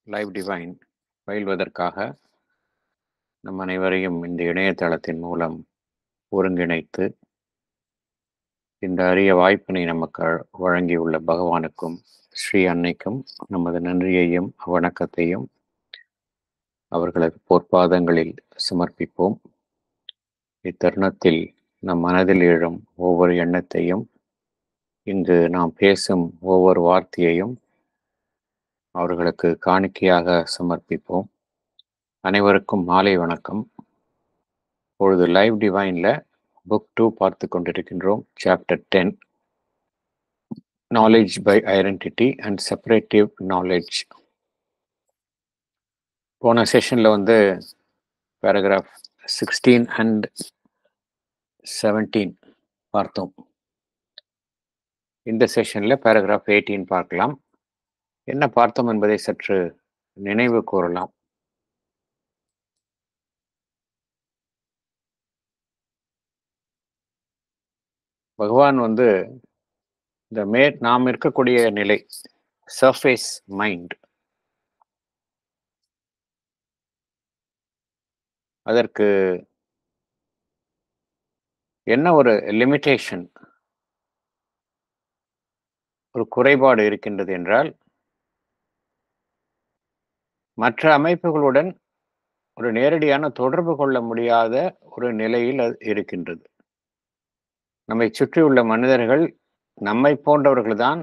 Live divine பயில்வதற்காக நம் அனைவரையும் இந்த இணையதளத்தின் மூலம் ஒருங்கிணைத்து இந்த அரிய வாய்ப்பினை நமக்கு வழங்கியுள்ள பகவானுக்கும் ஸ்ரீ அன்னைக்கும் நமது நன்றியையும் வணக்கத்தையும் அவர்களது பொற்பாதங்களில் சமர்ப்பிப்போம் இத்தருணத்தில் நம் மனதில் எழும் ஒவ்வொரு எண்ணத்தையும் இங்கு நாம் பேசும் ஒவ்வொரு வார்த்தையையும் அவர்களுக்கு காணிக்கையாக சமர்ப்பிப்போம் அனைவருக்கும் மாலை வணக்கம் பொழுது லைவ் டிவைன்ல புக் டூ பார்த்து கொண்டிருக்கின்றோம் chapter ten knowledge by identity and separative knowledge போன செஷன்ல வந்து பேராகிராஃப் சிக்ஸ்டீன் அண்ட் செவன்டீன் பார்த்தோம் இந்த செஷன்ல பேராகிராஃப் எயிட்டீன் பார்க்கலாம் என்ன பார்த்தோம் என்பதை சற்று நினைவு கூறலாம் பகவான் வந்து இந்த மே நாம் இருக்கக்கூடிய நிலை சர்ஃபேஸ் மைண்ட் அதற்கு என்ன ஒரு லிமிட்டேஷன் ஒரு குறைபாடு இருக்கின்றது என்றால் மற்ற அமைப்புகளுடன் ஒரு நேரடியான தொடர்பு கொள்ள முடியாத ஒரு நிலையில் அது இருக்கின்றது நம்மை சுற்றியுள்ள மனிதர்கள் நம்மை போன்றவர்கள்தான்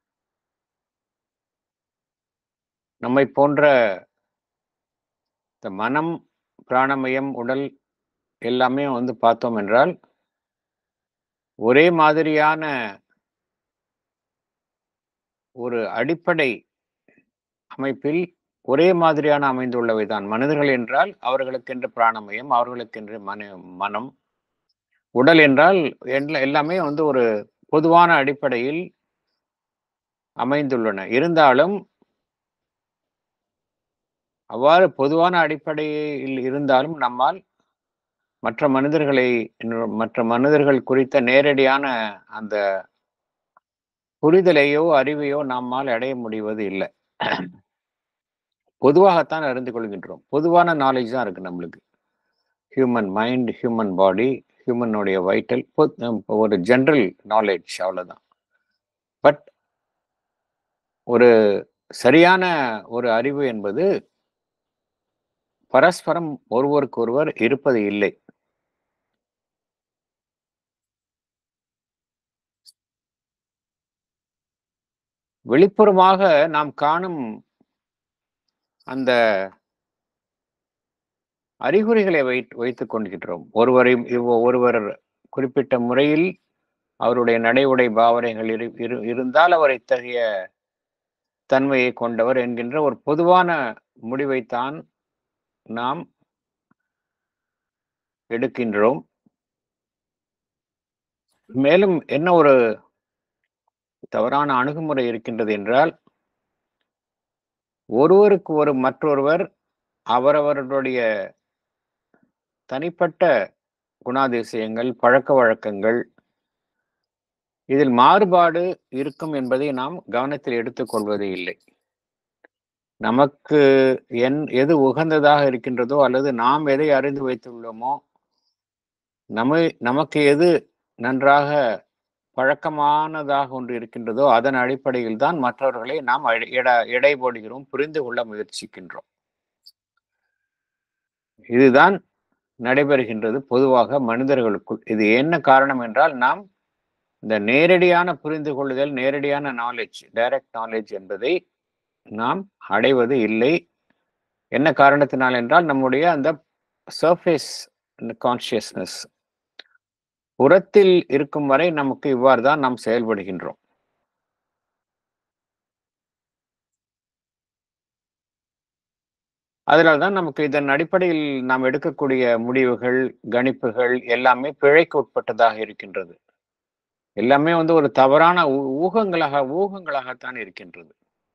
நம்மை போன்ற இந்த மனம் பிராணமயம் உடல் எல்லாமே வந்து பார்த்தோம் என்றால் ஒரே மாதிரியான ஒரு அடிப்படை அமைப்பில் ஒரே மாதிரியான அமைந்துள்ளவை தான் மனிதர்கள் என்றால் அவர்களுக்கென்று பிராணமயம் அவர்களுக்கென்று மன மனம் உடல் என்றால் எல்லாமே வந்து ஒரு பொதுவான அடிப்படையில் அமைந்துள்ளன இருந்தாலும் அவ்வாறு பொதுவான அடிப்படையில் இருந்தாலும் நம்மால் மற்ற மனிதர்களை மற்ற மனிதர்கள் குறித்த நேரடியான அந்த புரிதலையோ அறிவையோ நம்மால் அடைய முடிவது இல்லை பொதுவாகத்தான் அறிந்து கொள்கின்றோம் பொதுவான நாலேஜ் தான் இருக்கு நம்மளுக்கு ஹியூமன் மைண்ட் ஹியூமன் பாடி ஹியூமனுடைய வைட்டல் ஒரு ஜென்ரல் நாலேஜ் அவ்வளோதான் பட் ஒரு சரியான ஒரு அறிவு என்பது பரஸ்பரம் ஒருவருக்கு ஒருவர் இருப்பது இல்லை வெளிப்புறமாக நாம் காணும் அந்த அறிகுறிகளை வை வைத்துக் கொண்டிருக்கிறோம் ஒருவரை ஒருவர் குறிப்பிட்ட முறையில் அவருடைய நடை உடை பாவனைகள் இரு இருந்தால் அவர் இத்தகைய தன்மையை கொண்டவர் என்கின்ற ஒரு பொதுவான முடிவைத்தான் நாம் எடுக்கின்றோம் மேலும் என்ன ஒரு தவறான அணுகுமுறை இருக்கின்றது என்றால் ஒருவருக்கு ஒரு மற்றொருவர் அவரவர்களுடைய தனிப்பட்ட குணாதிசயங்கள் பழக்க வழக்கங்கள் இதில் மாறுபாடு இருக்கும் என்பதை நாம் கவனத்தில் எடுத்துக்கொள்வது இல்லை நமக்கு என் எது உகந்ததாக இருக்கின்றதோ அல்லது நாம் எதை அறிந்து வைத்துள்ளோமோ நம்ம நமக்கு எது நன்றாக பழக்கமானதாக ஒன்று இருக்கின்றதோ அதன் அடிப்படையில் தான் மற்றவர்களை நாம் எடை போடுகிறோம் புரிந்து கொள்ள முயற்சிக்கின்றோம் இதுதான் நடைபெறுகின்றது பொதுவாக மனிதர்களுக்குள் இது என்ன காரணம் என்றால் நாம் இந்த நேரடியான புரிந்து கொள்ளுதல் நேரடியான நாலேஜ் டைரக்ட் நாலேஜ் என்பதை நாம் அடைவது இல்லை என்ன காரணத்தினால் என்றால் நம்முடைய அந்த சர்ஃபேஸ் கான்சியஸ்னஸ் புறத்தில் இருக்கும் வரை நமக்கு இவ்வாறு தான் நாம் செயல்படுகின்றோம் அதனால தான் நமக்கு இதன் அடிப்படையில் நாம் எடுக்கக்கூடிய முடிவுகள் கணிப்புகள் எல்லாமே பிழைக்கு உட்பட்டதாக இருக்கின்றது எல்லாமே வந்து ஒரு தவறான ஊகங்களாக ஊகங்களாகத்தான் இருக்கின்றது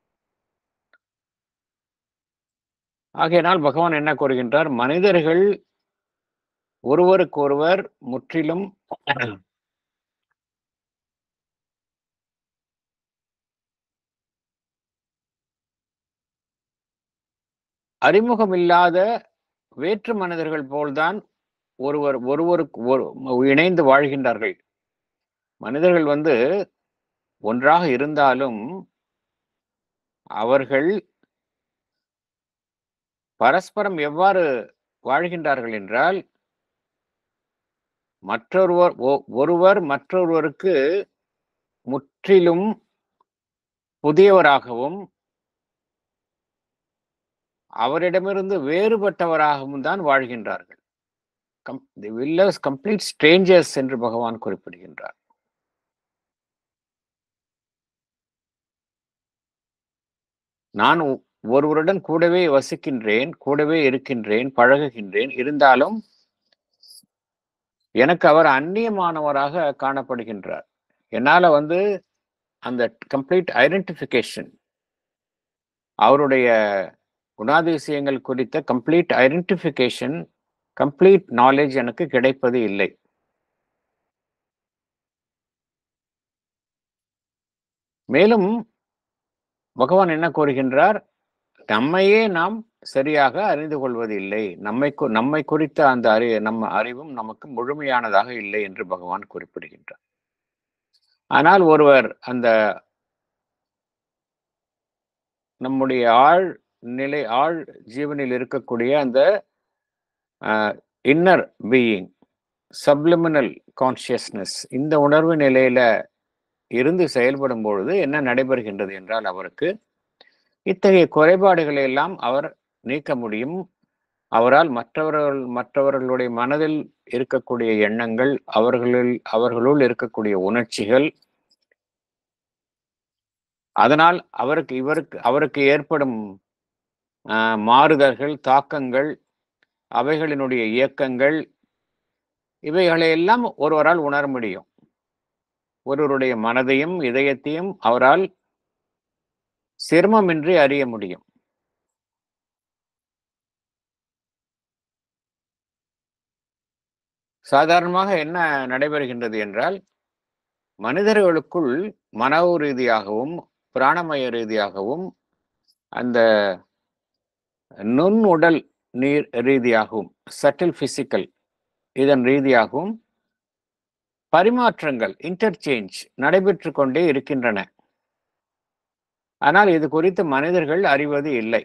ஆகையினால் பகவான் என்ன கூறுகின்றார் மனிதர்கள் ஒருவருக்கொருவர் முற்றிலும் அறிமுகம் இல்லாத வேற்று மனிதர்கள் போல்தான் ஒருவர் ஒருவருக்கு ஒரு இணைந்து வாழ்கின்றார்கள் மனிதர்கள் வந்து ஒன்றாக இருந்தாலும் அவர்கள் பரஸ்பரம் எவ்வாறு வாழ்கின்றார்கள் என்றால் மற்றொருவர் ஒ- ஒருவர் மற்றொருவருக்கு முற்றிலும் புதியவராகவும் அவரிடமிருந்து வேறுபட்டவராகவும் தான் வாழ்கின்றார்கள் கம் தி வில்லர்ஸ் கம்ப்ளீட் ஸ்ட்ரேஞ்சர்ஸ் என்று பகவான் குறிப்பிடுகின்றார் நான் ஒ- ஒருவருடன் கூடவே வசிக்கின்றேன் கூடவே இருக்கின்றேன் பழகுகின்றேன் இருந்தாலும் எனக்கு அவர் அந்நியமானவராக காணப்படுகின்றார் என்னால வந்து அந்த கம்ப்ளீட் ஐடென்டிஃபிகேஷன் அவருடைய குணாதிசயங்கள் குறித்த கம்ப்ளீட் ஐடென்டிஃபிகேஷன் கம்ப்ளீட் நாலேஜ் எனக்கு கிடைப்பது இல்லை மேலும் பகவான் என்ன கூறுகின்றார் நம்மையே நாம் சரியாக அறிந்து கொள்வதில்லை நம்மை கு- நம்மை குறித்த அந்த அறி நம்ம அறிவும் நமக்கு முழுமையானதாக இல்லை என்று பகவான் குறிப்பிடுகின்றார் ஆனால் ஒருவர் அந்த நம்முடைய ஆழ் நிலை ஆழ் ஜீவனில் இருக்கக்கூடிய அந்த இன்னர் பீயிங் சப்ளிமினல் கான்சியஸ்னஸ் இந்த உணர்வு நிலையில இருந்து செயல்படும் பொழுது என்ன நடைபெறுகின்றது என்றால் அவருக்கு இத்தகைய குறைபாடுகளை எல்லாம் அவர் நீக்க முடியும் அவரால் மற்றவர்கள் மற்றவர்களுடைய மனதில் இருக்கக்கூடிய எண்ணங்கள் அவர்களில் அவர்களுள் இருக்கக்கூடிய உணர்ச்சிகள் அதனால் அவருக்கு இவருக்கு அவருக்கு ஏற்படும் ஆஹ், மாறுதல்கள் தாக்கங்கள் அவைகளினுடைய இயக்கங்கள் இவைகளை எல்லாம் ஒருவரால் உணர முடியும் ஒருவருடைய மனதையும் இதயத்தையும் அவரால் சிரமமின்றி அறிய முடியும் சாதாரணமாக என்ன நடைபெறுகின்றது என்றால் மனிதர்களுக்குள் மனோ ரீதியாகவும் பிராணமய ரீதியாகவும் அந்த நுண் உடல் நீர் ரீதியாகவும் சட்டில் பிசிக்கல் இதன் ரீதியாகவும் பரிமாற்றங்கள் இன்டர்சேஞ்ச் நடைபெற்று கொண்டே இருக்கின்றன ஆனால் இது குறித்து மனிதர்கள் அறிவது இல்லை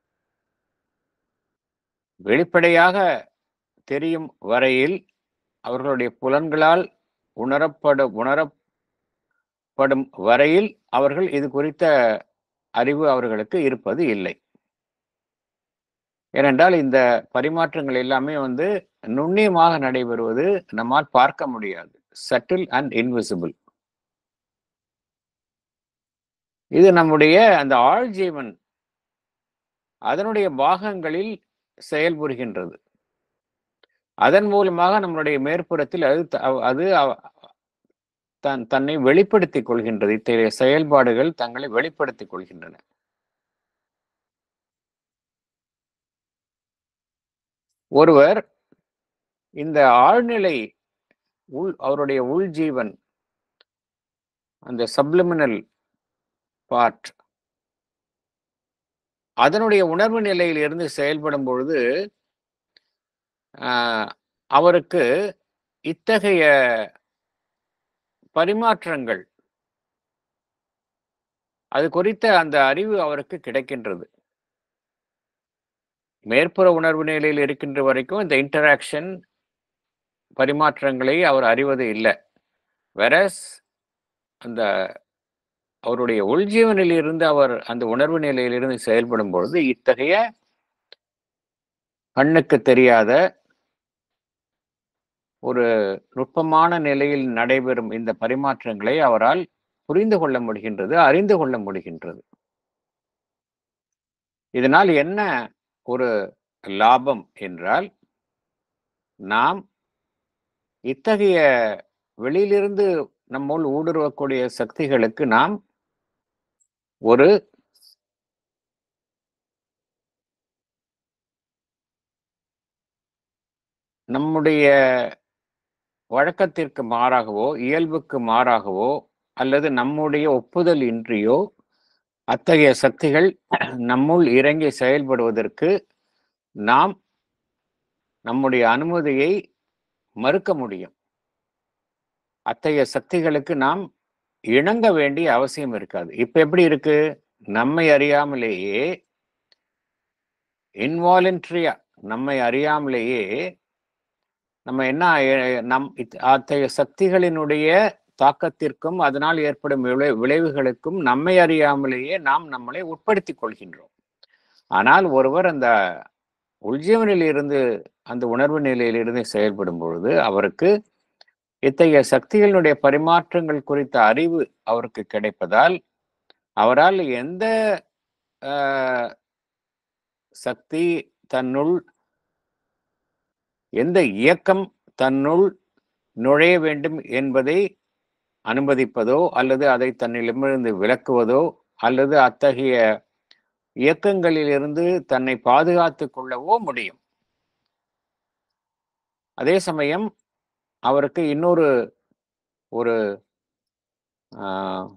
வெளிப்படையாக தெரியும் வரையில் அவர்களுடைய புலன்களால் உணரப்படும் உணரப்படும் வரையில் அவர்கள் இது குறித்த அறிவு அவர்களுக்கு இருப்பது இல்லை ஏனென்றால் இந்த பரிமாற்றங்கள் எல்லாமே வந்து நுண்ணியமாக நடைபெறுவது நம்மால் பார்க்க முடியாது சட்டில் அண்ட் இன்விசிபிள் இது நம்முடைய அந்த ஆழ்ஜீவன் அதனுடைய பாகங்களில் செயல்புரிகின்றது அதன் மூலமாக நம்மளுடைய மேற்புறத்தில் அது த- அது அவ- தன் தன்னை வெளிப்படுத்திக் கொள்கின்றது இத்தகைய செயல்பாடுகள் தங்களை வெளிப்படுத்திக் கொள்கின்றன ஒருவர் இந்த ஆழ்நிலை உள் அவருடைய உள் ஜீவன் அந்த சப்ளிமினல் பார்ட் அதனுடைய உணர்வு நிலையில் இருந்து செயல்படும் பொழுது ஆஹ், அவருக்கு இத்தகைய பரிமாற்றங்கள் அது குறித்த அந்த அறிவு அவருக்கு கிடைக்கின்றது மேற்புற உணர்வு நிலையில் இருக்கின்ற வரைக்கும் இந்த இன்டராக்ஷன் பரிமாற்றங்களை அவர் அறிவது இல்லை வெரஸ் அந்த அவருடைய உள்ஜீவனில் இருந்து அவர் அந்த உணர்வு நிலையிலிருந்து செயல்படும் பொழுது இத்தகைய கண்ணுக்கு தெரியாத ஒரு நுட்பமான நிலையில் நடைபெறும் இந்த பரிமாற்றங்களை அவரால் புரிந்து கொள்ள முடிகின்றது அறிந்து கொள்ள முடிகின்றது இதனால் என்ன ஒரு லாபம் என்றால் நாம் இத்தகைய வெளியிலிருந்து நம்முள் ஊடுருவக்கூடிய சக்திகளுக்கு நாம் ஒரு நம்முடைய வழக்கத்திற்கு மாறாகவோ இயல்புக்கு மாறாகவோ அல்லது நம்முடைய ஒப்புதல் இன்றியோ அத்தகைய சக்திகள் நம்முள் இறங்கி செயல்படுவதற்கு நாம் நம்முடைய அனுமதியை மறுக்க முடியும் அத்தகைய சக்திகளுக்கு நாம் இணங்க வேண்டிய அவசியம் இருக்காது இப்ப எப்படி இருக்கு நம்மை அறியாமலேயே இன்வாலன்ட்ரியா நம்மை அறியாமலேயே நம்ம என்ன எ- நம் இத்- அத்தகைய சக்திகளினுடைய தாக்கத்திற்கும் அதனால் ஏற்படும் விளை விளைவுகளுக்கும் நம்மை அறியாமலேயே நாம் நம்மளை உட்படுத்திக் கொள்கின்றோம் ஆனால் ஒருவர் அந்த உள்ஜீவனில் இருந்து அந்த உணர்வு நிலையிலிருந்து செயல்படும் பொழுது அவருக்கு இத்தகைய சக்திகளினுடைய பரிமாற்றங்கள் குறித்த அறிவு அவருக்கு கிடைப்பதால் அவரால் எந்த ஆஹ், சக்தி தன்னுள் எந்த இயக்கம் தன்னுள் நுழைய வேண்டும் என்பதை அனுமதிப்பதோ அல்லது அதை தன்னிடமிருந்து விலக்குவதோ அல்லது அத்தகைய இயக்கங்களிலிருந்து தன்னை பாதுகாத்துக் கொள்ளவோ முடியும் அதே சமயம் அவருக்கு இன்னொரு ஒரு ஆஹ்,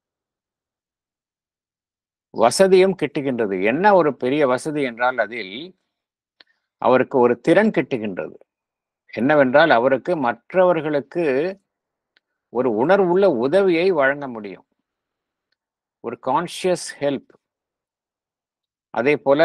வசதியும் கிட்டுகின்றது என்ன ஒரு பெரிய வசதி என்றால் அதில் அவருக்கு ஒரு திறன் கிட்டுகின்றது என்னவென்றால் அவருக்கு மற்றவர்களுக்கு ஒரு உணர்வுள்ள உதவியை வழங்க முடியும் ஒரு கான்ஷியஸ் ஹெல்ப் அதே போல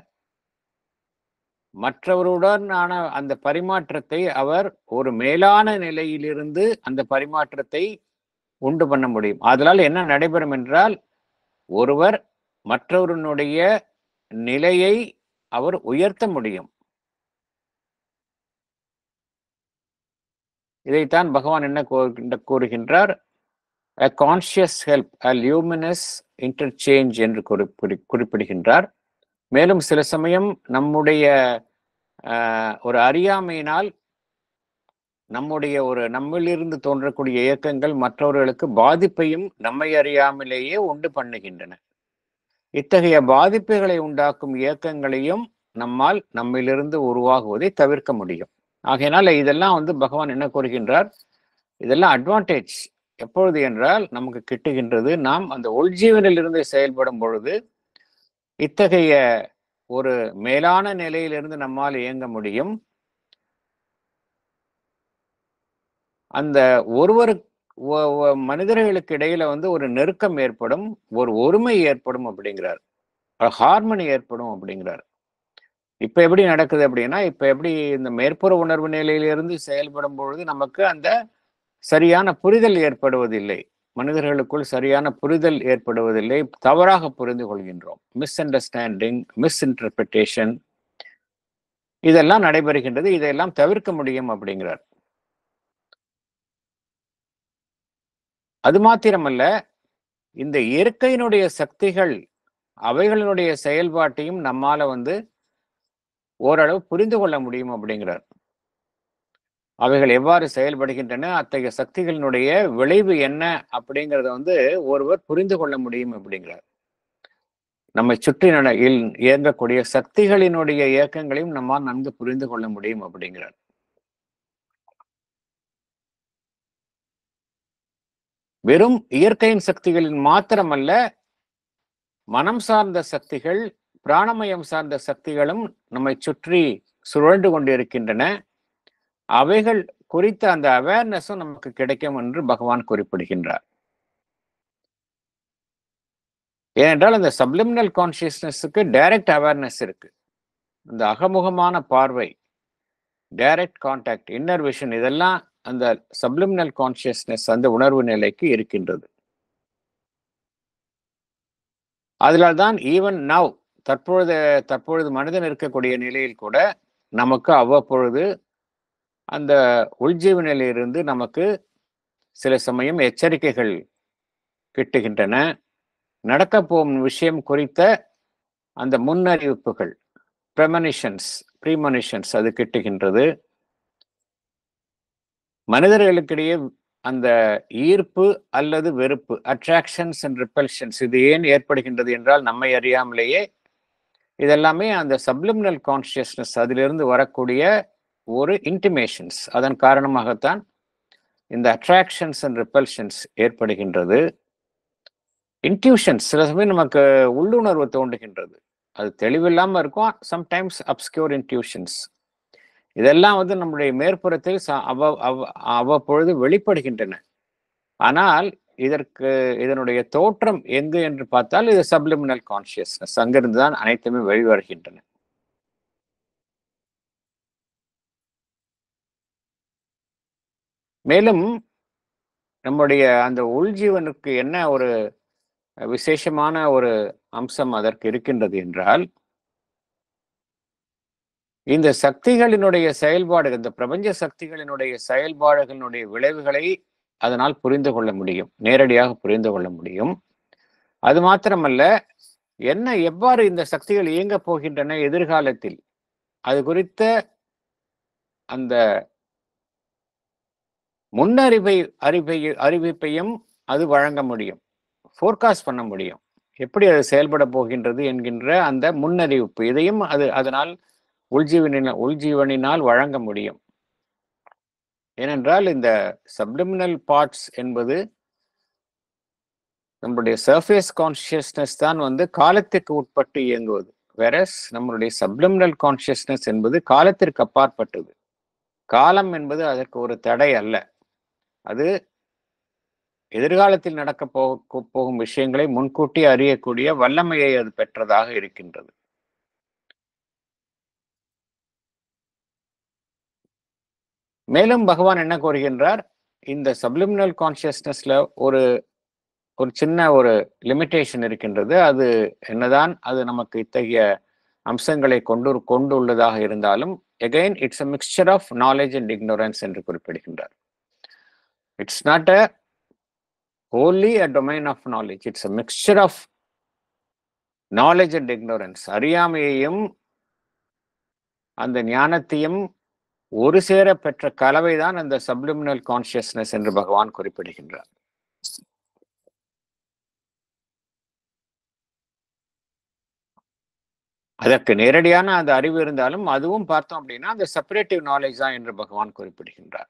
மற்றவருடனான அந்த பரிமாற்றத்தை அவர் ஒரு மேலான நிலையிலிருந்து அந்த பரிமாற்றத்தை உண்டு பண்ண முடியும் அதனால் என்ன நடைபெறும் என்றால் ஒருவர் மற்றவருடைய நிலையை அவர் உயர்த்த முடியும் இதைத்தான் பகவான் என்ன கூறு- கூறுகின்றார் a conscious help a luminous interchange என்று குறிப்பிடு குறிப்பிடுகின்றார் மேலும் சில சமயம் நம்முடைய ஆஹ், ஒரு அறியாமையினால் நம்முடைய ஒரு நம்மிலிருந்து தோன்றக்கூடிய இயக்கங்கள் மற்றவர்களுக்கு பாதிப்பையும் நம்மை அறியாமலேயே உண்டு பண்ணுகின்றன இத்தகைய பாதிப்புகளை உண்டாக்கும் இயக்கங்களையும் நம்மால் நம்மிலிருந்து உருவாகுவதை தவிர்க்க முடியும் ஆகையினால இதெல்லாம் வந்து பகவான் என்ன கூறுகின்றார் இதெல்லாம் அட்வான்டேஜ் எப்பொழுது என்றால் நமக்கு கிட்டுகின்றது நாம் அந்த உள்ஜீவனில் இருந்து செயல்படும் பொழுது இத்தகைய ஒரு மேலான நிலையிலிருந்து நம்மால் இயங்க முடியும் அந்த ஒருவருக்கு ஒ- ஒ- மனிதர்களுக்கு இடையில வந்து ஒரு நெருக்கம் ஏற்படும் ஒரு ஒருமை ஏற்படும் அப்படிங்கிறார் ஹார்மனி ஏற்படும் அப்படிங்கிறார் இப்ப எப்படி நடக்குது அப்படின்னா இப்ப எப்படி இந்த மேற்புற உணர்வு நிலையிலிருந்து செயல்படும் பொழுது நமக்கு அந்த சரியான புரிதல் ஏற்படுவதில்லை மனிதர்களுக்குள் சரியான புரிதல் ஏற்படுவதில்லை தவறாக புரிந்து கொள்கின்றோம் மிஸ் அண்டர்ஸ்டாண்டிங் மிஸ் இன்டர்பிரிட்டேஷன் இதெல்லாம் நடைபெறுகின்றது இதையெல்லாம் தவிர்க்க முடியும் அப்படிங்கிறார் அது மாத்திரமல்ல இந்த இயற்கையினுடைய சக்திகள் அவைகளினுடைய செயல்பாட்டையும் நம்மால வந்து ஓரளவு புரிந்து கொள்ள முடியும் அப்படிங்கிறார் அவைகள் எவ்வாறு செயல்படுகின்றன அத்தகைய சக்திகளினுடைய விளைவு என்ன அப்படிங்கிறத வந்து ஒருவர் புரிந்து கொள்ள முடியும் அப்படிங்கிறார் நம்மை சுற்றி நட இல்- இயங்கக்கூடிய சக்திகளினுடைய இயக்கங்களையும் நம்மால் நன்கு புரிந்து கொள்ள முடியும் அப்படிங்கிறார் வெறும் இயற்கையின் சக்திகளின் மாத்திரமல்ல மனம் சார்ந்த சக்திகள் பிராணமயம் சார்ந்த சக்திகளும் நம்மை சுற்றி சுழன்று கொண்டிருக்கின்றன அவைகள் குறித்த அந்த அவேர்னஸும் நமக்கு கிடைக்கும் என்று பகவான் குறிப்பிடுகின்றார் ஏனென்றால் அந்த சப்ளிமினல் கான்சியஸ்னஸுக்கு டைரக்ட் அவேர்னஸ் இருக்கு இந்த அகமுகமான பார்வை டைரக்ட் கான்டாக்ட் இன்னர் விஷன் இதெல்லாம் அந்த சப்ளிமினல் கான்சியஸ்னஸ் அந்த உணர்வு நிலைக்கு இருக்கின்றது அதனால் தான் ஈவன் நவ் தற்பொழுது தற்பொழுது மனிதன் இருக்கக்கூடிய நிலையில் கூட நமக்கு அவ்வப்பொழுது அந்த உள்ஜீவ நிலையிலிருந்து நமக்கு சில சமயம் எச்சரிக்கைகள் கிட்டுகின்றன நடக்கப் போகும் விஷயம் குறித்த அந்த முன்னறிவிப்புகள் ப்ரெமனிஷன்ஸ் ப்ரீமனிஷன்ஸ் அது கிட்டுகின்றது மனிதர்களுக்கிடையே அந்த ஈர்ப்பு அல்லது வெறுப்பு அட்ராக்ஷன்ஸ் அண்ட் ரிப்பல்ஷன்ஸ் இது ஏன் ஏற்படுகின்றது என்றால் நம்மை அறியாமலேயே இதெல்லாமே அந்த சப்ளிமினல் கான்சியஸ்னஸ் அதிலிருந்து வரக்கூடிய ஒரு இன்டிமேஷன்ஸ் அதன் காரணமாகத்தான் இந்த அட்ராக்ஷன்ஸ் அண்ட் ரிப்பல்ஷன்ஸ் ஏற்படுகின்றது இன்ட்யூஷன்ஸ் சில சமயம் நமக்கு உள்ளுணர்வு தோன்றுகின்றது அது தெளிவில்லாம இருக்கும் சம்டைம்ஸ் அப்ஸ்கியூர் இன்ட்யூஷன்ஸ் இதெல்லாம் வந்து நம்முடைய மேற்புறத்தில் ச- அவ அவ- அவ்வப்பொழுது வெளிப்படுகின்றன ஆனால் இதற்கு இதனுடைய தோற்றம் எங்கு என்று பார்த்தால் இது சப்லிமினல் கான்சியஸ்னஸ் அங்கிருந்து தான் அனைத்துமே வெளிவருகின்றன மேலும் நம்முடைய அந்த உள்ஜீவனுக்கு என்ன ஒரு விசேஷமான ஒரு அம்சம் அதற்கு இருக்கின்றது என்றால் இந்த சக்திகளினுடைய செயல்பாடுகள் இந்த பிரபஞ்ச சக்திகளினுடைய செயல்பாடுகளினுடைய விளைவுகளை அதனால் புரிந்து கொள்ள முடியும் நேரடியாக புரிந்து கொள்ள முடியும் அது மாத்திரமல்ல என்ன எவ்வாறு இந்த சக்திகள் இயங்கப் போகின்றன எதிர்காலத்தில் அது குறித்த அந்த முன்னறிவை அறிவை அறிவிப்பையும் அது வழங்க முடியும் ஃபோர்காஸ்ட் பண்ண முடியும் எப்படி அது செயல்பட போகின்றது என்கின்ற அந்த முன்னறிவிப்பு இதையும் அது அதனால் உள்ஜீவனினால் உள்ஜீவனினால் வழங்க முடியும் ஏனென்றால் இந்த சப்ளிமினல் பார்ட்ஸ் என்பது நம்முடைய சர்ஃபேஸ் கான்சியஸ்னஸ் தான் வந்து காலத்திற்கு உட்பட்டு இயங்குவது வெரஸ் நம்மளுடைய சப்ளிமினல் கான்சியஸ்னஸ் என்பது காலத்திற்கு அப்பாற்பட்டது காலம் என்பது அதற்கு ஒரு தடை அல்ல அது எதிர்காலத்தில் நடக்க போக போகும் விஷயங்களை முன்கூட்டி அறியக்கூடிய வல்லமையை அது பெற்றதாக இருக்கின்றது மேலும் பகவான் என்ன கூறுகின்றார் இந்த சப்ளிமினல் கான்சியஸ்னஸ்ல ஒரு ஒரு சின்ன ஒரு லிமிட்டேஷன் இருக்கின்றது அது என்னதான் அது நமக்கு இத்தகைய அம்சங்களை கொண்டு கொண்டுள்ளதாக இருந்தாலும் again it's a mixture of knowledge and ignorance என்று குறிப்பிடுகின்றார் it's not a only a domain of knowledge it's a mixture of knowledge and ignorance அறியாமையையும் அந்த ஞானத்தையும் ஒரு சேர பெற்ற கலவைதான் அந்த சப்ளிமினல் கான்சியஸ்னஸ் என்று பகவான் குறிப்பிடுகின்றார் அதற்கு நேரடியான அந்த அறிவு இருந்தாலும் அதுவும் பார்த்தோம் அப்படின்னா அந்த செப்பரேட்டிவ் நாலேஜ் தான் என்று பகவான் குறிப்பிடுகின்றார்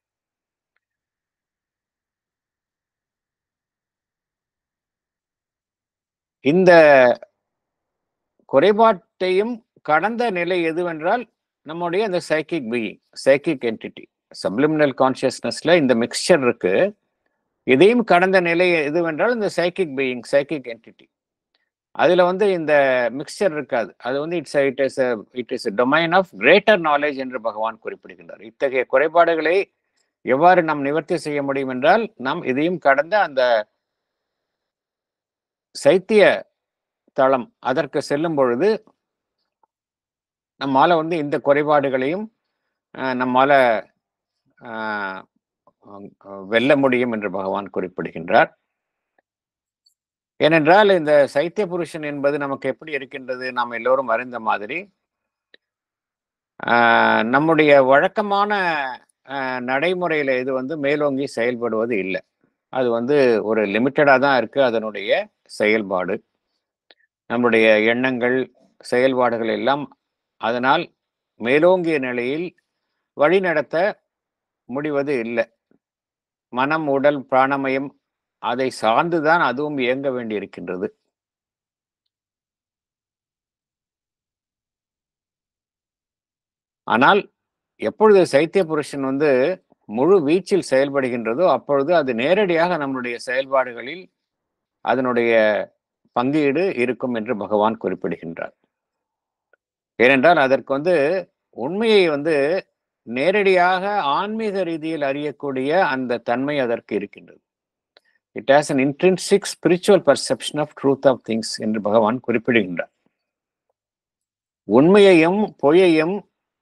இந்த குறைபாட்டையும் கடந்த நிலை எதுவென்றால் நம்முடைய அந்த psychic being psychic entity subliminal கான்சியஸ்னஸ்ல இந்த மிக்சர் இருக்கு இதையும் கடந்த நிலை எதுவென்றால் இந்த சைக்கிக் பீயிங் சைக்கிக் என்டிட்டி அதுல வந்து இந்த மிக்சர் இருக்காது அது வந்து it's it is it is domain of greater knowledge என்று பகவான் குறிப்பிடுகின்றார் இத்தகைய குறைபாடுகளை எவ்வாறு நாம் நிவர்த்தி செய்ய முடியும் என்றால் நாம் இதையும் கடந்த அந்த சைத்திய தளம் அதற்கு செல்லும் பொழுது நம்மால வந்து இந்த குறைபாடுகளையும் அஹ், நம்மால அஹ், அஹ், வெல்ல முடியும் என்று பகவான் குறிப்பிடுகின்றார் ஏனென்றால் இந்த சைத்திய புருஷன் என்பது நமக்கு எப்படி இருக்கின்றது நாம் எல்லோரும் அறிந்த மாதிரி ஆஹ், நம்முடைய வழக்கமான ஆஹ், நடைமுறையில இது வந்து மேலோங்கி செயல்படுவது இல்லை அது வந்து ஒரு லிமிட்டடாக தான் இருக்கு அதனுடைய செயல்பாடு நம்முடைய எண்ணங்கள் செயல்பாடுகள் எல்லாம் அதனால் மேலோங்கிய நிலையில் வழிநடத்த முடிவது இல்லை மனம் உடல் பிராணமயம் அதை சார்ந்துதான் அதுவும் இயங்க வேண்டியிருக்கின்றது ஆனால் எப்பொழுது சைத்திய புருஷன் வந்து முழு வீச்சில் செயல்படுகின்றதோ அப்பொழுது அது நேரடியாக நம்முடைய செயல்பாடுகளில் அதனுடைய பங்கீடு இருக்கும் என்று பகவான் குறிப்பிடுகின்றார் ஏனென்றால் அதற்கு வந்து உண்மையை வந்து நேரடியாக ஆன்மீக ரீதியில் அறியக்கூடிய அந்த தன்மை அதற்கு இருக்கின்றது it has an intrinsic spiritual perception of truth of things என்று பகவான் குறிப்பிடுகின்றார் உண்மையையும் பொய்யையும்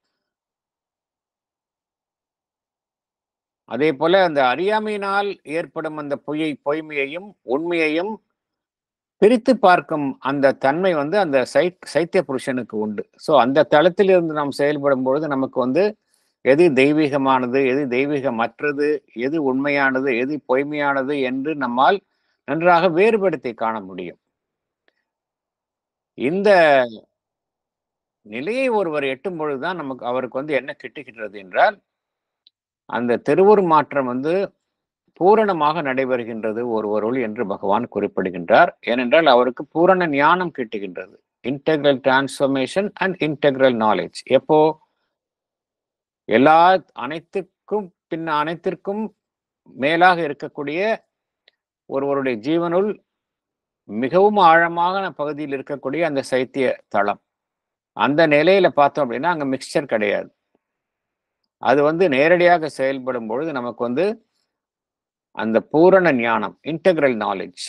அதே போல அந்த அறியாமையினால் ஏற்படும் அந்த பொய்யை பொய்மையையும் உண்மையையும் பிரித்து பார்க்கும் அந்த தன்மை வந்து அந்த சை சைத்திய புருஷனுக்கு உண்டு ஸோ அந்த தளத்தில் இருந்து நாம் செயல்படும் பொழுது நமக்கு வந்து எது தெய்வீகமானது எது தெய்வீகமற்றது எது உண்மையானது எது பொய்மையானது என்று நம்மால் நன்றாக வேறுபடுத்தி காண முடியும் இந்த நிலையை ஒருவர் எட்டும் பொழுதுதான் நமக்கு அவருக்கு வந்து என்ன கிட்டுகின்றது என்றால் அந்த திருவுரு மாற்றம் வந்து பூரணமாக நடைபெறுகின்றது ஒருவருள் என்று பகவான் குறிப்பிடுகின்றார் ஏனென்றால் அவருக்கு பூரண ஞானம் கிட்டுகின்றது integral transformation and integral knowledge எப்போ எல்லா அனைத்துக்கும் பின்ன அனைத்திற்கும் மேலாக இருக்கக்கூடிய ஒருவருடைய ஜீவனுள் மிகவும் ஆழமான பகுதியில் இருக்கக்கூடிய அந்த சைத்திய தளம் அந்த நிலையில பார்த்தோம் அப்படின்னா அங்க மிக்சர் கிடையாது அது வந்து நேரடியாக செயல்படும் பொழுது நமக்கு வந்து அந்த பூரண ஞானம் இன்டெக்ரல் நாலேஜ்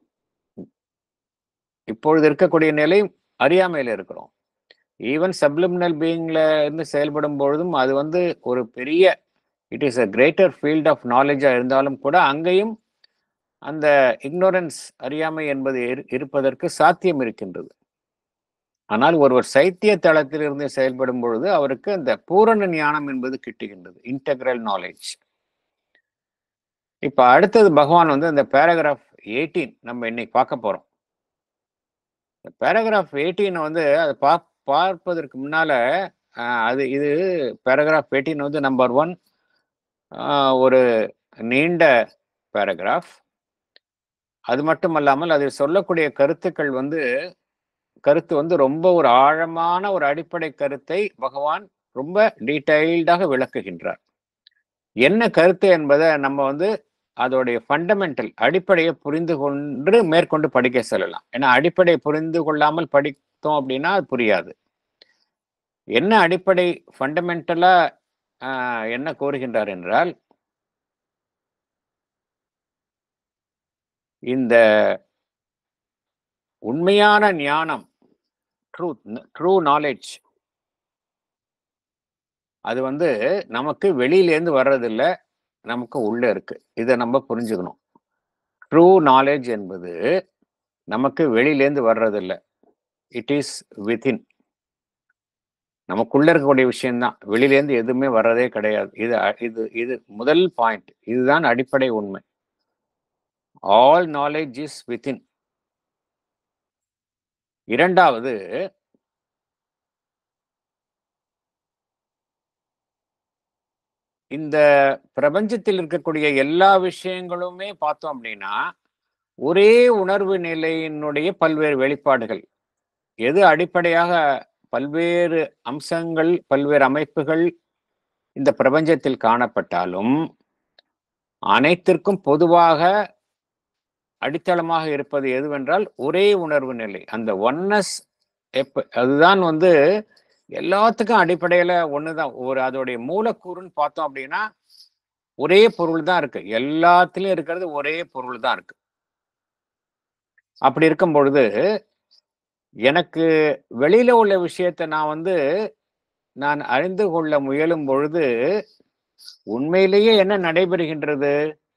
இப்பொழுது இருக்கக்கூடிய நிலை அறியாமையில இருக்கிறோம் ஈவன் சப்ளிமினல் பீயிங்ல இருந்து செயல்படும் பொழுதும் அது வந்து ஒரு பெரிய it is a greater field of நாலேஜா இருந்தாலும் கூட அங்கேயும் அந்த இக்னோரன்ஸ் அறியாமை என்பது இரு- இருப்பதற்கு சாத்தியம் இருக்கின்றது ஆனால் ஒருவர் சைத்திய தளத்திலிருந்து செயல்படும் பொழுது அவருக்கு அந்த பூரண ஞானம் என்பது கிட்டுகின்றது இன்டெக்ரல் நாலேஜ் இப்ப அடுத்தது பகவான் வந்து அந்த பேராகிராஃப் எயிட்டீன் நம்ம இன்னைக்கு பார்க்க போறோம் பேராகிராஃப் எயிட்டீன் வந்து அதை பா பார்ப்பதற்கு முன்னால ஆஹ், அது இது பேராகிராஃப் எயிட்டீன் வந்து நம்பர் ஒன் ஒரு நீண்ட பேராகிராஃப் அது மட்டும் அல்லாமல் அதில் சொல்லக்கூடிய கருத்துக்கள் வந்து கருத்து வந்து ரொம்ப ஒரு ஆழமான ஒரு அடிப்படை கருத்தை பகவான் ரொம்ப டீடைல்டாக விளக்குகின்றார் என்ன கருத்து என்பதை நம்ம வந்து அதோடைய ஃபண்டமெண்டல் அடிப்படையை புரிந்து கொண்டு மேற்கொண்டு படிக்க செல்லலாம் ஏன்னா அடிப்படை புரிந்து கொள்ளாமல் படித்தோம் அப்படின்னா அது புரியாது என்ன அடிப்படை ஃபண்டமெண்டலா என்ன கூறுகின்றார் என்றால் இந்த உண்மையான ஞானம் ட்ரூத் ட்ரூ நாலேஜ் அது வந்து நமக்கு வெளியிலேருந்து வர்றதில்ல நமக்கு உள்ள இருக்கு இதை நம்ம புரிஞ்சுக்கணும் ட்ரூ நாலேஜ் என்பது நமக்கு வெளியிலேருந்து வர்றதில்ல இட் இஸ் வித்தின் நமக்குள்ள இருக்கக்கூடிய விஷயம்தான் வெளியிலேருந்து எதுவுமே வர்றதே கிடையாது இது அ- இது இது முதல் பாயிண்ட் இதுதான் அடிப்படை உண்மை ஆல் நாலேஜ் இஸ் வித்தின் இரண்டாவது இந்த பிரபஞ்சத்தில் இருக்கக்கூடிய எல்லா விஷயங்களுமே பார்த்தோம் அப்படின்னா ஒரே உணர்வு நிலையினுடைய பல்வேறு வெளிப்பாடுகள் எது அடிப்படையாக பல்வேறு அம்சங்கள் பல்வேறு அமைப்புகள் இந்த பிரபஞ்சத்தில் காணப்பட்டாலும் அனைத்திற்கும் பொதுவாக அடித்தளமாக இருப்பது எதுவென்றால் ஒரே உணர்வு நிலை அந்த ஒன்னஸ் எப்ப அதுதான் வந்து எல்லாத்துக்கும் அடிப்படையில ஒண்ணுதான் ஒரு அதோடைய மூலக்கூறுன்னு பார்த்தோம் அப்படின்னா ஒரே பொருள் தான் இருக்கு எல்லாத்துலயும் இருக்கிறது ஒரே பொருள் தான் இருக்கு அப்படி இருக்கும் பொழுது எனக்கு வெளியில உள்ள விஷயத்தை நான் வந்து நான் அறிந்து கொள்ள முயலும் பொழுது உண்மையிலேயே என்ன நடைபெறுகின்றது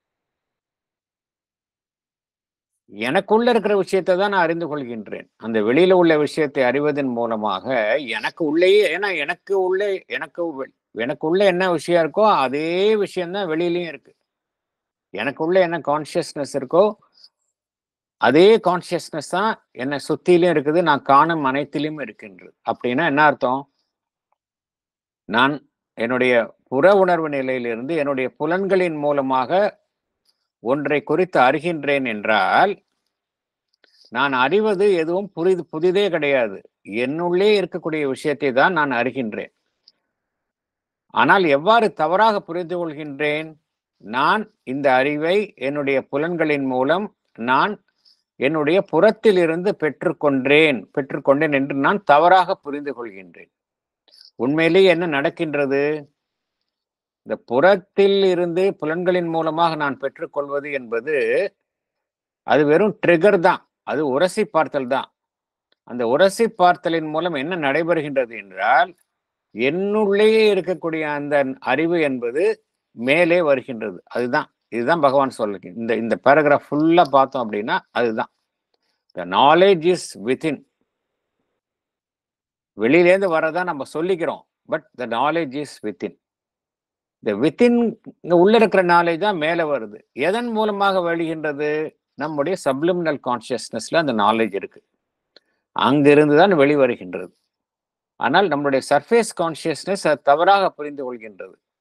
எனக்குள்ள இருக்கிற விஷயத்தை தான் நான் அறிந்து கொள்கின்றேன் அந்த வெளியில உள்ள விஷயத்தை அறிவதன் மூலமாக எனக்கு உள்ளேயே ஏன்னா எனக்கு உள்ளே எனக்கு வெ- எனக்கு உள்ள என்ன விஷயம் இருக்கோ அதே விஷயம்தான் வெளியிலயும் இருக்கு எனக்கு உள்ள என்ன கான்சியஸ்னஸ் இருக்கோ அதே கான்சியஸ்னஸ் தான் என்னை சுத்திலையும் இருக்குது நான் காணும் அனைத்திலும் இருக்கின்றது அப்படின்னா என்ன அர்த்தம் நான் என்னுடைய புற உணர்வு நிலையிலிருந்து என்னுடைய புலன்களின் மூலமாக ஒன்றை குறித்து அறிகின்றேன் என்றால் நான் அறிவது எதுவும் புரிது புதிதே கிடையாது என்னுள்ளே இருக்கக்கூடிய விஷயத்தை தான் நான் அறிகின்றேன் ஆனால் எவ்வாறு தவறாக புரிந்து கொள்கின்றேன் நான் இந்த அறிவை என்னுடைய புலன்களின் மூலம் நான் என்னுடைய புறத்திலிருந்து பெற்றுக்கொண்டேன் பெற்றுக்கொண்டேன் என்று நான் தவறாக புரிந்து கொள்கின்றேன் உண்மையிலேயே என்ன நடக்கின்றது இந்த புறத்தில் இருந்து புலன்களின் மூலமாக நான் பெற்றுக்கொள்வது என்பது அது வெறும் ட்ரிகர் தான் அது உரசி பார்த்தல் தான் அந்த உரசி பார்த்தலின் மூலம் என்ன நடைபெறுகின்றது என்றால் என்னுள்ளேயே இருக்கக்கூடிய அந்த அறிவு என்பது மேலே வருகின்றது அதுதான் இதுதான் பகவான் சொல்லுங்க இந்த இந்த பேராகிராஃப் ஃபுல்லா பார்த்தோம் அப்படின்னா அதுதான் த நாலேஜ் இஸ் வித்தின் வெளியிலேருந்து வரதான் நம்ம சொல்லிக்கிறோம் but the knowledge is within இந்த வித்தின் உள்ள இருக்கிற நாலேஜ் தான் மேலே வருது எதன் மூலமாக வெளிகின்றது நம்முடைய சப்ளிமினல் கான்சியஸ்னஸ்ல அந்த நாலேஜ் இருக்கு அங்கிருந்து தான் வெளிவருகின்றது ஆனால் நம்மளுடைய சர்ஃபேஸ் கான்சியஸ்னஸ் அது தவறாக புரிந்து கொள்கின்றது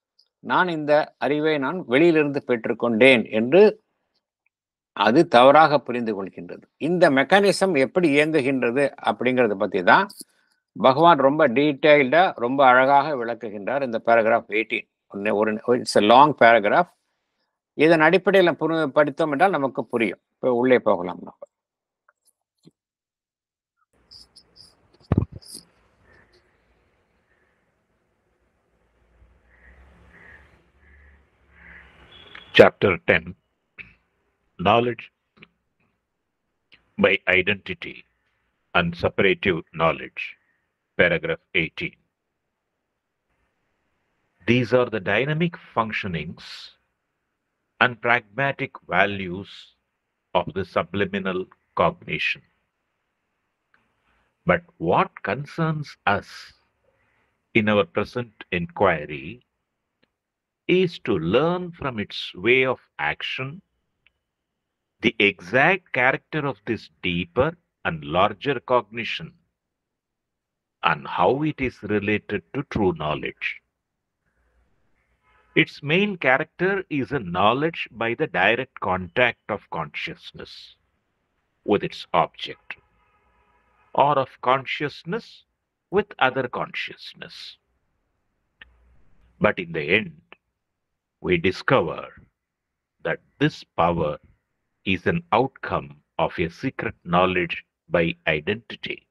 நான் இந்த அறிவை நான் வெளியிலிருந்து பெற்றுக்கொண்டேன் என்று அது தவறாக புரிந்து கொள்கின்றது இந்த மெக்கானிசம் எப்படி இயங்குகின்றது அப்படிங்கறத பத்தி தான் பகவான் ரொம்ப டீட்டெயில்டா ரொம்ப அழகாக விளக்குகின்றார் இந்த பேராகிராஃப் எயிட்டீன் ஒரு இட்ஸ் a லாங் பேராகிராஃப் இதன் அடிப்படையில் புரி படித்தோம் என்றால் நமக்கு புரியும் இப்போ உள்ளே போகலாம் நம்ம Chapter 10 Knowledge by Identity and Separative Knowledge, paragraph 18. These are the dynamic functionings and pragmatic values of the subliminal cognition. But what concerns us in our present inquiry is to learn from its way of action the exact character of this deeper and larger cognition and how it is related to true knowledge. Its main character is a knowledge by the direct contact of consciousness with its object or of consciousness with other consciousness. But in the end, we discover that this power is an outcome of a secret knowledge by identity,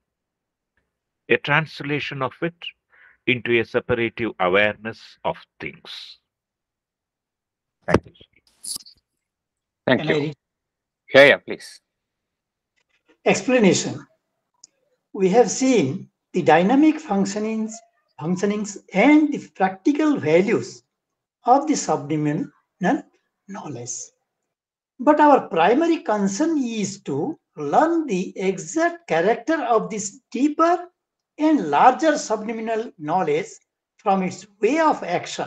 a translation of it into a separative awareness of things. Thank you. Thank Can you I read? Yeah, yeah, please. Explanation. We have seen the dynamic functionings, functionings and the practical values of the subliminal knowledge. But our primary concern is to learn the exact character of this deeper and larger subliminal knowledge from its way of action.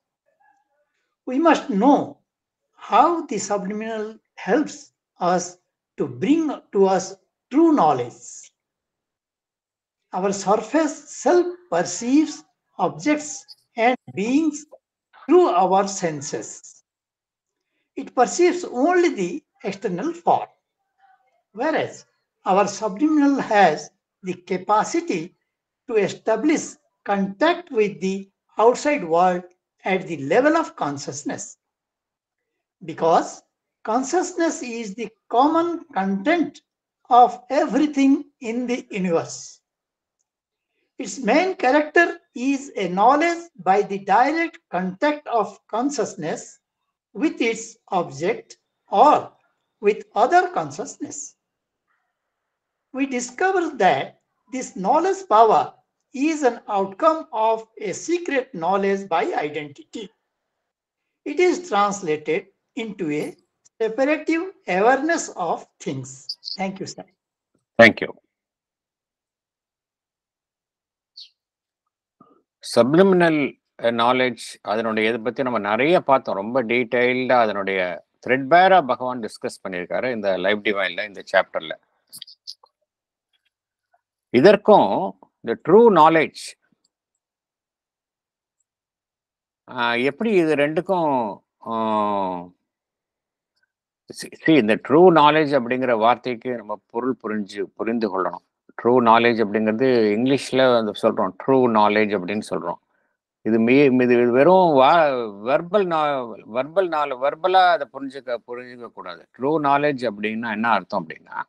We must know how the subliminal helps us to bring to us true knowledge. Our surface self perceives objects and beings through our senses. It perceives only the external form, whereas our subliminal has the capacity to establish contact with the outside world at the level of consciousness. Because consciousness is the common content of everything in the universe. Its main character is a knowledge by the direct contact of consciousness with its object or with other consciousness. We discover that this knowledge power is an outcome of a secret knowledge by identity. It is translated into a separative awareness of things. Thank you, sir. Thank you. Subliminal knowledge அதனுடைய இதை பத்தி நம்ம நிறைய பார்த்தோம் ரொம்ப டீடைல்டா அதனுடைய thread பேரா பகவான் டிஸ்கஸ் பண்ணியிருக்காரு இந்த லைஃப் டிவைன்ல இந்த சாப்டர்ல இதற்கும் இந்த ட்ரூ நாலேஜ் எப்படி இது ரெண்டுக்கும் see இந்த ட்ரூ நாலேஜ் அப்படிங்கிற வார்த்தைக்கு நம்ம பொருள் புரிஞ்சு புரிந்து கொள்ளணும் ட்ரூ நாலேஜ் அப்படிங்கிறது இங்கிலீஷ்ல வந்து சொல்றோம் ட்ரூ நாலேஜ் அப்படின்னு சொல்றோம் இது மீ இது வெறும் வா வெர்பல் வெர்பல் நாள் வெர்பலா அதை புரிஞ்சுக்க புரிஞ்சுக்க கூடாது ட்ரூ நாலேஜ் அப்படின்னா என்ன அர்த்தம் அப்படின்னா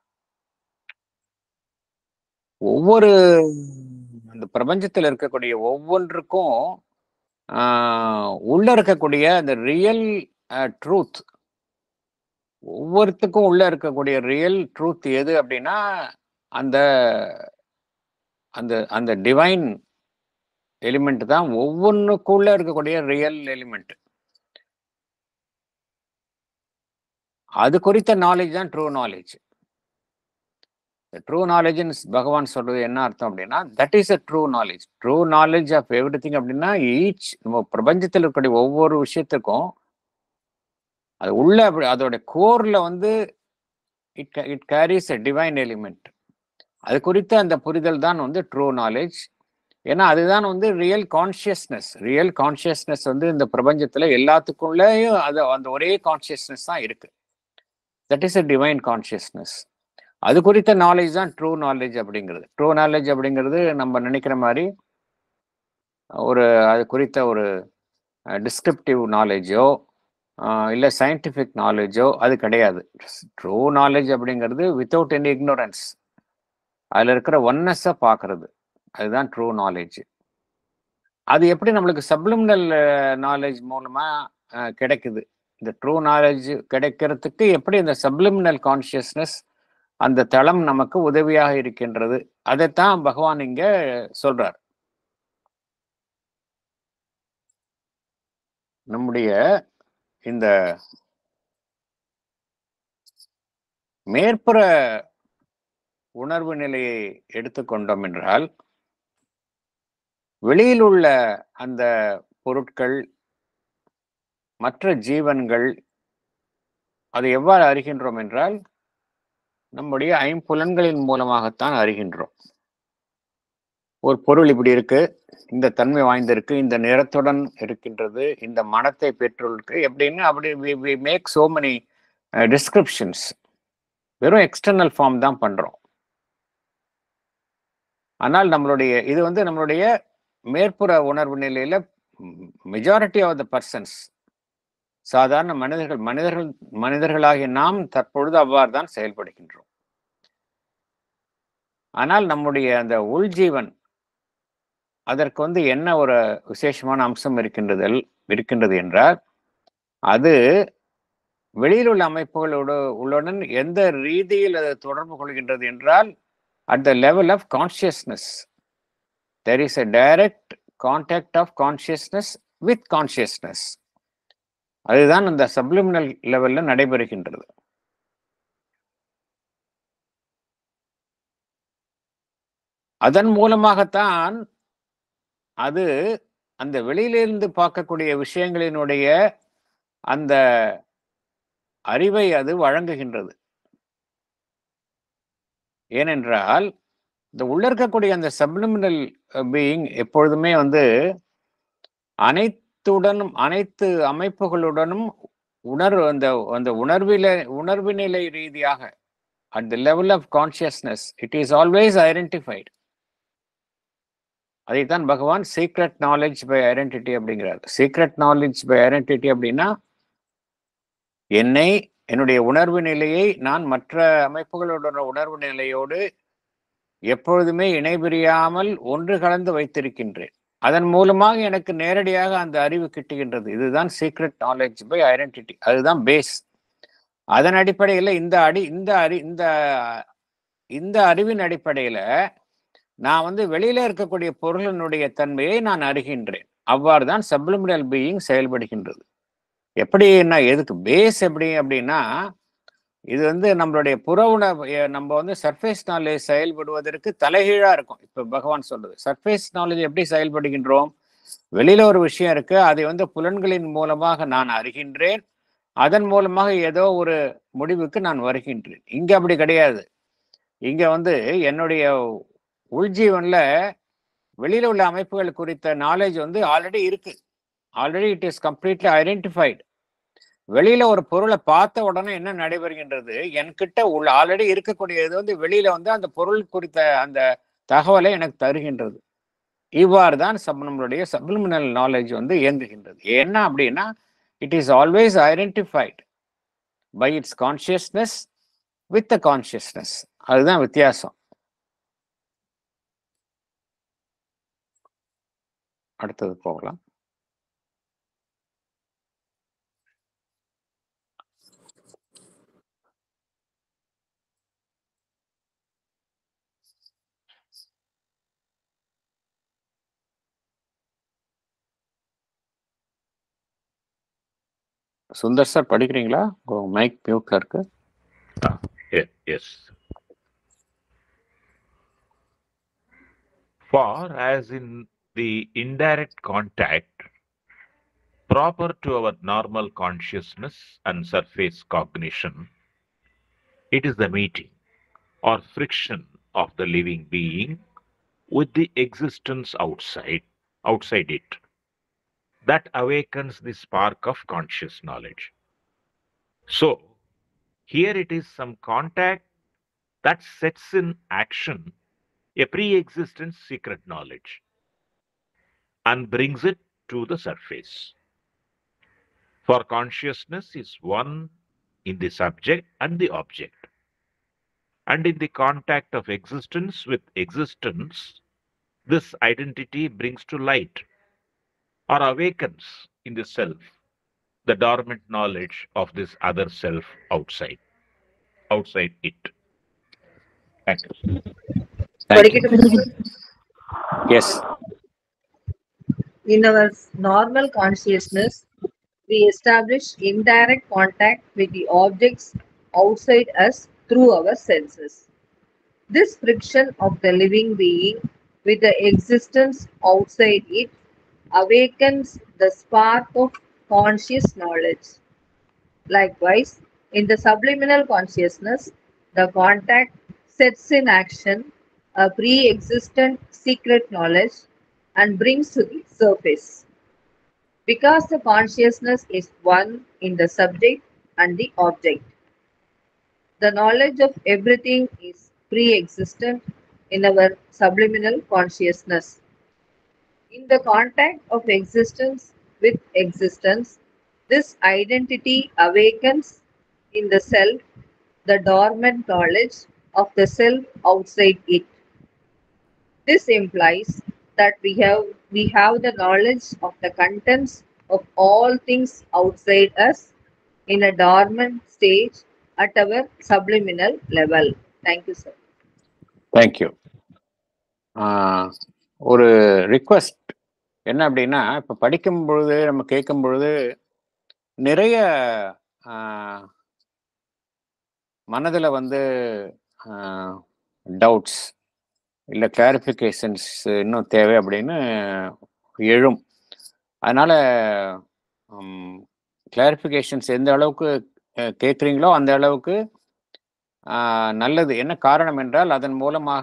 ஒவ்வொரு அந்த பிரபஞ்சத்தில் இருக்கக்கூடிய ஒவ்வொன்றுக்கும் ஆஹ், உள்ள இருக்கக்கூடிய அந்த ரியல் ட்ரூத் ஒவ்வொருத்துக்கும் உள்ள இருக்கக்கூடிய ரியல் ட்ரூத் எது அப்படின்னா அந்த அந்த அந்த டிவைன் எலிமெண்ட் தான் ஒவ்வொன்றுக்குள்ள இருக்கக்கூடிய ரியல் எலிமெண்ட் அது குறித்த நாலேஜ் தான் ட்ரூ நாலேஜ் ட்ரூ நாலேஜ்னு பகவான் சொல்றது என்ன அர்த்தம் அப்படின்னா that is a true knowledge true knowledge of everything அப்படின்னா ஈச் நம்ம பிரபஞ்சத்தில் இருக்கக்கூடிய ஒவ்வொரு விஷயத்துக்கும் அது உள்ள அப்படி அதோட கோர்ல வந்து it it carries a divine element அது குறித்த அந்த புரிதல் தான் வந்து ட்ரூ நாலேஜ் ஏன்னா அதுதான் வந்து ரியல் கான்ஷியஸ்னஸ் ரியல் கான்ஷியஸ்னஸ் வந்து இந்த பிரபஞ்சத்துல எல்லாத்துக்குள்ளேயும் அது அந்த ஒரே கான்ஷியஸ்னஸ் தான் இருக்கு that is a divine consciousness அது குறித்த நாலேஜ் தான் ட்ரூ நாலேஜ் அப்படிங்கிறது ட்ரூ நாலேஜ் அப்படிங்கிறது நம்ம நினைக்கிற மாதிரி ஒரு அது குறித்த ஒரு டிஸ்கிரிப்டிவ் நாலேஜோ இல்லை சயின்டிஃபிக் நாலேஜோ அது கிடையாது ட்ரூ நாலேஜ் அப்படிங்கிறது வித்தவுட் எனி இக்னோரன்ஸ் அதில் இருக்கிற ஒன்னஸை பார்க்கறது அதுதான் ட்ரூ நாலேஜ் அது எப்படி நம்மளுக்கு சப்ளிமினல் நாலேஜ் மூலமா அஹ், கிடைக்குது இந்த ட்ரூ நாலேஜ் கிடைக்கிறதுக்கு எப்படி இந்த சப்ளிமினல் கான்ஷியஸ்னஸ் அந்த தளம் நமக்கு உதவியாக இருக்கின்றது அதைத்தான் பகவான் இங்க சொல்றார் நம்முடைய இந்த மேற்புற உணர்வு நிலையை எடுத்துக்கொண்டோம் என்றால் வெளியில் உள்ள அந்த பொருட்கள் மற்ற ஜீவன்கள் அதை எவ்வாறு அறிகின்றோம் என்றால் நம்முடைய ஐம்புலன்களின் மூலமாகத்தான் அறிகின்றோம் ஒரு பொருள் இப்படி இருக்கு இந்த தன்மை வாய்ந்திருக்கு இந்த நிறத்துடன் இருக்கின்றது இந்த மனத்தை பெற்றுள்ளது எப்படின்னு அப்படி மேக் சோ மெனி டிஸ்கிரிப்ஷன்ஸ் வெறும் எக்ஸ்டர்னல் ஃபார்ம் தான் பண்றோம் ஆனால் நம்மளுடைய இது வந்து நம்மளுடைய மேற்புற உணர்வு நிலையில மெஜாரிட்டி ஆஃப் த பர்சன்ஸ் சாதாரண மனிதர்கள் மனிதர்கள் மனிதர்களாகிய நாம் தற்பொழுது அவ்வாறு தான் செயல்படுகின்றோம் ஆனால் நம்முடைய அந்த உள்ஜீவன் அதற்கு வந்து என்ன ஒரு விசேஷமான அம்சம் இருக்கின்றது இருக்கின்றது என்றால் அது வெளியில் உள்ள அமைப்புகளோடு உள்ளுடன் எந்த ரீதியில் அது தொடர்பு கொள்கின்றது என்றால் at the level of consciousness. There is a direct contact of consciousness with consciousness. அதுதான் அந்த சப்ளிமினல் லெவல்ல நடைபெறுகின்றது அதன் மூலமாகத்தான் அது அந்த வெளியிலிருந்து பார்க்கக்கூடிய விஷயங்களினுடைய அந்த அறிவை அது வழங்குகின்றது ஏனென்றால் இந்த உள்ள இருக்கக்கூடிய அந்த சப்ளிமினல் பீயிங் எப்பொழுதுமே வந்து அனைத்துடனும் அனைத்து அமைப்புகளுடனும் உணர்வு அந்த அந்த உணர்வில உணர்வு நிலை ரீதியாக at the level of consciousness it is always identified அதைத்தான் Bhagavan secret knowledge by identity அப்படிங்கிறார் சீக்ரெட் நாலேஜ் பை ஐடென்டிட்டி அப்படின்னா என்னை என்னுடைய உணர்வு நிலையை நான் மற்ற அமைப்புகளுடன் உணர்வு நிலையோடு எப்பொழுதுமே இணைபிரியாமல் ஒன்று கலந்து வைத்திருக்கின்றேன் அதன் மூலமாக எனக்கு நேரடியாக அந்த அறிவு கிட்டுகின்றது இதுதான் சீக்ரெட் நாலேஜ் பை ஐடென்டிட்டி அதுதான் பேஸ் அதன் அடிப்படையில் இந்த அடி இந்த அறி இந்த இந்த அறிவின் அடிப்படையில நான் வந்து வெளியில இருக்கக்கூடிய பொருளினுடைய தன்மையை நான் அறிகின்றேன் அவ்வாறு தான் சப்ளிமினல் பீயிங் செயல்படுகின்றது எப்படின்னா எதுக்கு பேஸ் எப்படி அப்படின்னா இது வந்து நம்மளுடைய புற உணர்வு எ- நம்ம வந்து சர்ஃபேஸ் நாலேஜ் செயல்படுவதற்கு தலைகீழா இருக்கும் இப்ப பகவான் சொல்றது சர்ஃபேஸ் நாலேஜ் எப்படி செயல்படுகின்றோம் வெளியில ஒரு விஷயம் இருக்கு அதை வந்து புலன்களின் மூலமாக நான் அறிகின்றேன் அதன் மூலமாக ஏதோ ஒரு முடிவுக்கு நான் வருகின்றேன் இங்க அப்படி கிடையாது இங்க வந்து என்னுடைய உள்ஜீவன்ல வெளியில உள்ள அமைப்புகள் குறித்த நாலேஜ் வந்து ஆல்ரெடி இருக்கு already it is completely identified வெளியில ஒரு பொருளை பார்த்த உடனே என்ன நடைபெறுகின்றது என்கிட்ட உள்ள ஆல்ரெடி இருக்கக்கூடியது வந்து வெளியில வந்து அந்த பொருள் குறித்த அந்த தகவலை எனக்கு தருகின்றது இவ்வாறு தான் சப் நம்மளுடைய சப்ளிமினல் நாலேஜ் வந்து இயங்குகின்றது என்ன அப்படின்னா it is always identified by its consciousness with the consciousness அதுதான் வித்தியாசம் அடுத்தது போகலாம் சுந்தர் சார் படிக்கிறீங்களா மைக் மியூட்ல இருக்கு Ye- Yes. For as in the indirect contact, proper to our normal consciousness and surface cognition, it is the meeting or friction of the living being with the existence outside outside it that awakens the spark of conscious knowledge so here it is some contact that sets in action a pre-existent secret knowledge and brings it to the surface for consciousness is one in the subject and the object and in the contact of existence with existence, this identity brings to light or awakens in the self the dormant knowledge of this other self outside, outside it. Thank you. Thank you. படிக்கட்டுமா? Yes. In our normal consciousness, we establish indirect contact with the objects outside us through our senses. This friction of the living being with the existence outside it awakens the spark of conscious knowledge. Likewise, in the subliminal consciousness, the contact sets in action a pre existent secret knowledge and brings to the surface. Because the consciousness is one in the subject and the object, the knowledge of everything is pre existent in our subliminal consciousness. In the contact of existence with existence, this identity awakens in the self the dormant knowledge of the self outside it. This implies that we have we have the knowledge of the contents of all things outside us in a dormant stage at our subliminal level. Thank you, sir. Thank you ஒரு request என்ன அப்படின்னா இப்போ படிக்கும் பொழுது நம்ம கேட்கும் பொழுது நிறைய மனதில் வந்து டவுட்ஸ் இல்லை கிளாரிஃபிகேஷன்ஸ் இன்னும் தேவை அப்படின்னு எழும் அதனால் கிளாரிஃபிகேஷன்ஸ் எந்த அளவுக்கு கேட்குறீங்களோ அந்த அளவுக்கு ஆஹ், நல்லது என்ன காரணம் என்றால் அதன் மூலமாக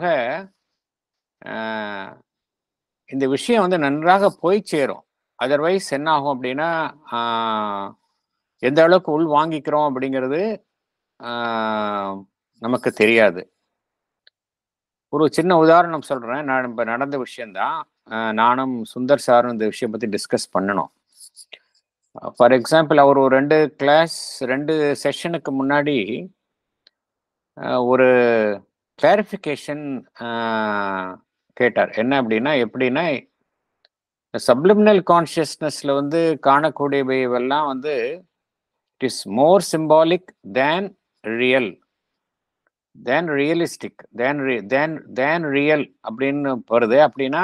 ஆஹ், இந்த விஷயம் வந்து நன்றாக போய் சேரும் அதர்வைஸ் என்ன ஆகும் அப்படின்னா ஆஹ், எந்த அளவுக்கு உள் வாங்கிக்கிறோம் அப்படிங்கிறது ஆஹ், நமக்கு தெரியாது ஒரு சின்ன உதாரணம் சொல்றேன் நான் இப்போ நடந்த விஷயம்தான் ஆஹ், நானும் சுந்தர் சாரும் இந்த விஷயம் பத்தி டிஸ்கஸ் பண்ணணும் ஃபார் எக்ஸாம்பிள் அவர் ஒரு ரெண்டு கிளாஸ் ரெண்டு செஷனுக்கு முன்னாடி ஆஹ், ஒரு கிளாரிஃபிகேஷன் கேட்டார் என்ன அப்படின்னா எப்படின்னா சப்ளிமினல் கான்ஷியஸ்னஸ்ல வந்து காணக்கூடியவையெல்லாம் வந்து it is more symbolic than real than realistic than than than real அப்படின்னு வருது அப்படின்னா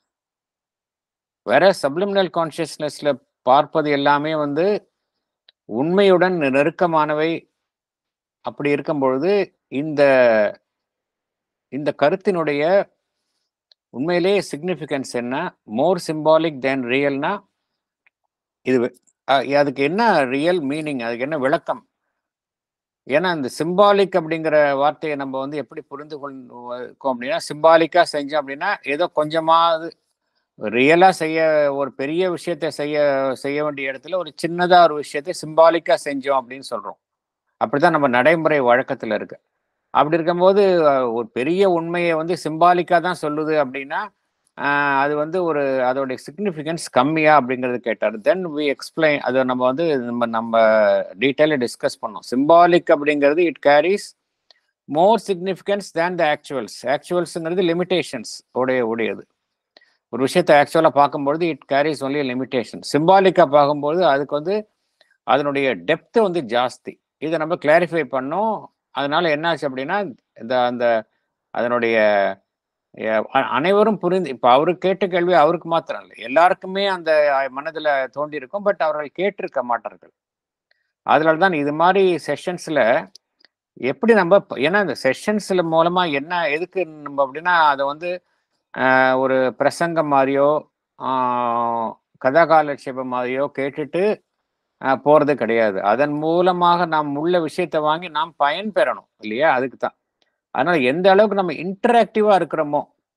வேற சப்ளிமினல் கான்ஷியஸ்னஸ்ல பார்ப்பது எல்லாமே வந்து உண்மையுடன் நெருக்கமானவை அப்படி இருக்கும் பொழுது இந்த இந்த கருத்தினுடைய உண்மையிலேயே சிக்னிஃபிகன்ஸ் என்ன மோர் சிம்பாலிக் தேன் ரியல்னா இது வெ- அஹ் அதுக்கு என்ன ரியல் மீனிங் அதுக்கு என்ன விளக்கம் ஏன்னா இந்த சிம்பாலிக் அப்படிங்கிற வார்த்தையை நம்ம வந்து எப்படி புரிந்து கொள்வோம் அப்படின்னா சிம்பாலிக்கா செஞ்சோம் அப்படின்னா ஏதோ கொஞ்சமாவது ரியலா செய்ய ஒரு பெரிய விஷயத்தை செய்ய செய்ய வேண்டிய இடத்துல ஒரு சின்னதா ஒரு விஷயத்தை சிம்பாலிக்கா செஞ்சோம் அப்படின்னு சொல்றோம் அப்படிதான் நம்ம நடைமுறை வழக்கத்துல இருக்கு அப்படி இருக்கும்போது அஹ், ஒரு பெரிய உண்மையை வந்து சிம்பாலிக்கா தான் சொல்லுது அப்படின்னா ஆஹ், அது வந்து ஒரு அதோடைய சிக்னிஃபிகன்ஸ் கம்மியா அப்படிங்கறது கேட்டார் தென் வி எக்ஸ்பிளைன் அதை நம்ம வந்து நம்ம நம்ம டீட்டெயிலாக டிஸ்கஸ் பண்ணோம் சிம்பாலிக் அப்படிங்கிறது it carries more significance than the actuals ஆக்சுவல்ஸுங்கிறது லிமிடேஷன்ஸ் உடைய உடையது ஒரு விஷயத்தை ஆக்சுவலாக பார்க்கும்பொழுது இட் கேரிஸ் ஒன்லி லிமிடேஷன் சிம்பாலிக்காக பார்க்கும்போது அதுக்கு வந்து அதனுடைய டெப்த்து வந்து ஜாஸ்தி இதை நம்ம கிளாரிஃபை பண்ணோம் அதனால என்னாச்சு அப்படின்னா இந்த அந்த அதனுடைய அஹ், அ- அனைவரும் புரிந்து இப்போ அவரு கேட்ட கேள்வி அவருக்கு மாத்திரம் இல்லை எல்லாருக்குமே அந்த மனதில் தோண்டி இருக்கும் பட் அவர்கள் கேட்டிருக்க மாட்டார்கள் அதனால தான் இது மாதிரி செஷன்ஸில் எப்படி நம்ம ப- ஏன்னா இந்த செஷன்ஸ்ல மூலமா என்ன எதுக்கு நம்ம அப்படின்னா அதை வந்து ஆஹ், ஒரு பிரசங்கம் மாதிரியோ ஆஹ், கதாகாலட்சேபம் மாதிரியோ கேட்டுட்டு ஆஹ், போறது கிடையாது அதன் மூலமாக நாம் உள்ள விஷயத்தை வாங்கி நாம் பயன் பெறணும் இல்லையா அதுக்கு தான் அதனால எந்த அளவுக்கு நம்ம இன்டராக்டிவா இருக்கிறோமோ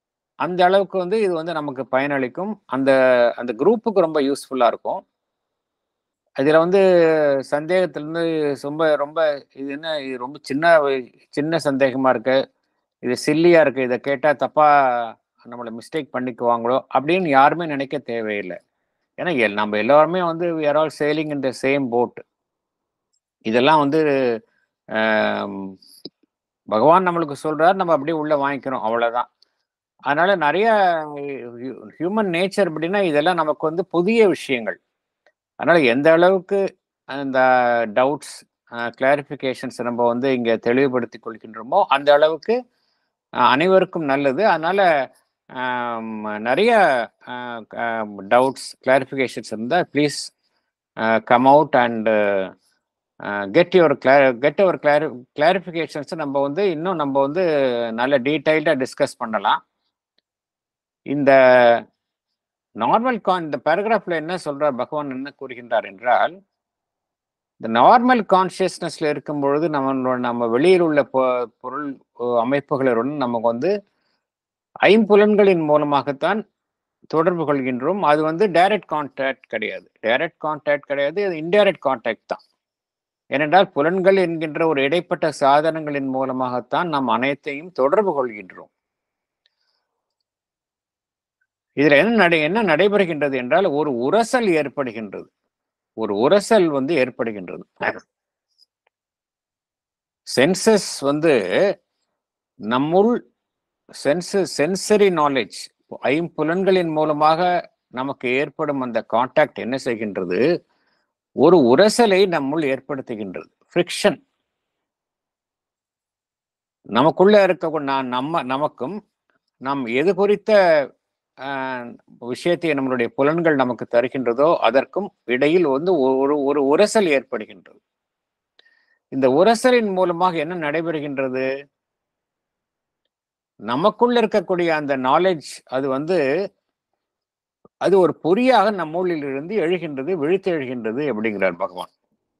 அந்த அளவுக்கு வந்து இது வந்து நமக்கு பயனளிக்கும் அந்த அந்த குரூப்புக்கு ரொம்ப யூஸ்ஃபுல்லா இருக்கும் இதுல வந்து சந்தேகத்திலிருந்து ரொம்ப ரொம்ப இது என்ன இது ரொம்ப சின்ன வ- சின்ன சந்தேகமா இருக்கு இது சில்லியா இருக்கு இதை கேட்டா தப்பா நம்மளை மிஸ்டேக் பண்ணிக்குவாங்களோ அப்படின்னு யாருமே நினைக்க தேவையில்லை ஏன்னா எல்- நம்ம எல்லாருமே வந்து we are all sailing in the same boat இதெல்லாம் வந்து ஆம், பகவான் நம்மளுக்கு சொல்றாரு நம்ம அப்படியே உள்ள வாங்கிக்கிறோம் அவ்வளவுதான் அதனால நிறைய ஹியூமன் நேச்சர் அப்படின்னா இதெல்லாம் நமக்கு வந்து புதிய விஷயங்கள் அதனால எந்த அளவுக்கு அந்த டவுட்ஸ் கிளாரிஃபிகேஷன்ஸ் நம்ம வந்து இங்க தெளிவுபடுத்தி கொள்கின்றோமோ அந்த அளவுக்கு அஹ், அனைவருக்கும் நல்லது அதனால ஆம், நிறைய டவுட்ஸ் கிளாரிஃபிகேஷன்ஸ் இருந்தால் please come out and get your clari get your clari clarifications நம்ம வந்து இன்னும் நம்ம வந்து நல்ல டீட்டெயில்டாக டிஸ்கஸ் பண்ணலாம் இந்த நார்மல் கான் இந்த பேராகிராஃப்ல என்ன சொல்றார் பகவான் என்ன கூறுகின்றார் என்றால் இந்த நார்மல் கான்சியஸ்னஸ்ல இருக்கும் பொழுது நம்ம நம்ம வெளியில் உள்ள பொ- பொருள் அஹ், அமைப்புகளுடன் நமக்கு வந்து ஐம்புலன்களின் மூலமாகத்தான் தொடர்பு கொள்கின்றோம் அது வந்து டைரக்ட் கான்டாக்ட் கிடையாது டைரக்ட் கான்டாக்ட் கிடையாது அது இன்டைரக்ட் கான்டாக்ட் தான் ஏனென்றால் புலன்கள் என்கின்ற ஒரு இடைப்பட்ட சாதனங்களின் மூலமாகத்தான் நாம் அனைத்தையும் தொடர்பு கொள்கின்றோம் இதுல என்ன நடை என்ன நடைபெறுகின்றது என்றால் ஒரு உரசல் ஏற்படுகின்றது ஒரு உரசல் வந்து ஏற்படுகின்றது சென்சஸ் வந்து நம்முள் சென்சு சென்சரி நாலேஜ் ஐம்புலன்களின் மூலமாக நமக்கு ஏற்படும் அந்த கான்டாக்ட் என்ன செய்கின்றது ஒரு உரசலை நம்முள் ஏற்படுத்துகின்றது ஃப்ரிக்ஷன் நமக்குள்ள இருக்க நான் நம்ம நமக்கும் நாம் எது குறித்த ஆஹ், விஷயத்தை நம்மளுடைய புலன்கள் நமக்கு தருகின்றதோ அதற்கும் இடையில் வந்து ஒரு ஒரு உரசல் ஏற்படுகின்றது இந்த உரசலின் மூலமாக என்ன நடைபெறுகின்றது நமக்குள்ள இருக்கக்கூடிய அந்த நாலேஜ் அது வந்து அது ஒரு பொறியாக நம்முள்ளில் இருந்து எழுகின்றது விழித்து எழுகின்றது அப்படிங்கிறார் பகவான்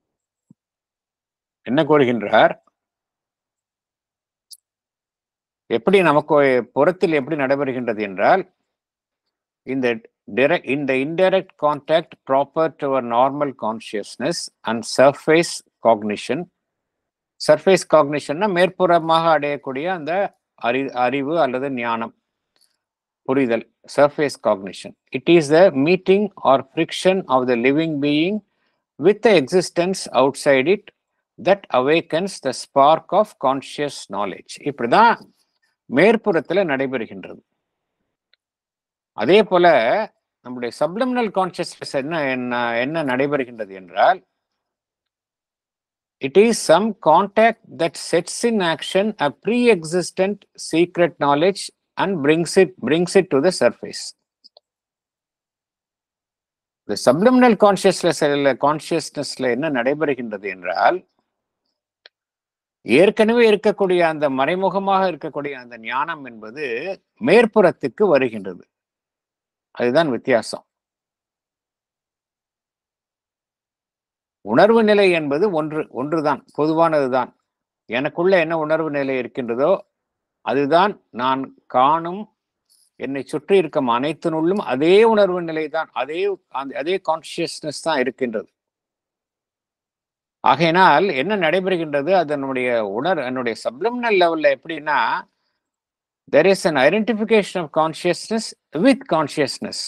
என்ன கூறுகின்றார் எப்படி நமக்கு புறத்தில் எப்படி நடைபெறுகின்றது என்றால் இந்த direct in the indirect contact proper to our normal consciousness and surface cognition surface cognitionனா மேற்புறமாக அடையக்கூடிய அந்த அறி அறிவு அல்லது ஞானம் புரிதல் surface cognition it is the meeting or friction of the living being with the existence outside it that awakens the spark of conscious knowledge இப்படிதான் மேற்புறத்துல நடைபெறுகின்றது அதே போல நம்முடைய சப்ளிமினல் கான்சியஸ்னஸ் என்ன என்ன என்ன நடைபெறுகின்றது என்றால் it is some contact that sets in action a pre existent secret knowledge and brings it brings it to the surface இந்த சப்ளிமினல் கான்சியஸ்னஸ் கான்சியஸ்னஸ்ல என்ன நடைபெறுகின்றது என்றால் ஏற்கனவே இருக்கக்கூடிய அந்த மறைமுகமாக இருக்கக்கூடிய அந்த ஞானம் என்பது மேற்புறத்துக்கு வருகின்றது அதுதான் வித்தியாசம் உணர்வு நிலை என்பது ஒன்று ஒன்றுதான் பொதுவானதுதான் எனக்குள்ள என்ன உணர்வு நிலை இருக்கின்றதோ அதுதான் நான் காணும் என்னை சுற்றி இருக்கும் அனைத்தினுள்ளும் அதே உணர்வு நிலை தான் அதே அந்த அதே கான்சியஸ்னஸ் தான் இருக்கின்றது ஆகையினால் என்ன நடைபெறுகின்றது அதனுடைய உணர் என்னுடைய சப்ளிமினல் லெவல்ல எப்படின்னா there is an identification of consciousness with consciousness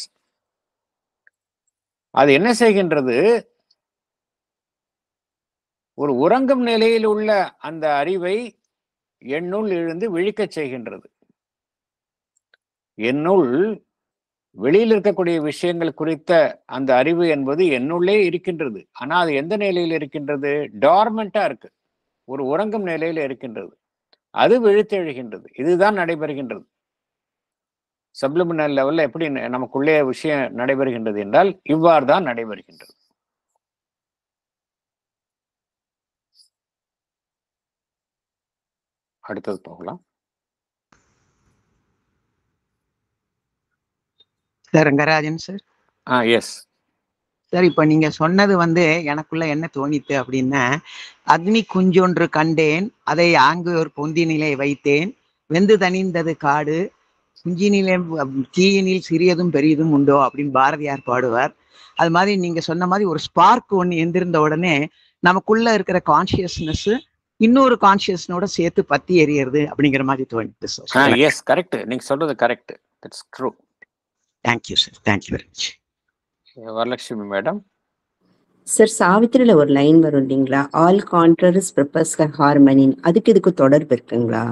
அது என்ன செய்கின்றது ஒரு உறங்கும் நிலையில் உள்ள அந்த அறிவை என்னுள் இழுந்து விழிக்கச் செய்கின்றது என்னுள் வெளியில் இருக்கக்கூடிய விஷயங்கள் குறித்த அந்த அறிவு என்பது என்னுள்ளே இருக்கின்றது ஆனா அது எந்த நிலையில் இருக்கின்றது டார்மெண்டா இருக்கு ஒரு உறங்கும் நிலையில் இருக்கின்றது அது விழித்தெழுகின்றது இதுதான் நடைபெறுகின்றது சப்ளிமினல் லெவல்ல எப்படி ந- நமக்குள்ளே விஷயம் நடைபெறுகின்றது என்றால் இவ்வாறு தான் நடைபெறுகின்றது அடுத்தது போகலாம் sir Rangarajan sir ah yes sir இப்போ நீங்க சொன்னது வந்து எனக்குள்ள என்ன தோணித்து அப்படின்னா அக்னி குஞ்சொன்று கண்டேன் அதை ஆங்கு ஒரு பொந்தினிலே வைத்தேன் வெந்து தணிந்தது காடு குஞ்சினிலே தீயினில் சிறியதும் பெரியதும் உண்டோ அப்படின்னு பாரதியார் பாடுவார் அது மாதிரி நீங்க சொன்ன மாதிரி ஒரு ஸ்பார்க் ஒன்று எந்திருந்த உடனே நமக்குள்ள இருக்கிற கான்சியஸ்னஸ் இன்னொரு கான்சியஸ்னோட சேர்த்து பத்தி எறியறது அப்படிங்கிற மாதிரி தோணிட்டு சார் எஸ் கரெக்ட் நீங்க சொல்றது correct that's true thank you sir thank you very much Varalakshmi madam sir சாவித்திரியில ஒரு லைன் வரும் இல்லைங்களா ஆல் கான்ட்ரரிஸ் ப்ரிப்பர்ஸ் ஹார்மனின் அதுக்கு இதுக்கு தொடர்பு இருக்குங்களா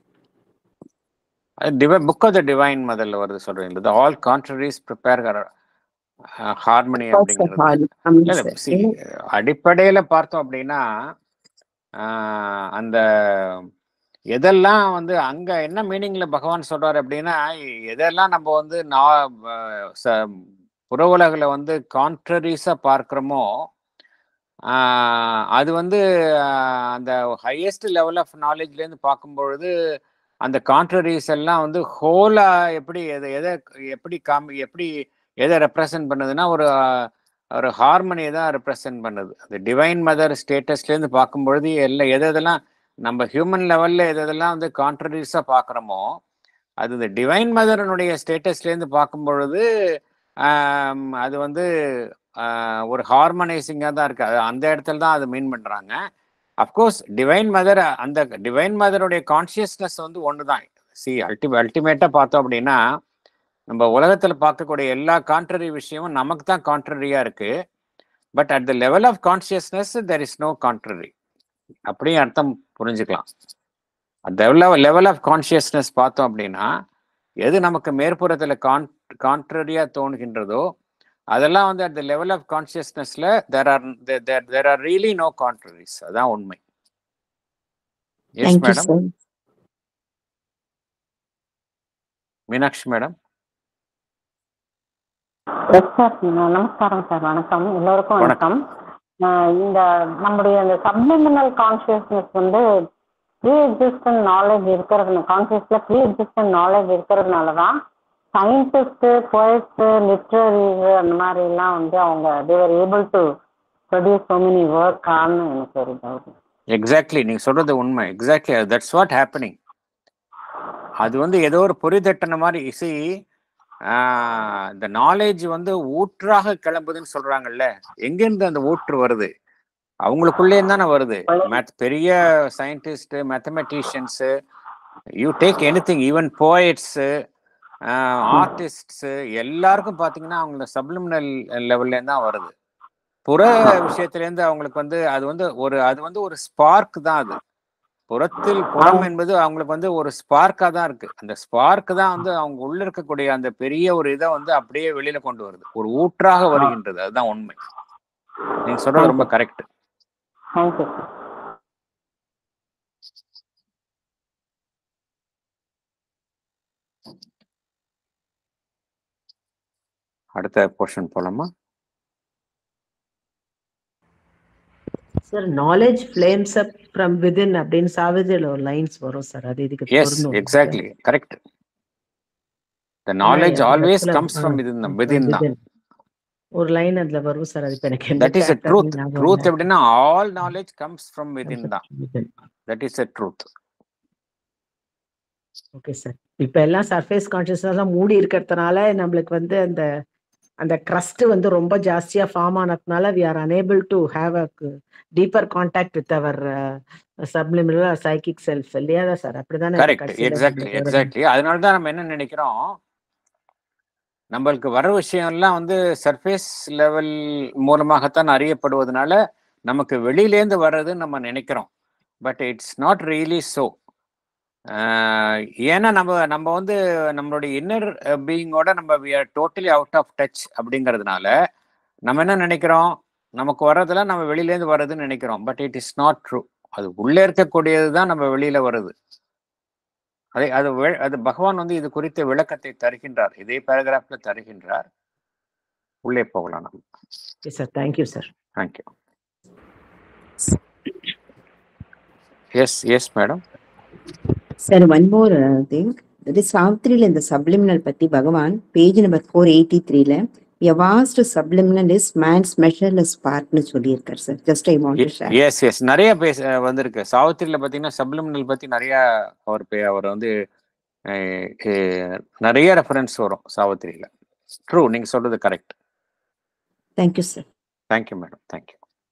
புக் ஆஃப் த டிவைன் முதல்ல வருது சொல்றீங்களா ஆல் கான்ட்ரரிஸ் ப்ரிப்பேர் ஹார்மனி அப்படிங்கிறது இல்ல, இல்ல, see, அடிப்படையில பார்த்தோம் அப்படின்னா ஆஹ், அந்த எதெல்லாம் வந்து அங்க என்ன மீனிங்ல பகவான் சொல்றாரு அப்படின்னா எதெல்லாம் நம்ம வந்து நா- அஹ், ச- புற உலகில் வந்து கான்ட்ரரிஸா பார்க்கிறோமோ ஆஹ், அது வந்து ஆஹ், அந்த ஹையஸ்ட் லெவல் ஆஃப் நாலேஜ்லேருந்து பார்க்கும்பொழுது அந்த கான்ட்ரரிஸ் எல்லாம் வந்து ஹோலா எப்படி எதை எதை எப்படி காமி எப்படி எதை ரெப்ரசன்ட் பண்ணுதுன்னா ஒரு ஆஹ், ஒரு ஹார்மனியை தான் ரெப்ரசன்ட் பண்ணுது அந்த டிவைன் மதர் ஸ்டேட்டஸ்லேருந்து பார்க்கும்பொழுது எல்லாம் எது எதெல்லாம் நம்ம ஹியூமன் லெவல்ல எது எதெல்லாம் வந்து கான்ட்ரடியூஸாக பார்க்குறோமோ அது இந்த டிவைன் மதரனுடைய ஸ்டேட்டஸ்லேருந்து பார்க்கும் பொழுது ஆம், அது வந்து ஆஹ், ஒரு ஹார்மனைசிங்காக தான் இருக்கு அது அந்த இடத்துல தான் அது மீன் பண்ணுறாங்க அஃப்கோர்ஸ் டிவைன் மதர் அந்த டிவைன் மதருடைய கான்சியஸ்னஸ் வந்து ஒன்று தான் சி அல்டி அல்டிமேட்டாக பார்த்தோம் அப்படின்னா நம்ம உலகத்தில் பார்க்கக்கூடிய எல்லா கான்ட்ரரி விஷயமும் நமக்கு தான் கான்ட்ரரியாக இருக்கு but at the level of consciousness there is no contrary அப்படியும் அர்த்தம் புரிஞ்சுக்கலாம் லெவல் லெவல் ஆஃப் கான்சியஸ்னஸ் பார்த்தோம் அப்படின்னா எது நமக்கு மேற்புறத்தில் கான் கான்ட்ரரியாக தோணுகின்றதோ அதெல்லாம் வந்து அட் த லெவல் ஆஃப் கான்சியஸ்னஸ்ல there are there are really no contraries அதான் உண்மை yes thank you madam sir Meenakshi madam yes sir நமஸ்காரம் சார் வணக்கம் எல்லோருக்கும் வணக்கம். வணக்கம் ஆஹ் இந்த நம்முடைய இந்த சப்ளிமினல் கான்சியஸ்னஸ் வந்து ப்ரீ எக்ஸிஸ்டன்ட் நாலேஜ் இருக்கிறது கான்சியஸ்ல ப்ரீ எக்ஸிஸ்டன்ட் நாலேஜ் இருக்கிறதுனால தான் சயின்டிஸ்ட்டு போயட்ஸு லிட்ரரிஸ் அந்த மாதிரி எல்லாம் வந்து அவங்க they were able to produce so many work ஆன்னு எனக்கு ஒரு டவுட் எக்ஸாக்ட்லி நீங்க சொல்றது உண்மை எக்ஸாக்ட்லி தட்ஸ் வாட் ஹேப்பனிங் அது வந்து ஏதோ ஒரு பொறிதட்டின மாதிரி இசை இந்த நாலேஜ் வந்து ஊற்றாக கிளம்புதுன்னு சொல்றாங்கல்ல எங்கேருந்து அந்த ஊற்று வருது அவங்களுக்குள்ளே தானே வருது Math- பெரிய scientist mathematicians you take anything even poets artists எல்லாருக்கும் பார்த்தீங்கன்னா அவங்க சப்ளிமினல் லெவல்லேருந்து தான் வருது புற விஷயத்திலேருந்து அவங்களுக்கு வந்து அது வந்து ஒரு அது வந்து ஒரு ஸ்பார்க் தான் அது புறத்தில் புறம் என்பது அவங்களுக்கு வந்து ஒரு ஸ்பார்க்கா தான் இருக்கு அந்த ஸ்பார்க் தான் வந்து அவங்க உள்ள இருக்கக்கூடிய அந்த பெரிய ஒரு இதை வந்து அப்படியே வெளியில கொண்டு வருது ஒரு ஊற்றாக வருகின்றது அதுதான் உண்மை நீங்க சொல்றது ரொம்ப கரெக்ட் தேங்க்யூ சார் அடுத்த போர்ஷன் போலாமா sir knowledge flames up from within அப்படின்னு சாவிதிரில ஒரு லைன்ஸ் வரும் சார் அது இதுக்கு எஸ் பொருந்தும். எக்ஸாக்ட்லி கரெக்ட் த நாலேஜ் அந்த ஆல்வேஸ் இடத்துல, comes from ah, within from within தான் within. ஒரு லைன் அதுல வரும் சார் அது இப்ப எனக்கு எந்த that is a chapter truth ஞாபகம் ட்ரூத் இல்ல. எப்படின்னா all knowledge comes from within தான் Within. That is a truth okay sir இப்ப எல்லாம் சர்ஃபேஸ் கான்சியஸ்னஸ் தான் மூடி இருக்கிறதுனால நம்மளுக்கு வந்து அந்த அந்த ட்ரஸ்ட் வந்து ரொம்ப ஜாஸ்தியா ஃபார்ம் ஆனதுனால we are unable to have a deeper contact with our subliminal psychic self இல்லையா சார் அப்படிதானே கரெக்ட் கடைசியில எக்ஸாக்ட்லி நம்மளுக்கு வருது. எக்ஸாக்ட்லி அதனால தான் நம்ம என்ன நினைக்கிறோம் நம்மளுக்கு வர விஷயம் எல்லாம் வந்து சர்ஃபேஸ் லெவல் மூலமாகத்தான் அறியப்படுவதனால நமக்கு வெளியிலேருந்து வர்றதுன்னு நம்ம நினைக்கிறோம் but it's not really so ஏன்னா நம்ம நம்ம வந்து நம்மளுடைய இன்னர் பீயிங்கோட நம்ம we are totally out of touch அப்படிங்கிறதுனால நம்ம என்ன நினைக்கிறோம் நமக்கு வர்றதெல்லாம் நம்ம வெளியிலேருந்து வர்றதுன்னு நினைக்கிறோம் but it is not true அது உள்ளே இருக்கக்கூடியது தான் நம்ம வெளியில வருது அதை அது வே- அது பகவான் வந்து இது குறித்த விளக்கத்தை தருகின்றார் இதே பேராகிராஃப்ல தருகின்றார் உள்ளே போகலாம் நம்ம okay sir thank you sir thank you yes yes madam sir one more thing இது சாவித்திரியில இந்த சப்ளிமினல் பத்தி பகவான் பேஜ் நம்பர் ஃபோர் எயிட்டி த்ரீல a vast subliminal is man's measureless பார்ட்னு சொல்லியிருக்காரு sir just I want to share yes yes நிறைய பேச வந்திருக்கு சாவித்திரியில பாத்தீங்கன்னா சப்ளிமினல் பத்தி நிறைய அவர் பே- அவர் வந்து அஹ் அஹ் நிறைய ரெஃபரன்ஸ் வரும் சாவித்திரியில ட்ரூ நீங்க சொல்றது correct thank you sir thank you madam thank you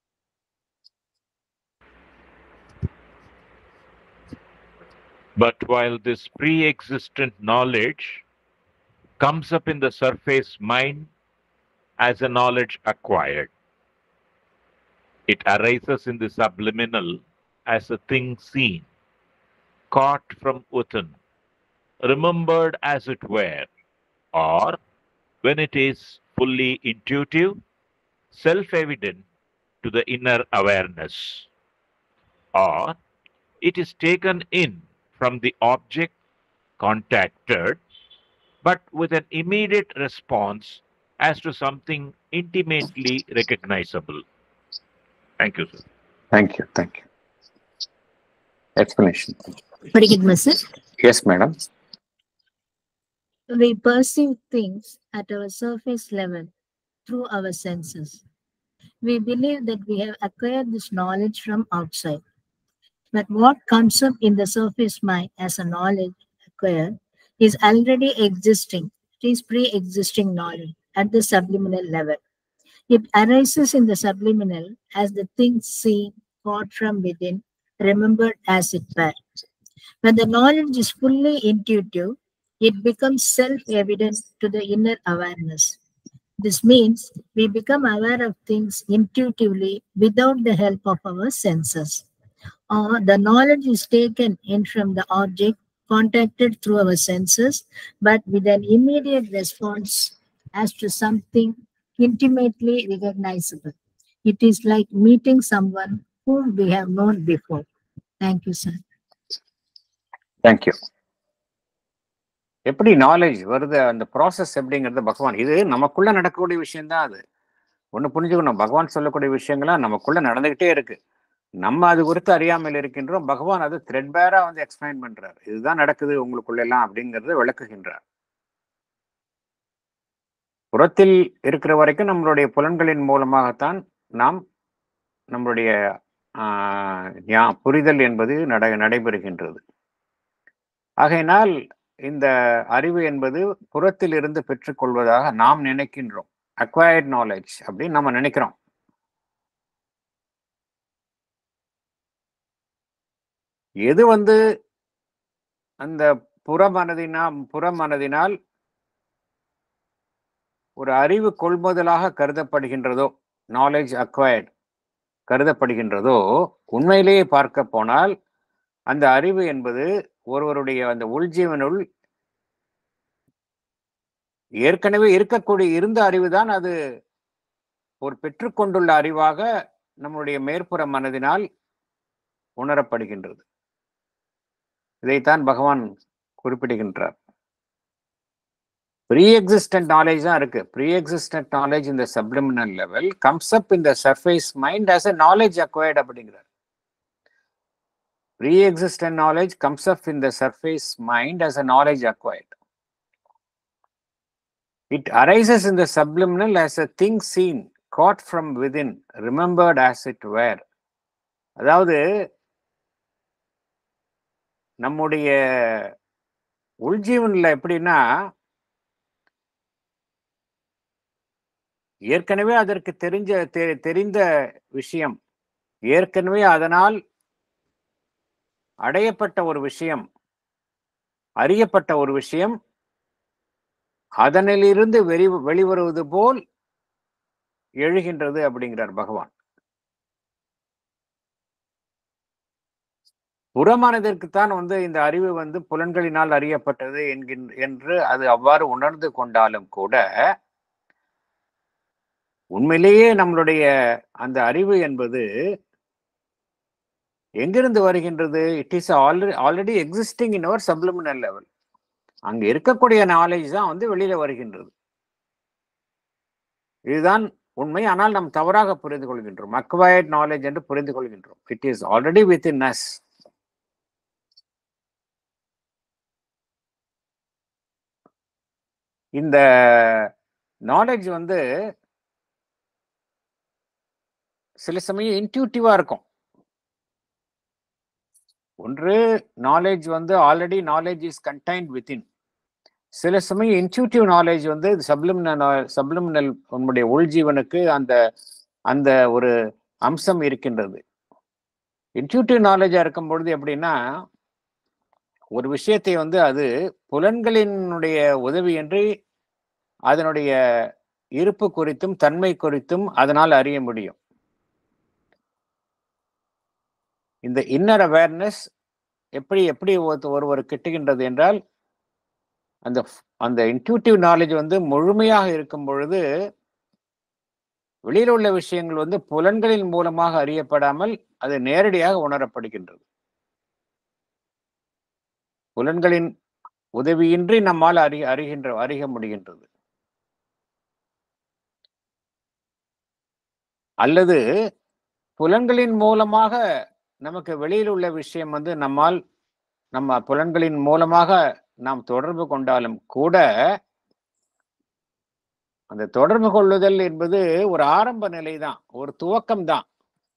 But while this pre existent knowledge comes up in the surface mind as a knowledge acquired, it arises in the subliminal as a thing seen, caught from within, remembered as it were, or when it is fully intuitive, self evident to the inner awareness, or it is taken in from the object contacted, but with an immediate response as to something intimately recognizable. Thank you, sir. Thank you thank you explanation படிக்கட்டுமா sir yes madam we perceive things at our surface level through our senses. We believe that we have acquired this knowledge from outside. But what comes up in the surface mind as a knowledge acquired is already existing. It is pre existing knowledge at the subliminal level. It arises in the subliminal as the thing seen, caught from within, remembered as it were. When the knowledge is fully intuitive, it becomes self evident to the inner awareness. This means we become aware of things intuitively without the help of our senses. Or the knowledge is taken in from the object contacted through our senses, but with an immediate response as to something intimately recognizable. It is like meeting someone whom we have known before. Thank you, sir. Thank you எப்படி knowledge வருது அந்த process எப்படிங்கிறது பகவான் இது நமக்குள்ள நடக்கக்கூடிய விஷயம்தான் அது ஒண்ணு புரிஞ்சுக்கணும் பகவான் சொல்லக்கூடிய விஷயங்கள்லாம் நமக்குள்ள நடந்துகிட்டே இருக்கு நம்ம அது குறித்து அறியாமல் இருக்கின்றோம் பகவான் அது த்ரெட் பேரா வந்து எக்ஸ்பிளைன் பண்றாரு இதுதான் நடக்குது உங்களுக்குள்ள எல்லாம் அப்படிங்கறத விளக்குகின்றார் புறத்தில் இருக்கிற வரைக்கும் நம்மளுடைய புலன்களின் மூலமாகத்தான் நாம் நம்மளுடைய ஆஹ், ஞா- புரிதல் என்பது நட நடைபெறுகின்றது ஆகையினால் இந்த அறிவு என்பது புறத்தில் இருந்து பெற்றுக்கொள்வதாக நாம் நினைக்கின்றோம் அக்வயர்ட் நாலேஜ் அப்படின்னு நம்ம நினைக்கிறோம் எது வந்து அந்த புறமனதினா புறமனதினால் ஒரு அறிவு கொள்முதலாக கருதப்படுகின்றதோ நாலேஜ் அக்வயர்ட் கருதப்படுகின்றதோ உண்மையிலேயே பார்க்க போனால் அந்த அறிவு என்பது ஒருவருடைய அந்த உள்ஜீவனுள் ஏற்கனவே இருக்கக்கூடிய இருந்த அறிவுதான் அது ஒரு பெற்றுக்கொண்டுள்ள அறிவாக நம்முடைய மேற்புற மனதினால் உணரப்படுகின்றது இதைத்தான் பகவான் குறிப்பிடுகின்றார் ப்ரீ எக்ஸிஸ்டன்ட் நாலேஜ் தான் இருக்கு ப்ரீ எக்ஸிஸ்டன்ட் நாலேஜ் இந்த சப்ளிமினல் லெவல் கம்ஸ் அப் இந்த surface mind as a knowledge acquired அப்படிங்கிறார் pre-existent knowledge comes up in the surface mind as a knowledge acquired. It arises in the subliminal as a thing seen, caught from within, remembered as it were. அதாவது நம்முடைய உள்ஜீவன்ல எப்படின்னா ஏற்கனவே அதற்கு தெரிஞ்ச தெ- தெரிந்த விஷயம் ஏற்கனவே அதனால் அடையப்பட்ட ஒரு விஷயம் அறியப்பட்ட ஒரு விஷயம் அதனிலிருந்து வெளி வெளிவருவது போல் எழுகின்றது அப்படிங்கிறார் பகவான் புறமானதற்குத்தான் வந்து இந்த அறிவு வந்து புலன்களினால் அறியப்பட்டது என்கின்ற என்று அது அவ்வாறு உணர்ந்து கொண்டாலும் கூட உண்மையிலேயே நம்மளுடைய அந்த அறிவு என்பது எங்கிருந்து வருகின்றது it is already already existing in our subliminal level அங்க இருக்கக்கூடிய நாலேஜ் தான் வந்து வெளியில வருகின்றது இதுதான் உண்மை ஆனால் நாம் தவறாக புரிந்து கொள்கின்றோம் அக்வயர்ட் நாலேஜ் என்று புரிந்து கொள்கின்றோம் it is already within us இந்த நாலேஜ் வந்து சில சமயம் இன்ட்யூட்டிவா இருக்கும் ஒன்று நாலேஜ் வந்து already knowledge is contained within சில சமயம் இன்ட்யூட்டிவ் நாலேஜ் வந்து சப்ளிமினல் சப்ளிமினல் உன்னுடைய உள்ஜீவனுக்கு அந்த அந்த ஒரு அம்சம் இருக்கின்றது இன்ட்யூட்டிவ் நாலேஜா இருக்கும் பொழுது எப்படின்னா ஒரு விஷயத்தை வந்து அது புலன்களினுடைய உதவியின்றி அதனுடைய இருப்பு குறித்தும் தன்மை குறித்தும் அதனால் அறிய முடியும் இந்த இன்னர் அவேர்னஸ் எப்படி எப்படி ஒருத்த- ஒருவர் கிட்டுகின்றது என்றால் அந்த அந்த இன்ட்யூட்டிவ் நாலேஜ் வந்து முழுமையாக இருக்கும் பொழுது வெளியில் உள்ள விஷயங்கள் வந்து புலன்களின் மூலமாக அறியப்படாமல் அது நேரடியாக உணரப்படுகின்றது புலன்களின் உதவியின்றி நம்மால் அறி அறிகின்ற அறிய முடிகின்றது அல்லது புலன்களின் மூலமாக நமக்கு வெளியில் உள்ள விஷயம் வந்து நம்மால் நம்ம புலன்களின் மூலமாக நாம் தொடர்பு கொண்டாலும் கூட அந்த தொடர்பு கொள்ளுதல் என்பது ஒரு ஆரம்ப நிலை தான் ஒரு துவக்கம் தான்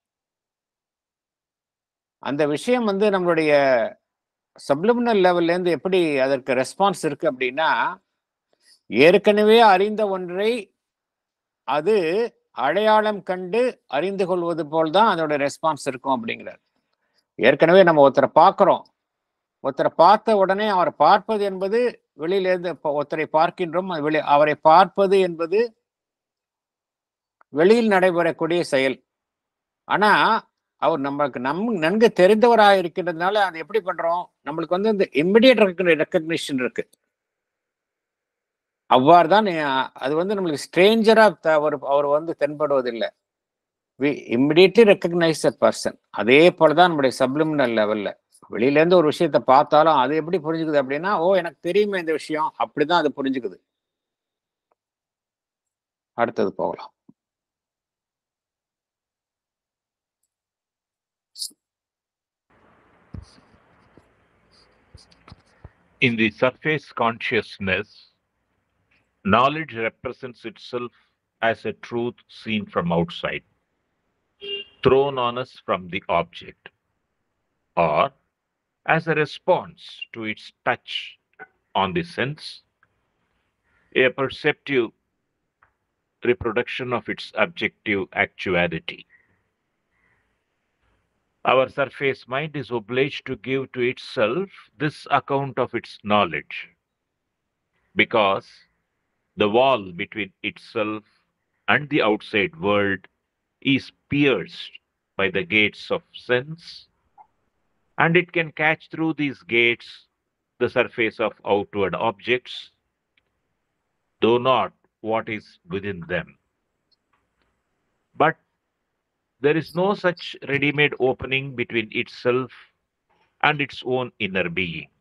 அந்த விஷயம் வந்து நம்மளுடைய சப்ளிமினல் லெவல்ல இருந்து எப்படி அதற்கு ரெஸ்பான்ஸ் இருக்கு அப்படின்னா ஏற்கனவே அறிந்த ஒன்றை அது அடையாளம் கண்டு அறிந்து கொள்வது போல் தான் அதோட ரெஸ்பான்ஸ் இருக்கும் அப்படிங்கிறார் ஏற்கனவே நம்ம ஒருத்தரை பார்க்கிறோம் ஒருத்தரை பார்த்த உடனே அவர் பார்ப்பது என்பது வெளியிலிருந்து இப்ப ஒருத்தரை பார்க்கின்றோம் அது வெளி அவரை பார்ப்பது என்பது வெளியில் நடைபெறக்கூடிய செயல் ஆனா அவர் நம்மளுக்கு நம் நன்கு தெரிந்தவராக இருக்கின்றதுனால அதை எப்படி பண்றோம் நம்மளுக்கு வந்து இந்த இம்மிடியட் ரெக்கக்னிஷன் இருக்கு அவ்வாறு தான் அது வந்து நம்மளுக்கு ஸ்ட்ரேஞ்சரா அவர் அவர் வந்து தென்படுவதில்லை we immediately recognize a person அதே போல தான் நம்முடைய சப்ளிமினல் லெவல்ல வெளியில இருந்து ஒரு விஷயத்த பார்த்தாலும் அது எப்படி புரிஞ்சுக்குது அப்படின்னா ஓ எனக்கு தெரியுமே இந்த விஷயம் அப்படிதான் அது புரிஞ்சுக்குது அடுத்தது போகலாம் In the surface consciousness, knowledge represents itself as a truth seen from outside, thrown on us from the object, or as a response to its touch on the sense, a perceptive reproduction of its objective actuality. Our surface mind is obliged to give to itself this account of its knowledge because the wall between itself and the outside world is pierced by the gates of sense, and it can catch through these gates the surface of outward objects, though not what is within them. But there is no such ready made opening between itself and its own inner being.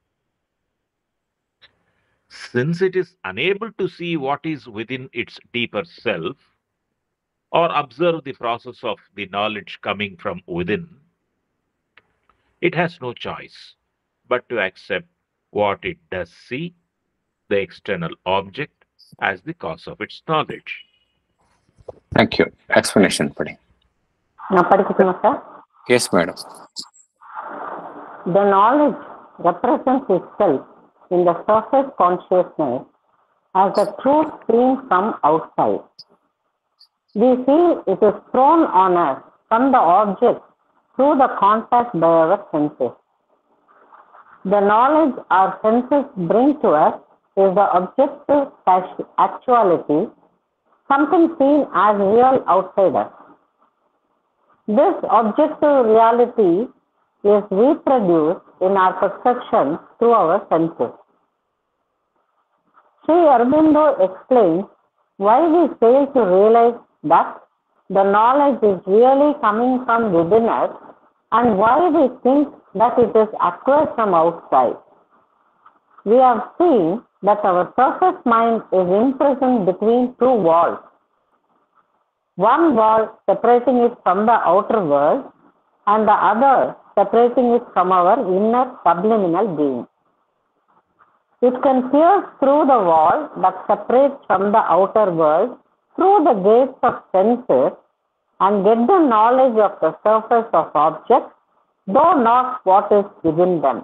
Since it is unable to see what is within its deeper self or observe the process of the knowledge coming from within, it has no choice but to accept what it does see, the external object, as the cause of its knowledge. Thank you explanation படி நான் படிக்கட்டுமா sir yes madam The knowledge represents itself in the surface consciousness as a truth seen from outside. We feel it is thrown on us from the object through the contact by our senses. The knowledge our senses bring to us is the objective casu- actuality, something seen as real outside us. This objective reality is reproduced in our perception through our senses. Sri Aurobindo explains why we fail to realize that the knowledge is really coming from within us and why we think that it is acquired from outside. We have seen that our surface mind is imprisoned between two walls. One wall separating it from the outer world and the other separating it from our inner subliminal being. It can pierce through the wall that separates from the outer world through the gates of senses and get the knowledge of the surface of objects though not what is within them.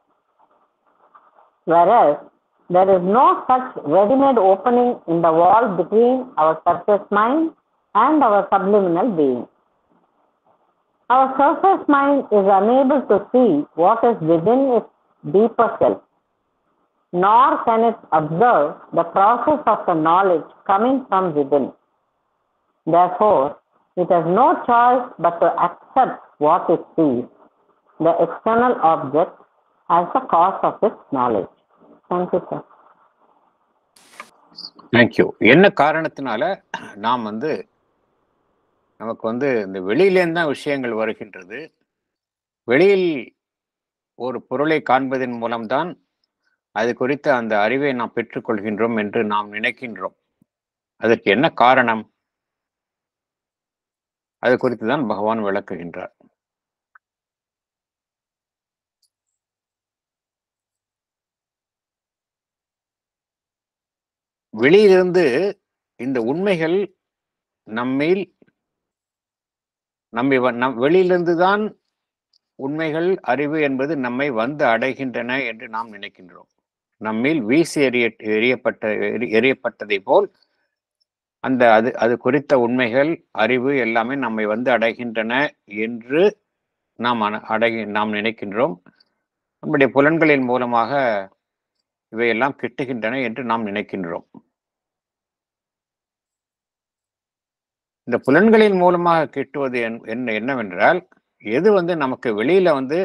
Whereas there is no such ready-made opening in the wall between our surface mind and our subliminal being. Our surface mind is unable to see what is within its deeper self, nor can it observe the process of the knowledge coming from within. Therefore, it has no choice but to accept what it sees, the external object, as the cause of its knowledge. Thank you, sir. Thank you என்ன காரணத்தினால நாம் வந்து நமக்கு வந்து இந்த வெளியிலேருந்து தான் விஷயங்கள் வருகின்றது வெளியில் ஒரு பொருளை காண்பதன் மூலம்தான் அது குறித்த அந்த அறிவை நாம் பெற்றுக்கொள்கின்றோம் என்று நாம் நினைக்கின்றோம் அதற்கு என்ன காரணம் அது குறித்து தான் பகவான் விளக்குகின்றார் வெளியிலிருந்து இந்த உண்மைகள் நம்மில் நம்மை வ- நம் வெளியிலிருந்து தான் உண்மைகள் அறிவு என்பது நம்மை வந்து அடைகின்றன என்று நாம் நினைக்கின்றோம் நம்மில் வீசி எறிய எறியப்பட்ட எறி- எறியப்பட்டதை போல் அந்த அது அது குறித்த உண்மைகள் அறிவு எல்லாமே நம்மை வந்து அடைகின்றன என்று நாம் அன- அடை நாம் நினைக்கின்றோம் நம்முடைய புலன்களின் மூலமாக இவையெல்லாம் கிட்டுகின்றன என்று நாம் நினைக்கின்றோம் இந்த புலன்களின் மூலமாக கிட்டுவது என்- என்ன என்னவென்றால் எது வந்து நமக்கு வெளியில வந்து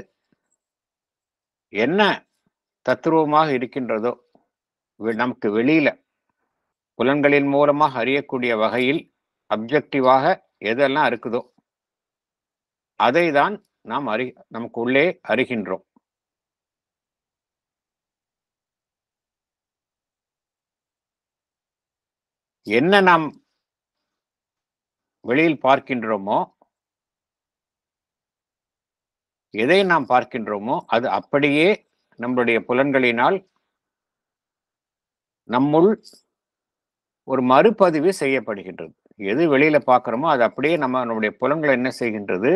என்ன தத்துருவமாக இருக்கின்றதோ வெ- நமக்கு வெளியில புலன்களின் மூலமாக அறியக்கூடிய வகையில் அப்ஜெக்டிவாக எதெல்லாம் இருக்குதோ அதை தான் நாம் அறி நமக்கு உள்ளே அறிகின்றோம் என்ன நாம் வெளியில் பார்க்கின்றோமோ எதை நாம் பார்க்கின்றோமோ அது அப்படியே நம்முடைய புலன்களினால் நம்முள் ஒரு மறுபதிவு செய்யப்படுகின்றது எது வெளியில பார்க்கிறோமோ அது அப்படியே நம்ம நம்முடைய புலன்கள் என்ன செய்கின்றது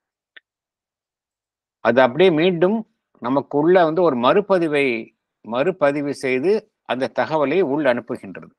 அது அப்படியே மீண்டும் நமக்குள்ள வந்து ஒரு மறுபதிவை மறுபதிவு செய்து அந்த தகவலை உள் அனுப்புகின்றது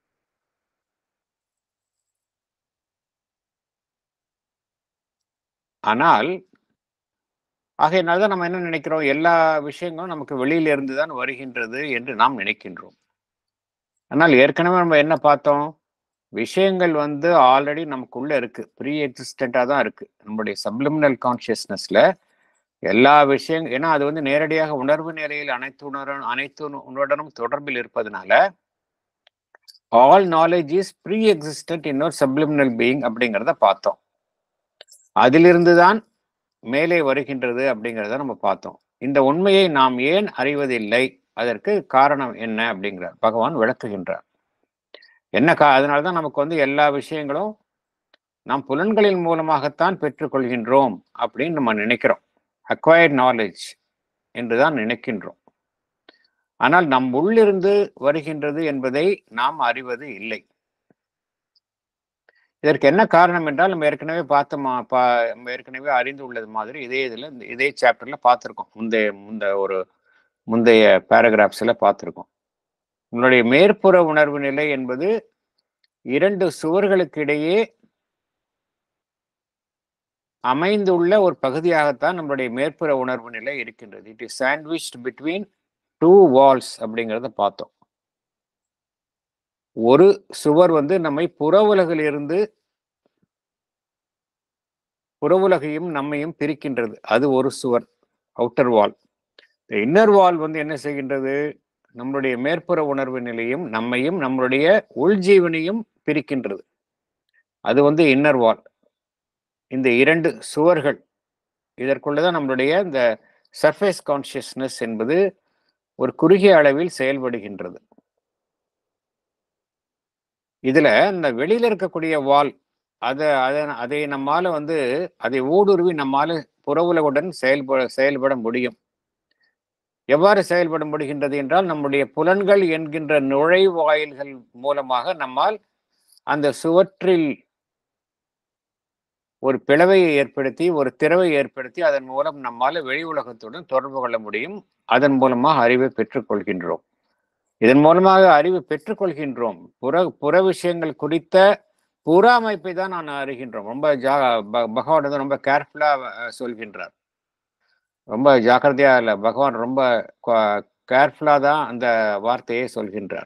ஆனால் ஆகையினால தான் நம்ம என்ன நினைக்கிறோம் எல்லா விஷயங்களும் நமக்கு வெளியில இருந்து தான் வருகின்றது என்று நாம் நினைக்கின்றோம் ஆனால் ஏற்கனவே நம்ம என்ன பார்த்தோம் விஷயங்கள் வந்து ஆல்ரெடி நமக்குள்ள இருக்கு ப்ரீ எக்ஸிஸ்டண்டா தான் இருக்கு நம்முடைய சப்ளிமினல் கான்சியஸ்னஸ்ல எல்லா விஷயம் ஏன்னா அது வந்து நேரடியாக உணர்வு நிலையில் அனைத்து உணர அனைத்து உண- உணர்வுடனும் தொடர்பில் இருப்பதனால all knowledge is pre existent இன்னொரு சப்ளிமினல் பீயிங் அப்படிங்கிறத பார்த்தோம் அதிலிருந்து தான் மேலே வருகின்றது அப்படிங்கிறத நம்ம பார்த்தோம் இந்த உண்மையை நாம் ஏன் அறிவதில்லை அதற்கு காரணம் என்ன அப்படிங்கிறார் பகவான் விளக்குகின்றார் என்ன கா அதனால தான் நமக்கு வந்து எல்லா விஷயங்களும் நாம் புலன்களின் மூலமாகத்தான் பெற்றுக்கொள்கின்றோம் அப்படின்னு நம்ம நினைக்கிறோம் அக்வயர்ட் நாலேஜ் என்று தான் நினைக்கின்றோம் ஆனால் நம் உள்ளிருந்து வருகின்றது என்பதை நாம் அறிவது இல்லை இதற்கு என்ன காரணம் என்றால் நம்ம ஏற்கனவே பார்த்த மா பா நம்ம ஏற்கனவே அறிந்து உள்ளது மாதிரி இதே இதில் இந்த இதே சாப்டர்ல பார்த்துருக்கோம் முந்தைய முந்த ஒரு முந்தைய பேராகிராஃப்ஸில் பார்த்துருக்கோம் உங்களுடைய மேற்புற உணர்வு நிலை என்பது இரண்டு சுவர்களுக்கு இடையே அமைந்துள்ள ஒரு பகுதியாகத்தான் நம்மளுடைய மேற்புற உணர்வு நிலை இருக்கின்றது it is sandwiched between two walls அப்படிங்கிறத பார்த்தோம் ஒரு சுவர் வந்து நம்மை புற உலகிலிருந்து புற உலகையும் நம்மையும் பிரிக்கின்றது அது ஒரு சுவர் அவுட்டர் வால் இன்னர் வால் வந்து என்ன செய்கின்றது நம்மளுடைய மேற்புற உணர்வு நிலையும் நம்மையும் நம்மளுடைய உள்ஜீவனையும் பிரிக்கின்றது அது வந்து இன்னர் வால் இந்த இரண்டு சுவர்கள் இதற்குள்ளதான் நம்மளுடைய இந்த சர்ஃபேஸ் கான்சியஸ்னஸ் என்பது ஒரு குறுகிய அளவில் செயல்படுகின்றது இதுல இந்த வெளியில இருக்கக்கூடிய வால் அதை அதை அதை நம்மால வந்து அதை ஊடுருவி நம்மால புற உலகுடன் செயல்பட செயல்பட முடியும் எவ்வாறு செயல்பட முடிகின்றது என்றால் நம்முடைய புலன்கள் என்கின்ற நுழைவாயில்கள் மூலமாக நம்மால் அந்த சுவற்றில் ஒரு பிளவையை ஏற்படுத்தி ஒரு திறவை ஏற்படுத்தி அதன் மூலம் நம்மால வெளி உலகத்துடன் தொடர்பு கொள்ள முடியும் அதன் மூலமாக அறிவை பெற்றுக்கொள்கின்றோம் இதன் மூலமாக அறிவு பெற்றுக்கொள்கின்றோம் புற புற விஷயங்கள் குறித்த புற அமைப்பை தான் நான் அறிகின்றோம் ரொம்ப ஜா ப- பகவான் வந்து ரொம்ப கேர்ஃபுல்லா சொல்கின்றார் ரொம்ப ஜாக்கிரதையா இல்லை பகவான் ரொம்ப கேர்ஃபுல்லா தான் அந்த வார்த்தையை சொல்கின்றார்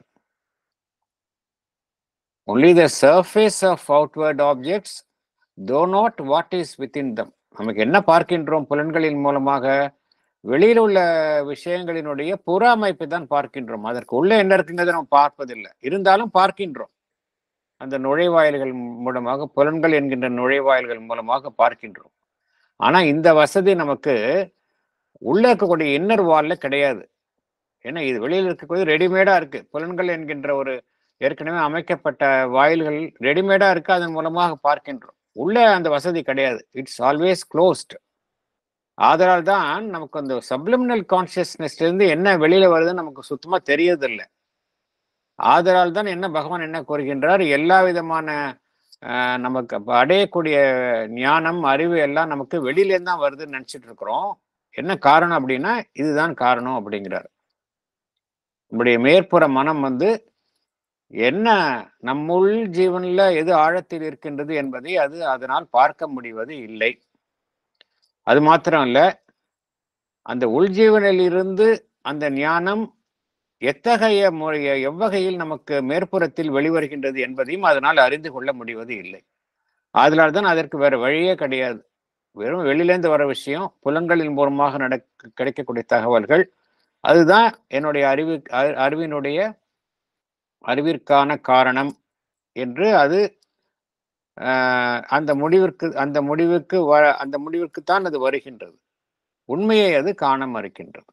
only the surface of outward objects though not what is within them நமக்கு என்ன பார்க்கின்றோம் புலன்களின் மூலமாக வெளியில் உள்ள விஷயங்களினுடைய புற அமைப்பை தான் பார்க்கின்றோம் அதற்கு உள்ள என்ன இருக்குங்கிறத நம்ம பார்ப்பதில்லை இருந்தாலும் பார்க்கின்றோம் அந்த நுழைவாயில்கள் மூலமாக புலன்கள் என்கின்ற நுழைவாயில்கள் மூலமாக பார்க்கின்றோம் ஆனா இந்த வசதி நமக்கு உள்ள இருக்கக்கூடிய இன்னர் வால்ல கிடையாது ஏன்னா இது வெளியில் இருக்கக்கூடிய ரெடிமேடா இருக்கு புலன்கள் என்கின்ற ஒரு ஏற்கனவே அமைக்கப்பட்ட வாயில்கள் ரெடிமேடா இருக்கு அதன் மூலமாக பார்க்கின்றோம் உள்ள அந்த வசதி கிடையாது இட்ஸ் ஆல்வேஸ் க்ளோஸ்ட் ஆதலால் தான் நமக்கு அந்த சப்ளிமினல் கான்சியஸ்னஸ்ல இருந்து என்ன வெளியில வருதுன்னு நமக்கு சுத்தமா தெரியறதில்லை ஆதலால் தான் என்ன பகவான் என்ன கூறுகின்றார் எல்லா விதமான ஆஹ், நமக்கு அப்ப அடையக்கூடிய ஞானம் அறிவு எல்லாம் நமக்கு வெளியில இருந்து தான் வருதுன்னு நினைச்சிட்டு இருக்கிறோம் என்ன காரணம் அப்படின்னா இதுதான் காரணம் அப்படிங்கிறார் நம்முடைய மேற்புற மனம் வந்து என்ன நம்முள் ஜீவன்ல எது ஆழத்தில் இருக்கின்றது என்பதை அது அதனால் பார்க்க முடிவது இல்லை அது மாத்திரம் இல்ல அந்த உள்ஜீவனில் இருந்து அந்த ஞானம் எத்தகைய முறைய எவ்வகையில் நமக்கு மேற்புறத்தில் வெளிவருகின்றது என்பதையும் அதனால் அறிந்து கொள்ள முடிவது இல்லை அதனால தான் அதற்கு வேற வழியே கிடையாது வெறும் வெளியிலேருந்து வர விஷயம் புலன்களின் மூலமாக நடக்க கிடைக்கக்கூடிய தகவல்கள் அதுதான் என்னுடைய அறிவு அ- அறிவினுடைய அறிவிற்கான காரணம் என்று அது ஆஹ், அந்த முடிவிற்கு அந்த முடிவுக்கு வ அந்த முடிவிற்கு தான் அது வருகின்றது உண்மையை அது காண மறுக்கின்றது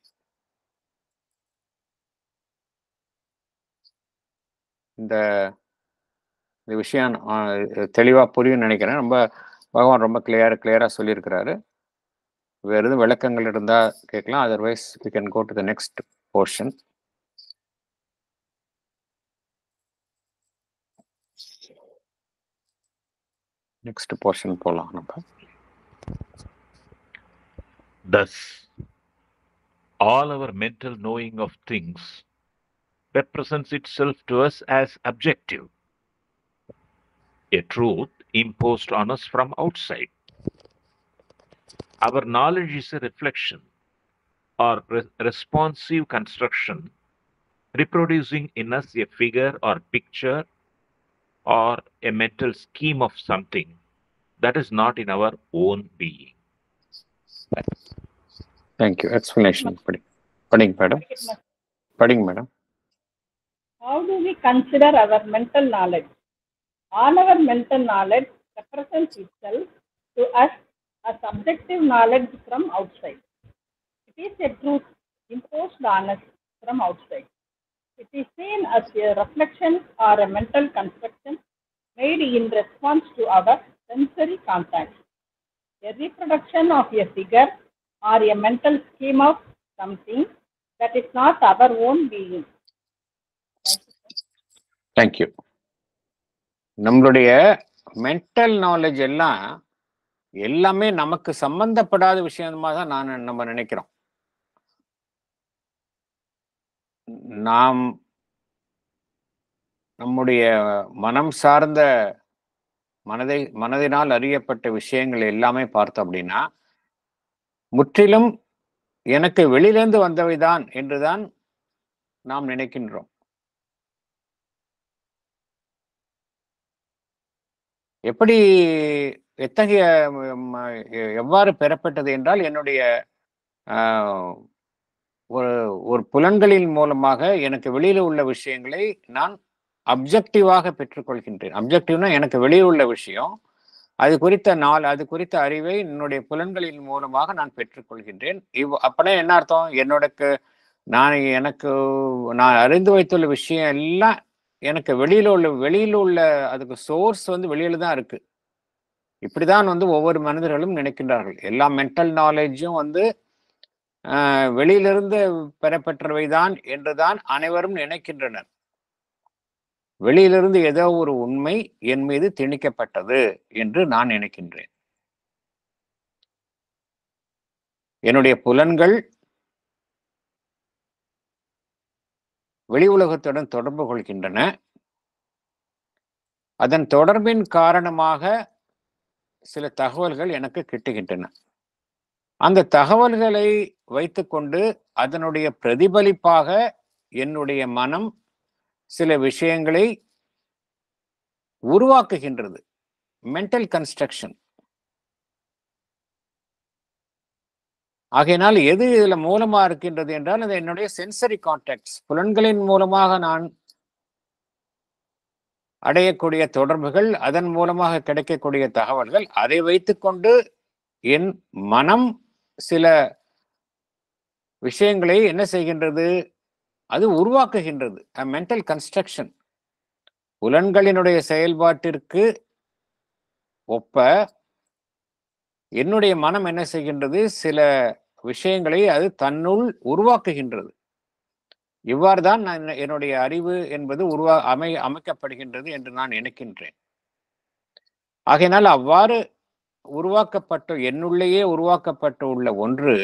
இந்த இந்த விஷயம் ஆஹ், தெளிவா புரியும் நினைக்கிறேன் ரொம்ப பகவான் ரொம்ப கிளியர் கிளியரா சொல்லியிருக்கிறாரு வேற எதுவும் விளக்கங்கள் இருந்தா கேட்கலாம் otherwise we can go to the next portion next portion போகலாம் நம்ம Thus, all our mental knowing of things represents itself to us as objective, a truth imposed on us from outside. Our knowledge is a reflection or re- responsive construction reproducing in us a figure or picture or a mental scheme of something that is not in our own being. Thank you explanation படி படிங்க madam படிங்க madam How do we consider our mental knowledge? All our mental knowledge represents itself to us as subjective knowledge from outside. It is a truth imposed on us from outside. It is seen as a reflection or a mental construction made in response to our sensory contact. A reproduction of a figure or a mental scheme of something that is not our own being. Thank you நம்மளுடைய mental knowledge எல்லாம் எல்லாமே நமக்கு சம்பந்தப்படாத விஷயமா தான் நான் நம்ம நினைக்கிறோம் நாம் நம்முடைய மனம் சார்ந்த மனதை மனதினால் அறியப்பட்ட விஷயங்கள் எல்லாமே பார்த்தோம் அப்படின்னா முற்றிலும் எனக்கு வெளியிலேந்து வந்தவைதான் என்றுதான் நாம் நினைக்கின்றோம் எப்படி எத்தகைய ம், எ- எவ்வாறு பெறப்பட்டது என்றால் என்னுடைய ஆஹ், ஒரு ஒரு புலன்களின் மூலமாக எனக்கு வெளியில உள்ள விஷயங்களை நான் அப்ஜெக்டிவாக பெற்றுக்கொள்கின்றேன் அப்ஜெக்டிவ்னா எனக்கு வெளியில் உள்ள விஷயம் அது குறித்த நாள் அது குறித்த அறிவை என்னுடைய புலன்களின் மூலமாக நான் பெற்றுக்கொள்கின்றேன் இவ் அப்பனா என்ன அர்த்தம் என்னோடக்கு நான் எனக்கு நான் அறிந்து வைத்துள்ள விஷயம் எல்லாம் எனக்கு வெளியில உள்ள வெளியில உள்ள அதுக்கு சோர்ஸ் வந்து வெளியில தான் இருக்கு இப்படிதான் வந்து ஒவ்வொரு மனிதர்களும் நினைக்கின்றார்கள் எல்லா மென்டல் நாலேஜும் வந்து ஆஹ், வெளியிலிருந்து பெறப்பெற்றவைதான் என்றுதான் அனைவரும் நினைக்கின்றனர் வெளியிலிருந்து ஏதோ ஒரு உண்மை என் மீது திணிக்கப்பட்டது என்று நான் நினைக்கின்றேன் என்னுடைய புலன்கள் வெளி உலகத்துடன் தொடர்பு கொள்கின்றன அதன் தொடர்பின் காரணமாக சில தகவல்கள் எனக்கு கிட்டுகின்றன அந்த தகவல்களை வைத்துக்கொண்டு அதனுடைய பிரதிபலிப்பாக என்னுடைய மனம் சில விஷயங்களை உருவாக்குகின்றது மென்டல் கன்ஸ்ட்ரக்ஷன் ஆகையினால் எது இதுல மூலமா இருக்கின்றது என்றால் அது என்னுடைய சென்சரி கான்டாக்ட்ஸ் புலன்களின் மூலமாக நான் அடையக்கூடிய தொடர்புகள் அதன் மூலமாக கிடைக்கக்கூடிய தகவல்கள் அதை வைத்துக்கொண்டு என் மனம் சில விஷயங்களை என்ன செய்கின்றது அது உருவாக்குகின்றது மென்டல் கன்ஸ்ட்ரக்ஷன் புலன்களினுடைய செயல்பாட்டிற்கு ஒப்ப என்னுடைய மனம் என்ன செய்கின்றது சில விஷயங்களை அது தன்னுள் உருவாக்குகின்றது இவ்வாறு தான் நான் என்னுடைய அறிவு என்பது உருவா அமை அமைக்கப்படுகின்றது என்று நான் நினைக்கின்றேன் ஆகையினால் அவ்வாறு உருவாக்கப்பட்ட என்னுள்ளேயே உருவாக்கப்பட்டு உள்ள ஒன்று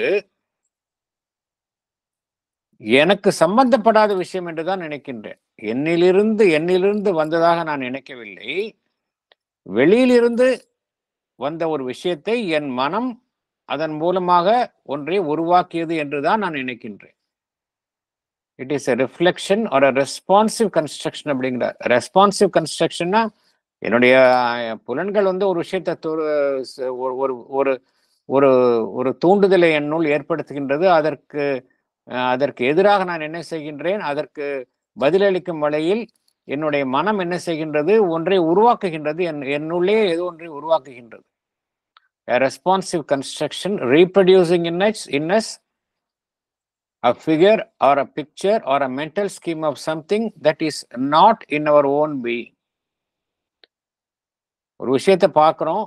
எனக்கு சம்பந்தப்படாத விஷயம் என்றுதான் நினைக்கின்றேன் என்னிலிருந்து என்னிலிருந்து வந்ததாக நான் நினைக்கவில்லை வெளியிலிருந்து வந்த ஒரு விஷயத்தை என் மனம் அதன் மூலமாக ஒன்றை உருவாக்கியது என்றுதான் நான் நினைக்கின்றேன் இட் இஸ் எ ரிஃப்ளெக்ஷன் ஒரு ரெஸ்பான்சிவ் கன்ஸ்ட்ரக்ஷன் அப்படிங்கிற ரெஸ்பான்சிவ் கன்ஸ்ட்ரக்ஷன்னா என்னுடைய புலன்கள் வந்து ஒரு விஷயத்தை ஒரு ஒரு ஒரு ஒரு ஒரு தூண்டுதலை என்னுள் ஏற்படுத்துகின்றது அதற்கு அதற்கு எதிராக நான் என்ன செய்கின்றேன் அதற்கு பதிலளிக்கும் வகையில் என்னுடைய மனம் என்ன செய்கின்றது ஒன்றை உருவாக்குகின்றது என் என்னுள்ளே ஏதோ ஒன்றை உருவாக்குகின்றது responsive construction reproducing in us in us a figure or a picture or a mental scheme of something that is not in our own being ஒரு விஷயத்தை பார்க்கிறோம்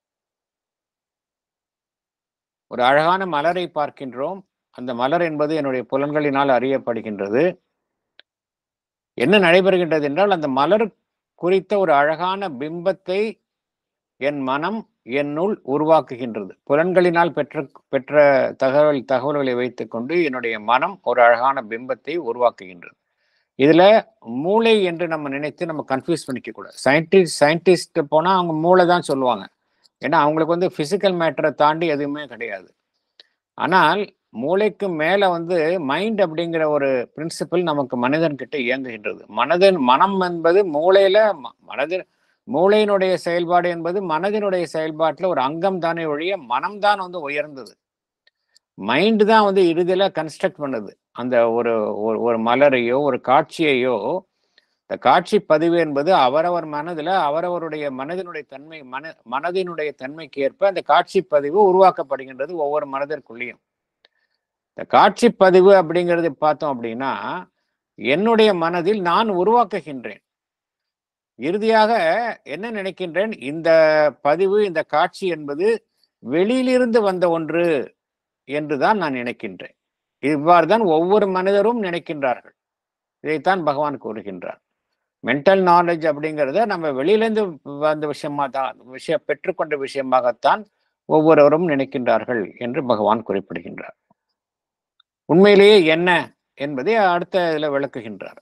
ஒரு அழகான மலரை பார்க்கின்றோம் அந்த மலர் என்பது என்னுடைய புலன்களினால் அறியப்படுகின்றது என்ன நடைபெறுகின்றது என்றால் அந்த மலர் குறித்த ஒரு அழகான பிம்பத்தை என் மனம் என்னுள் உருவாக்குகின்றது புலன்களினால் பெற்ற பெற்ற தகவல் தகவல்களை வைத்துக்கொண்டு என்னுடைய மனம் ஒரு அழகான பிம்பத்தை உருவாக்குகின்றது இதுல மூளை என்று நம்ம நினைத்து நம்ம கன்ஃபியூஸ் பண்ணிக்க கூடாது சயின்டிஸ்ட் சயின்டிஸ்ட் போனா அவங்க மூளை தான் சொல்லுவாங்க ஏன்னா அவங்களுக்கு வந்து பிசிக்கல் மேட்டரை தாண்டி எதுவுமே கிடையாது ஆனால் மூளைக்கு மேல வந்து மைண்ட் அப்படிங்கிற ஒரு பிரின்சிபல் நமக்கு மனிதன் கிட்ட இயங்குகின்றது மனதின் மனம் என்பது மூளையில மனதின் மூளையினுடைய செயல்பாடு என்பது மனதினுடைய செயல்பாட்டுல ஒரு அங்கம் தானே ஒழிய மனம் தான் வந்து உயர்ந்தது மைண்டு தான் வந்து இறுதியில கன்ஸ்ட்ரக்ட் பண்ணுது அந்த ஒரு ஒரு மலரையோ ஒரு காட்சியையோ இந்த காட்சி பதிவு என்பது அவரவர் மனதுல அவரவருடைய மனதினுடைய தன்மை மன மனதினுடைய தன்மைக்கு ஏற்ப அந்த காட்சி பதிவு உருவாக்கப்படுகின்றது ஒவ்வொரு மனதிற்குள்ளேயும் இந்த காட்சி பதிவு அப்படிங்கிறது பார்த்தோம் அப்படின்னா என்னுடைய மனதில் நான் உருவாக்குகின்றேன் இறுதியாக என்ன நினைக்கின்றேன் இந்த பதிவு இந்த காட்சி என்பது வெளியிலிருந்து வந்த ஒன்று என்றுதான் நான் நினைக்கின்றேன் இவ்வாறு தான் ஒவ்வொரு மனிதரும் நினைக்கின்றார்கள் இதைத்தான் பகவான் கூறுகின்றார் மென்டல் நாலேஜ் அப்படிங்கிறத நம்ம வெளியிலேருந்து வந்த விஷயமா தான் விஷயம் பெற்றுக்கொண்ட விஷயமாகத்தான் ஒவ்வொருவரும் நினைக்கின்றார்கள் என்று பகவான் குறிப்பிடுகின்றார் உண்மையிலேயே என்ன என்பதை அடுத்த இதுல விளக்குகின்றார்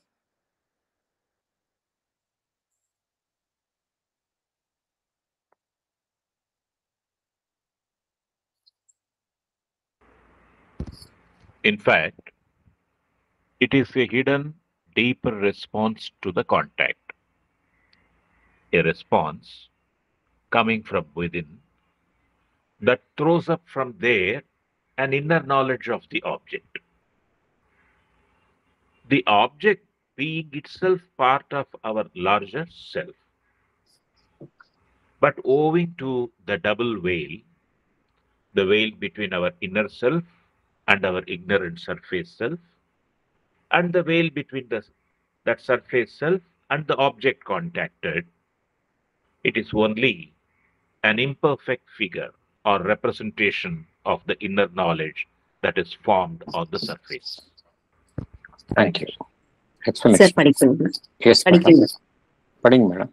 In fact, it is a hidden, deeper response to the contact. A response coming from within that throws up from there an inner knowledge of the object. The object being itself part of our larger self. But owing to the double veil, the veil between our inner self and our ignorant surface self, and the veil between the, that surface self and the object contacted, it is only an imperfect figure or representation of the inner knowledge that is formed on the surface. Thank you. Sir Explanation. படிக்கணும் Yes, madam. படிக்கணும் படிங்க madam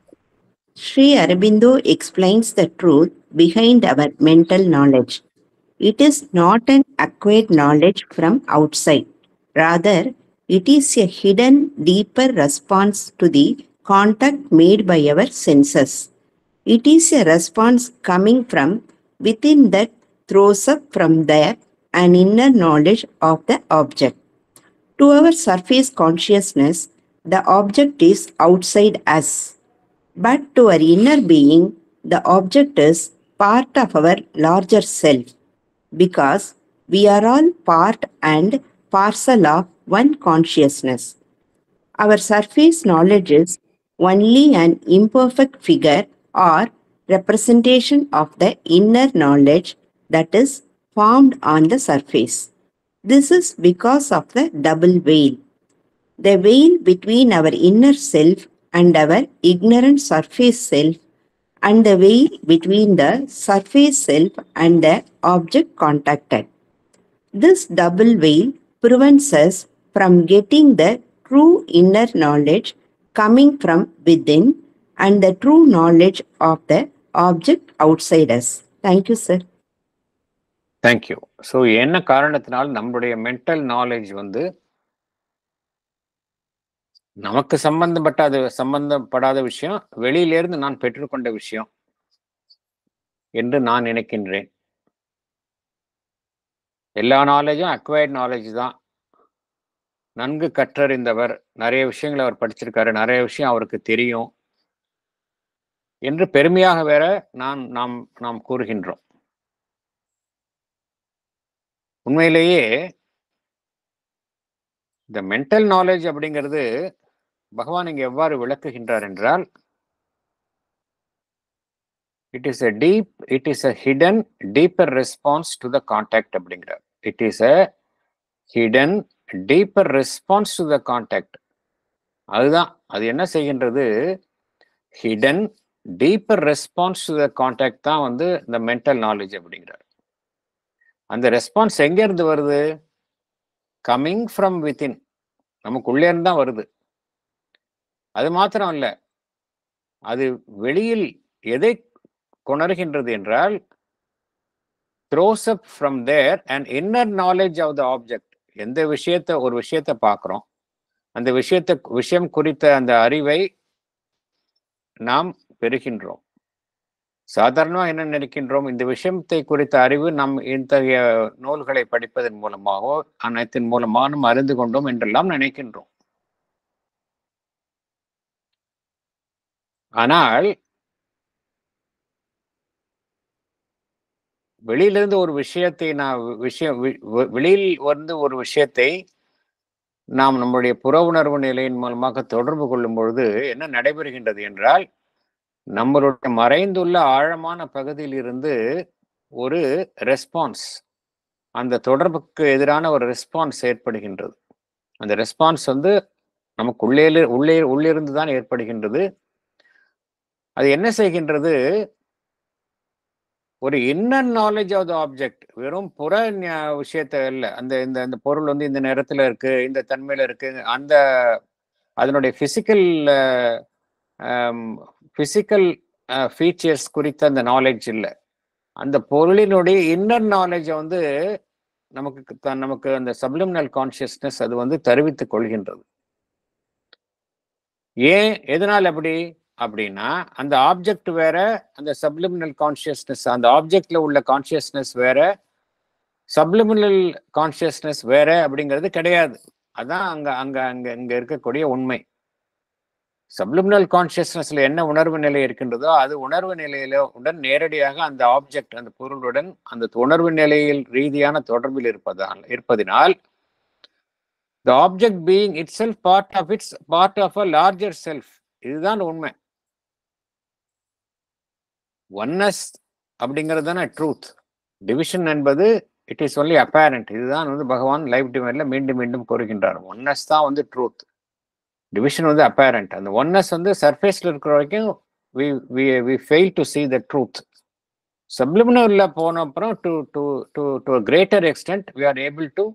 Sri Aurobindo explains the truth behind our mental knowledge it is not an acquired knowledge from outside. Rather, it is a hidden, deeper response to the contact made by our senses. It is a response coming from within that throws up from there an inner knowledge of the object. To our surface consciousness, the object is outside us. But to our inner being, the object is part of our larger self because we are all part and parcel of one consciousness. Our surface knowledge is only an imperfect figure or representation of the inner knowledge that is formed on the surface. This is because of the double veil. The veil between our inner self and our ignorant surface self, and the veil between the surface self and the object contacted. This double veil prevents us from getting the true inner knowledge coming from within and the true knowledge of the object outside us. Thank you, sir. Thank you so என்ன காரணத்தினால் நம்முடைய mental knowledge வந்து நமக்கு சம்பந்தப்பட்ட சம்பந்தப்படாத விஷயம் வெளியிலிருந்து நான் பெற்றுக்கொண்ட விஷயம் என்று நான் நினைக்கின்றேன் எல்லா நாலேஜும் அக்வயர்ட் நாலேஜ் தான் நன்கு கற்றறிந்தவர் நிறைய விஷயங்களை அவர் படிச்சிருக்காரு நிறைய விஷயம் அவருக்கு தெரியும் என்று பெருமையாக வேற நான் நாம் நாம் கூறுகின்றோம் உண்மையிலேயே இந்த மென்டல் நாலேஜ் அப்படிங்கிறது பகவான் இங்க எவ்வாறு விளக்குகின்றார் என்றால் it is a deep it is a hidden deeper response to the contact அப்படிங்கிறார் it is a hidden deeper response to the contact அதுதான் அது என்ன செய்கின்றது hidden deeper response to the contact தான் வந்து இந்த மென்டல் நாலேஜ் அப்படிங்கிறார் அந்த ரெஸ்பான்ஸ் எங்க இருந்து வருது கம்மிங் ஃப்ரம் வித்தின் நமக்கு உள்ளே இருந்து தான் வருது அது மாத்திரம் இல்ல அது வெளியில் எதை கொணர்கின்றது என்றால் throws up from there and inner knowledge of the object எந்த விஷயத்த ஒரு விஷயத்த பார்க்குறோம் அந்த விஷயத்த விஷயம் குறித்த அந்த அறிவை நாம் பெறுகின்றோம் சாதாரணமாக என்ன நினைக்கின்றோம் இந்த விஷயத்தை குறித்த அறிவு நம் இத்தகைய நூல்களை படிப்பதன் மூலமாகவோ அனைத்தின் மூலமாக நாம் அறிந்து கொண்டோம் என்றெல்லாம் நினைக்கின்றோம் ஆனால் வெளியிலிருந்து ஒரு விஷயத்தை நான் விஷயம் வெளியில் வந்து ஒரு விஷயத்தை நாம் நம்முடைய புற உணர்வு நிலையின் மூலமாக தொடர்பு கொள்ளும் பொழுது என்ன நடைபெறுகின்றது என்றால் நம்மளுடைய மறைந்துள்ள ஆழமான பகுதியில் இருந்து ஒரு ரெஸ்பான்ஸ் அந்த தொடர்புக்கு எதிரான ஒரு ரெஸ்பான்ஸ் ஏற்படுகின்றது அந்த ரெஸ்பான்ஸ் வந்து நமக்கு உள்ளே உள்ளே உள்ளிருந்து தான் ஏற்படுகின்றது அது என்ன செய்கின்றது ஒரு inner knowledge of the object வெறும் புற விஷயத்த இல்லை அந்த இந்த இந்த பொருள் வந்து இந்த நேரத்துல இருக்கு இந்த தன்மையில இருக்கு அந்த அதனுடைய பிசிக்கல் பிசிக்கல் ஃபீச்சர்ஸ் குறித்த அந்த நாலேஜ் இல்லை அந்த பொருளினுடைய இன்னர் நாலேஜை வந்து நமக்கு நமக்கு அந்த சப்ளிமினல் கான்சியஸ்னஸ் அது வந்து தெரிவித்துக் கொள்கின்றது ஏன் எதனால் அப்படி அப்படின்னா அந்த ஆப்ஜெக்ட் வேற அந்த சப்ளிமினல் கான்சியஸ்னஸ் அந்த ஆப்ஜெக்ட்ல உள்ள கான்சியஸ்னஸ் வேற சப்ளிமினல் கான்சியஸ்னஸ் வேற அப்படிங்கிறது கிடையாது அதான் அங்க அங்க அங்க இங்க இருக்கக்கூடிய உண்மை சப்ளிமினல் கான்சியஸ்னஸ்ல என்ன உணர்வு நிலை இருக்கின்றதோ அது உணர்வு நிலையில உடன் நேரடியாக அந்த ஆப்ஜெக்ட் அந்த பொருளுடன் அந்த உணர்வு நிலையில் ரீதியான தொடர்பில் இருப்பதால் இருப்பதினால் the object being itself part of its part of a larger self இதுதான் உண்மை ஒன்னஸ் அப்படிங்கிறது தானே ட்ரூத் டிவிஷன் என்பது இட் இஸ் ஒன்லி அப்பேரண்ட் இதுதான் வந்து பகவான் லைஃப் டிவைன்ல மீண்டும் மீண்டும் கூறுகின்றார் ஒன்னஸ் தான் வந்து ட்ரூத் டிவிஷன் வந்து அப்பேரண்ட் அந்த ஒன்னஸ் வந்து சர்ஃபேஸ்ல இருக்கிற வரைக்கும் we we we fail to see the truth சப்ளிமினல்ல போன அப்புறம் to to to to greater extent we are able to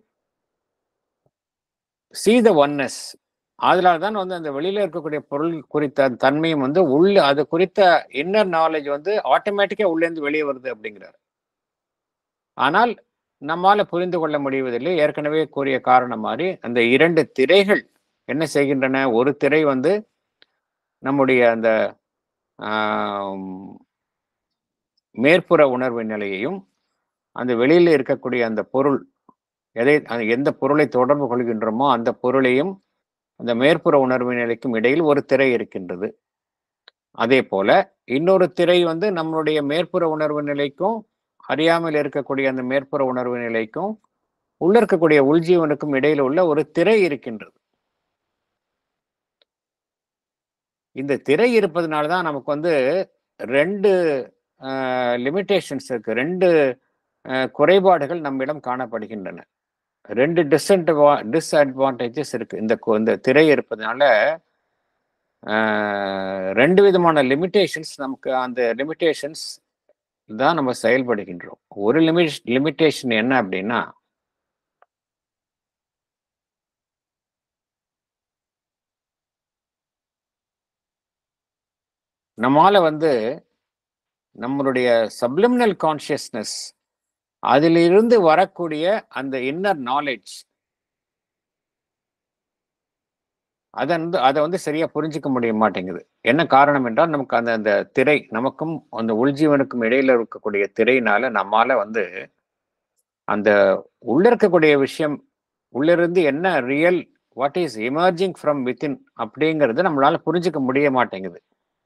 see the oneness அதனால தான் வந்து அந்த வெளியில இருக்கக்கூடிய பொருள் குறித்த தன்மையும் வந்து உள்ள அது குறித்த இன்னர் நாலேஜ் வந்து ஆட்டோமேட்டிக்கா உள்ளேருந்து வெளியே வருது அப்படிங்கிறார் ஆனால் நம்மால புரிந்து கொள்ள முடிவதில்லை ஏற்கனவே கூறிய காரணம் மாதிரி அந்த இரண்டு திரைகள் என்ன செய்கின்றன ஒரு திரை வந்து நம்முடைய அந்த ஆம், மேற்புற உணர்வு நிலையையும் அந்த வெளியில இருக்கக்கூடிய அந்த பொருள் எதை அந்த எந்த பொருளை தொடர்பு கொள்கின்றோமோ அந்த பொருளையும் அந்த மேற்புற உணர்வு நிலைக்கும் இடையில் ஒரு திரை இருக்கின்றது அதே போல இன்னொரு திரை வந்து நம்மளுடைய மேற்புற உணர்வு நிலைக்கும் அறியாமல் இருக்கக்கூடிய அந்த மேற்புற உணர்வு நிலைக்கும் உள்ள இருக்கக்கூடிய உள்ஜீவனுக்கும் இடையில உள்ள ஒரு திரை இருக்கின்றது இந்த திரை இருப்பதனால தான் நமக்கு வந்து ரெண்டு லிமிட்டேஷன்ஸ் இருக்கு ரெண்டு அஹ், குறைபாடுகள் நம்மிடம் காணப்படுகின்றன ரெண்டு டிஸ்அட்வா டிஸ்அட்வான்டேஜஸ் இருக்கு இந்த கு- இந்த திரை இருப்பதனால அஹ், ரெண்டு விதமான லிமிட்டேஷன்ஸ் நமக்கு அந்த லிமிட்டேஷன்ஸ் தான் நம்ம செயல்படுகின்றோம் ஒரு லிமிட் லிமிட்டேஷன் என்ன அப்படின்னா நம்மால வந்து நம்மளுடைய சப்ளிமினல் கான்சியஸ்னஸ் அதிலிருந்து வரக்கூடிய அந்த இன்னர் நாலேஜ் அதை வந்து அதை வந்து சரியா புரிஞ்சுக்க முடிய மாட்டேங்குது என்ன காரணம் என்றால் நமக்கு அந்த அந்த திரை நமக்கும் அந்த உள்ஜீவனுக்கும் இடையில இருக்கக்கூடிய திரையினால நம்மால வந்து அந்த உள்ள இருக்கக்கூடிய விஷயம் உள்ளிருந்து என்ன real what is emerging from within அப்படிங்கறது நம்மளால புரிஞ்சுக்க முடிய மாட்டேங்குது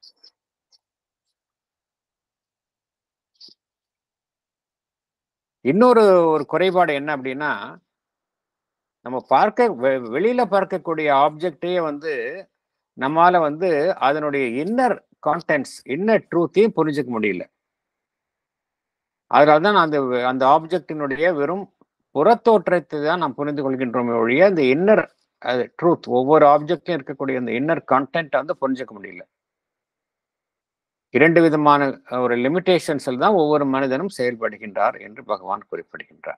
இன்னொரு ஒரு குறைபாடு என்ன அப்படின்னா நம்ம பார்க்க வெ- வெளியில பார்க்கக்கூடிய ஆப்ஜெக்டையே வந்து நம்மால வந்து அதனுடைய இன்னர் கான்டென்ட்ஸ் இன்னர் ட்ரூத்தையும் புரிஞ்சுக்க முடியல அதனால தான் அந்த வெ- அந்த ஆப்ஜெக்டினுடைய வெறும் புறத்தோற்றத்தை தான் நாம் புரிந்து கொள்கின்றோமே ஒழிய அந்த இன்னர் ட்ரூத் ஒவ்வொரு ஆப்ஜெக்டும் இருக்கக்கூடிய அந்த இன்னர் கான்டென்ட் வந்து புரிஞ்சுக்க முடியல இரண்டு விதமான அஹ், ஒரு லிமிட்டேஷன்ஸில் தான் ஒவ்வொரு மனிதனும் செயல்படுகின்றார் என்று பகவான் குறிப்பிடுகின்றார்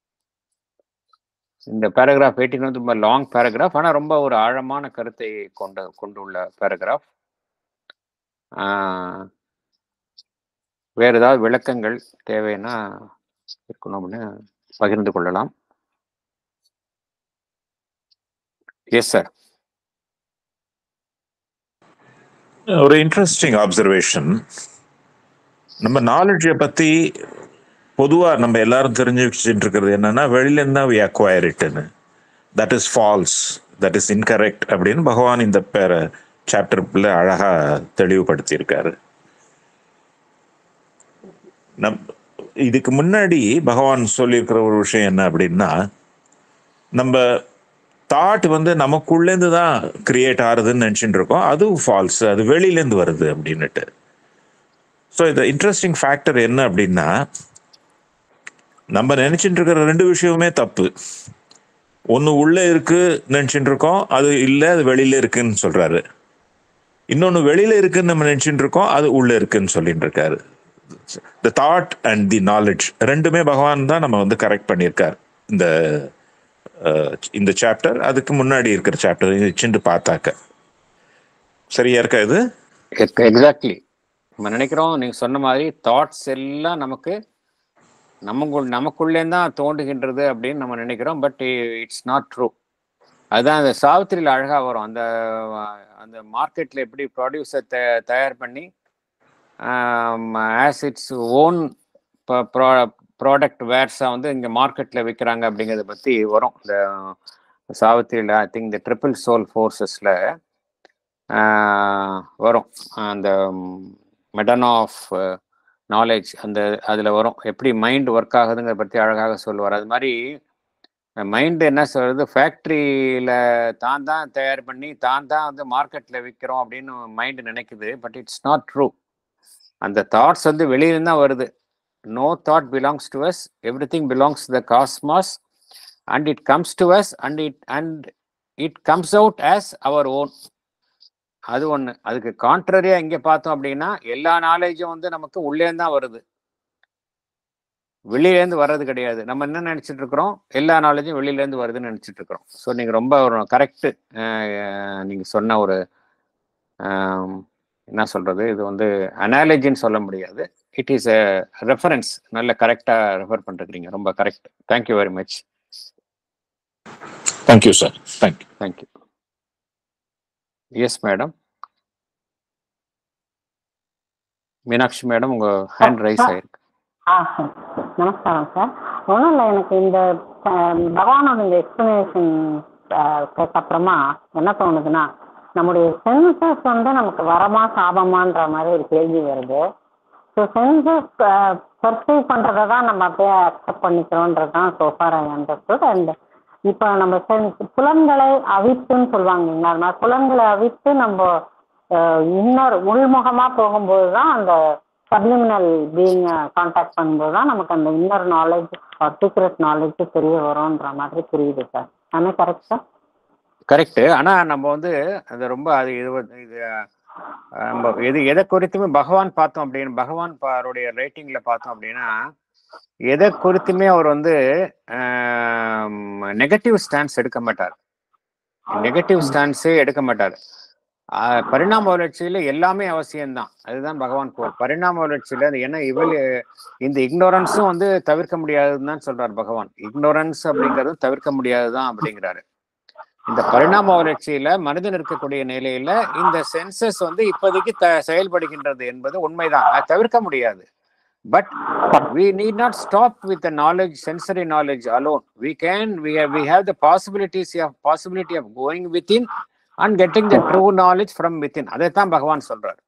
இந்த பேராகிராஃப் எயிட்டீன் வந்து ரொம்ப லாங் பேராகிராஃப் ஆனால் ரொம்ப ஒரு ஆழமான கருத்தை கொண்ட கொண்டுள்ள பேராகிராஃப் வேற ஏதாவது விளக்கங்கள் தேவைன்னா இருக்கணும் அப்படின்னு பகிர்ந்து கொள்ளலாம் எஸ் சார் ஒரு இன்ட்ரெஸ்டிங் அப்சர்வேஷன் நம்ம நாலேஜை பத்தி பொதுவா நம்ம எல்லாரும் தெரிஞ்சு வச்சுட்டு இருக்கிறது என்னன்னா வெளியில இருந்தா வி அக்வயர் இட்னு that is false that is incorrect அப்படின்னு பகவான் இந்த பேர சாப்டர்ல அழகா தெளிவுபடுத்தியிருக்காரு நம் இதுக்கு முன்னாடி பகவான் சொல்லியிருக்கிற ஒரு விஷயம் என்ன அப்படின்னா நம்ம தாட் வந்து நமக்குள்ளேருந்து தான் கிரியேட் ஆகுதுன்னு நினச்சிட்டு இருக்கோம் அதுவும் ஃபால்ஸ் அது வெளியிலேருந்து வருது அப்படின்னுட்டு ஸோ இந்த இன்ட்ரெஸ்டிங் ஃபேக்டர் என்ன அப்படின்னா நம்ம நினச்சிட்டு இருக்கிற ரெண்டு விஷயமுமே தப்பு ஒன்று உள்ளே இருக்கு நினச்சிட்டு இருக்கோம் அது இல்லை அது வெளியில இருக்குன்னு சொல்றாரு இன்னொன்று வெளியில இருக்குன்னு நம்ம நினச்சிட்டு இருக்கோம் அது உள்ளே இருக்குன்னு சொல்லிட்டு இருக்காரு the thought and the knowledge ரெண்டுமே பகவான் தான் நம்ம வந்து கரெக்ட் பண்ணியிருக்கார் இந்த அஹ், இந்த சாப்டர் அதுக்கு முன்னாடி இருக்கிற சாப்டர் வச்சுட்டு பார்த்தாக்க சரியா இருக்கா இது எக்ஸாக்ட்லி நம்ம நினைக்கிறோம் நீங்க சொன்ன மாதிரி தாட்ஸ் எல்லாம் நமக்கு நமக்குள் நமக்குள்ளே தான் தோன்றுகின்றது அப்படின்னு நம்ம நினைக்கிறோம் பட் இட்ஸ் நாட் ட்ரூ அதுதான் அந்த சாவித்திரியில் அழகா வரும் அந்த அந்த மார்க்கெட்ல எப்படி ப்ராடியூசர் தயார் பண்ணி ஆஸ் இட்ஸ் ஓன் ப்ராடக்ட் வேர்ஸாக வந்து இங்கே மார்க்கெட்டில் விற்கிறாங்க அப்படிங்கிறத பற்றி வரும் இந்த சாவித்திரியில் ஐ திங்க் இந்த ட்ரிபிள் சோல் ஃபோர்ஸஸில் வரும் அந்த மெடன் ஆஃப் நாலேஜ் அந்த அதில் வரும் எப்படி மைண்ட் ஒர்க் ஆகுதுங்கிறத பற்றி அழகாக சொல்லுவார் அது மாதிரி மைண்டு என்ன சொல்றது ஃபேக்ட்ரியில் தான் தான் தயார் பண்ணி தான் தான் வந்து மார்க்கெட்டில் விற்கிறோம் அப்படின்னு மைண்டு நினைக்குது பட் இட்ஸ் நாட் ட்ரூ அந்த தாட்ஸ் வந்து வெளியில தான் வருது no thought belongs to us everything belongs the cosmos and it comes to us and it and it comes out as our own அது ஒன்று அதுக்கு கான்ட்ரரியாக இங்கே பார்த்தோம் அப்படின்னா எல்லா நாலேஜும் வந்து நமக்கு உள்ளேருந்து தான் வருது வெளியிலேருந்து வர்றது கிடையாது நம்ம என்ன நினச்சிட்டு இருக்கிறோம் எல்லா நாலேஜும் வெளியிலேருந்து வருதுன்னு நினச்சிட்டு இருக்கிறோம் ஸோ நீங்கள் ரொம்ப ஒரு கரெக்டு நீங்கள் சொன்ன ஒரு ஆம், என்ன சொல்கிறது இது வந்து அனாலஜின்னு சொல்ல முடியாது இட் இஸ் அ ரெஃபரன்ஸ் நல்ல கரெக்டாக ரெஃபர் பண்ணிருக்கிறீங்க ரொம்ப correct thank you very much Thank you, sir. Thank you. Thank you yes madam Meenakshi madam உங்க ஹேண்ட் ரைஸ் ஆயிருக்கு ஆ சார் நமஸ்காரம் சார் ஒன்றும் இல்லை எனக்கு இந்த அஹ், பகவானோட இந்த எக்ஸ்பிளனேஷன் கேட்ட அப்புறமா என்ன தோணுதுன்னா நம்முடைய சென்சஸ் வந்து நமக்கு வரமா சாபமான்ற மாதிரி ஒரு கேள்வி வருது ஸோ சென்சஸ் பர்சீவ் பண்ணுறதை தான் நம்ம அப்படியே அக்செப்ட் பண்ணிக்கிறோன்றது தான் சோஃபார் ஐ அண்டர்ஸ்டுட் அண்ட் இப்போ நம்ம சென்ஸ் புலன்களை அவித்துன்னு சொல்லுவாங்க இல்லைங்களா அது மாதிரி புலன்களை அவித்து நம்ம அஹ், இன்னொரு உள்முகமாக போகும்போது தான் அந்த சப்ளிமினல் பீயிங் காண்டாக்ட் பண்ணும்போது தான் நமக்கு அந்த இன்னர் நாலேஜ் சீக்ரெட் நாலேஜ் தெரிய வரும்ன்ற மாதிரி புரியுது சார் ஆமே கரெக்ட் சார் கரெக்ட் ஆனா நம்ம வந்து அது ரொம்ப அது இது வந்து- இது அஹ், நம்ம எது எதை குறித்துமே பகவான் பார்த்தோம் அப்படின்னு பகவான் பா- அவருடைய ரைட்டிங்ல பார்த்தோம் அப்படின்னா எதை குறித்துமே அவர் வந்து நெகட்டிவ் ஸ்டான்ஸ் எடுக்க மாட்டார் நெகட்டிவ் ஸ்டான்ஸே எடுக்க மாட்டார் ஆஹ் பரிணாம வளர்ச்சியில எல்லாமே அவசியம்தான் அதுதான் பகவான் போ பரிணாம வளர்ச்சியில அது என்ன இவள் இந்த இக்னோரன்ஸும் வந்து தவிர்க்க முடியாதுன்னு தான் சொல்றார் பகவான் இக்னோரன்ஸ் அப்படிங்கறதும் தவிர்க்க முடியாதுதான் அப்படிங்கிறாரு இந்த பரிணாம வளர்ச்சியில மனிதன் இருக்கக்கூடிய நிலையில இந்த சென்சஸ் வந்து இப்போதைக்கு த செயல்படுகின்றது என்பது உண்மைதான் அது தவிர்க்க முடியாது but we need not stop with the knowledge sensory knowledge alone we can we have we have the possibilities of possibility of going within and getting the true knowledge from within அதைத்தான் பகவான் சொல்றார்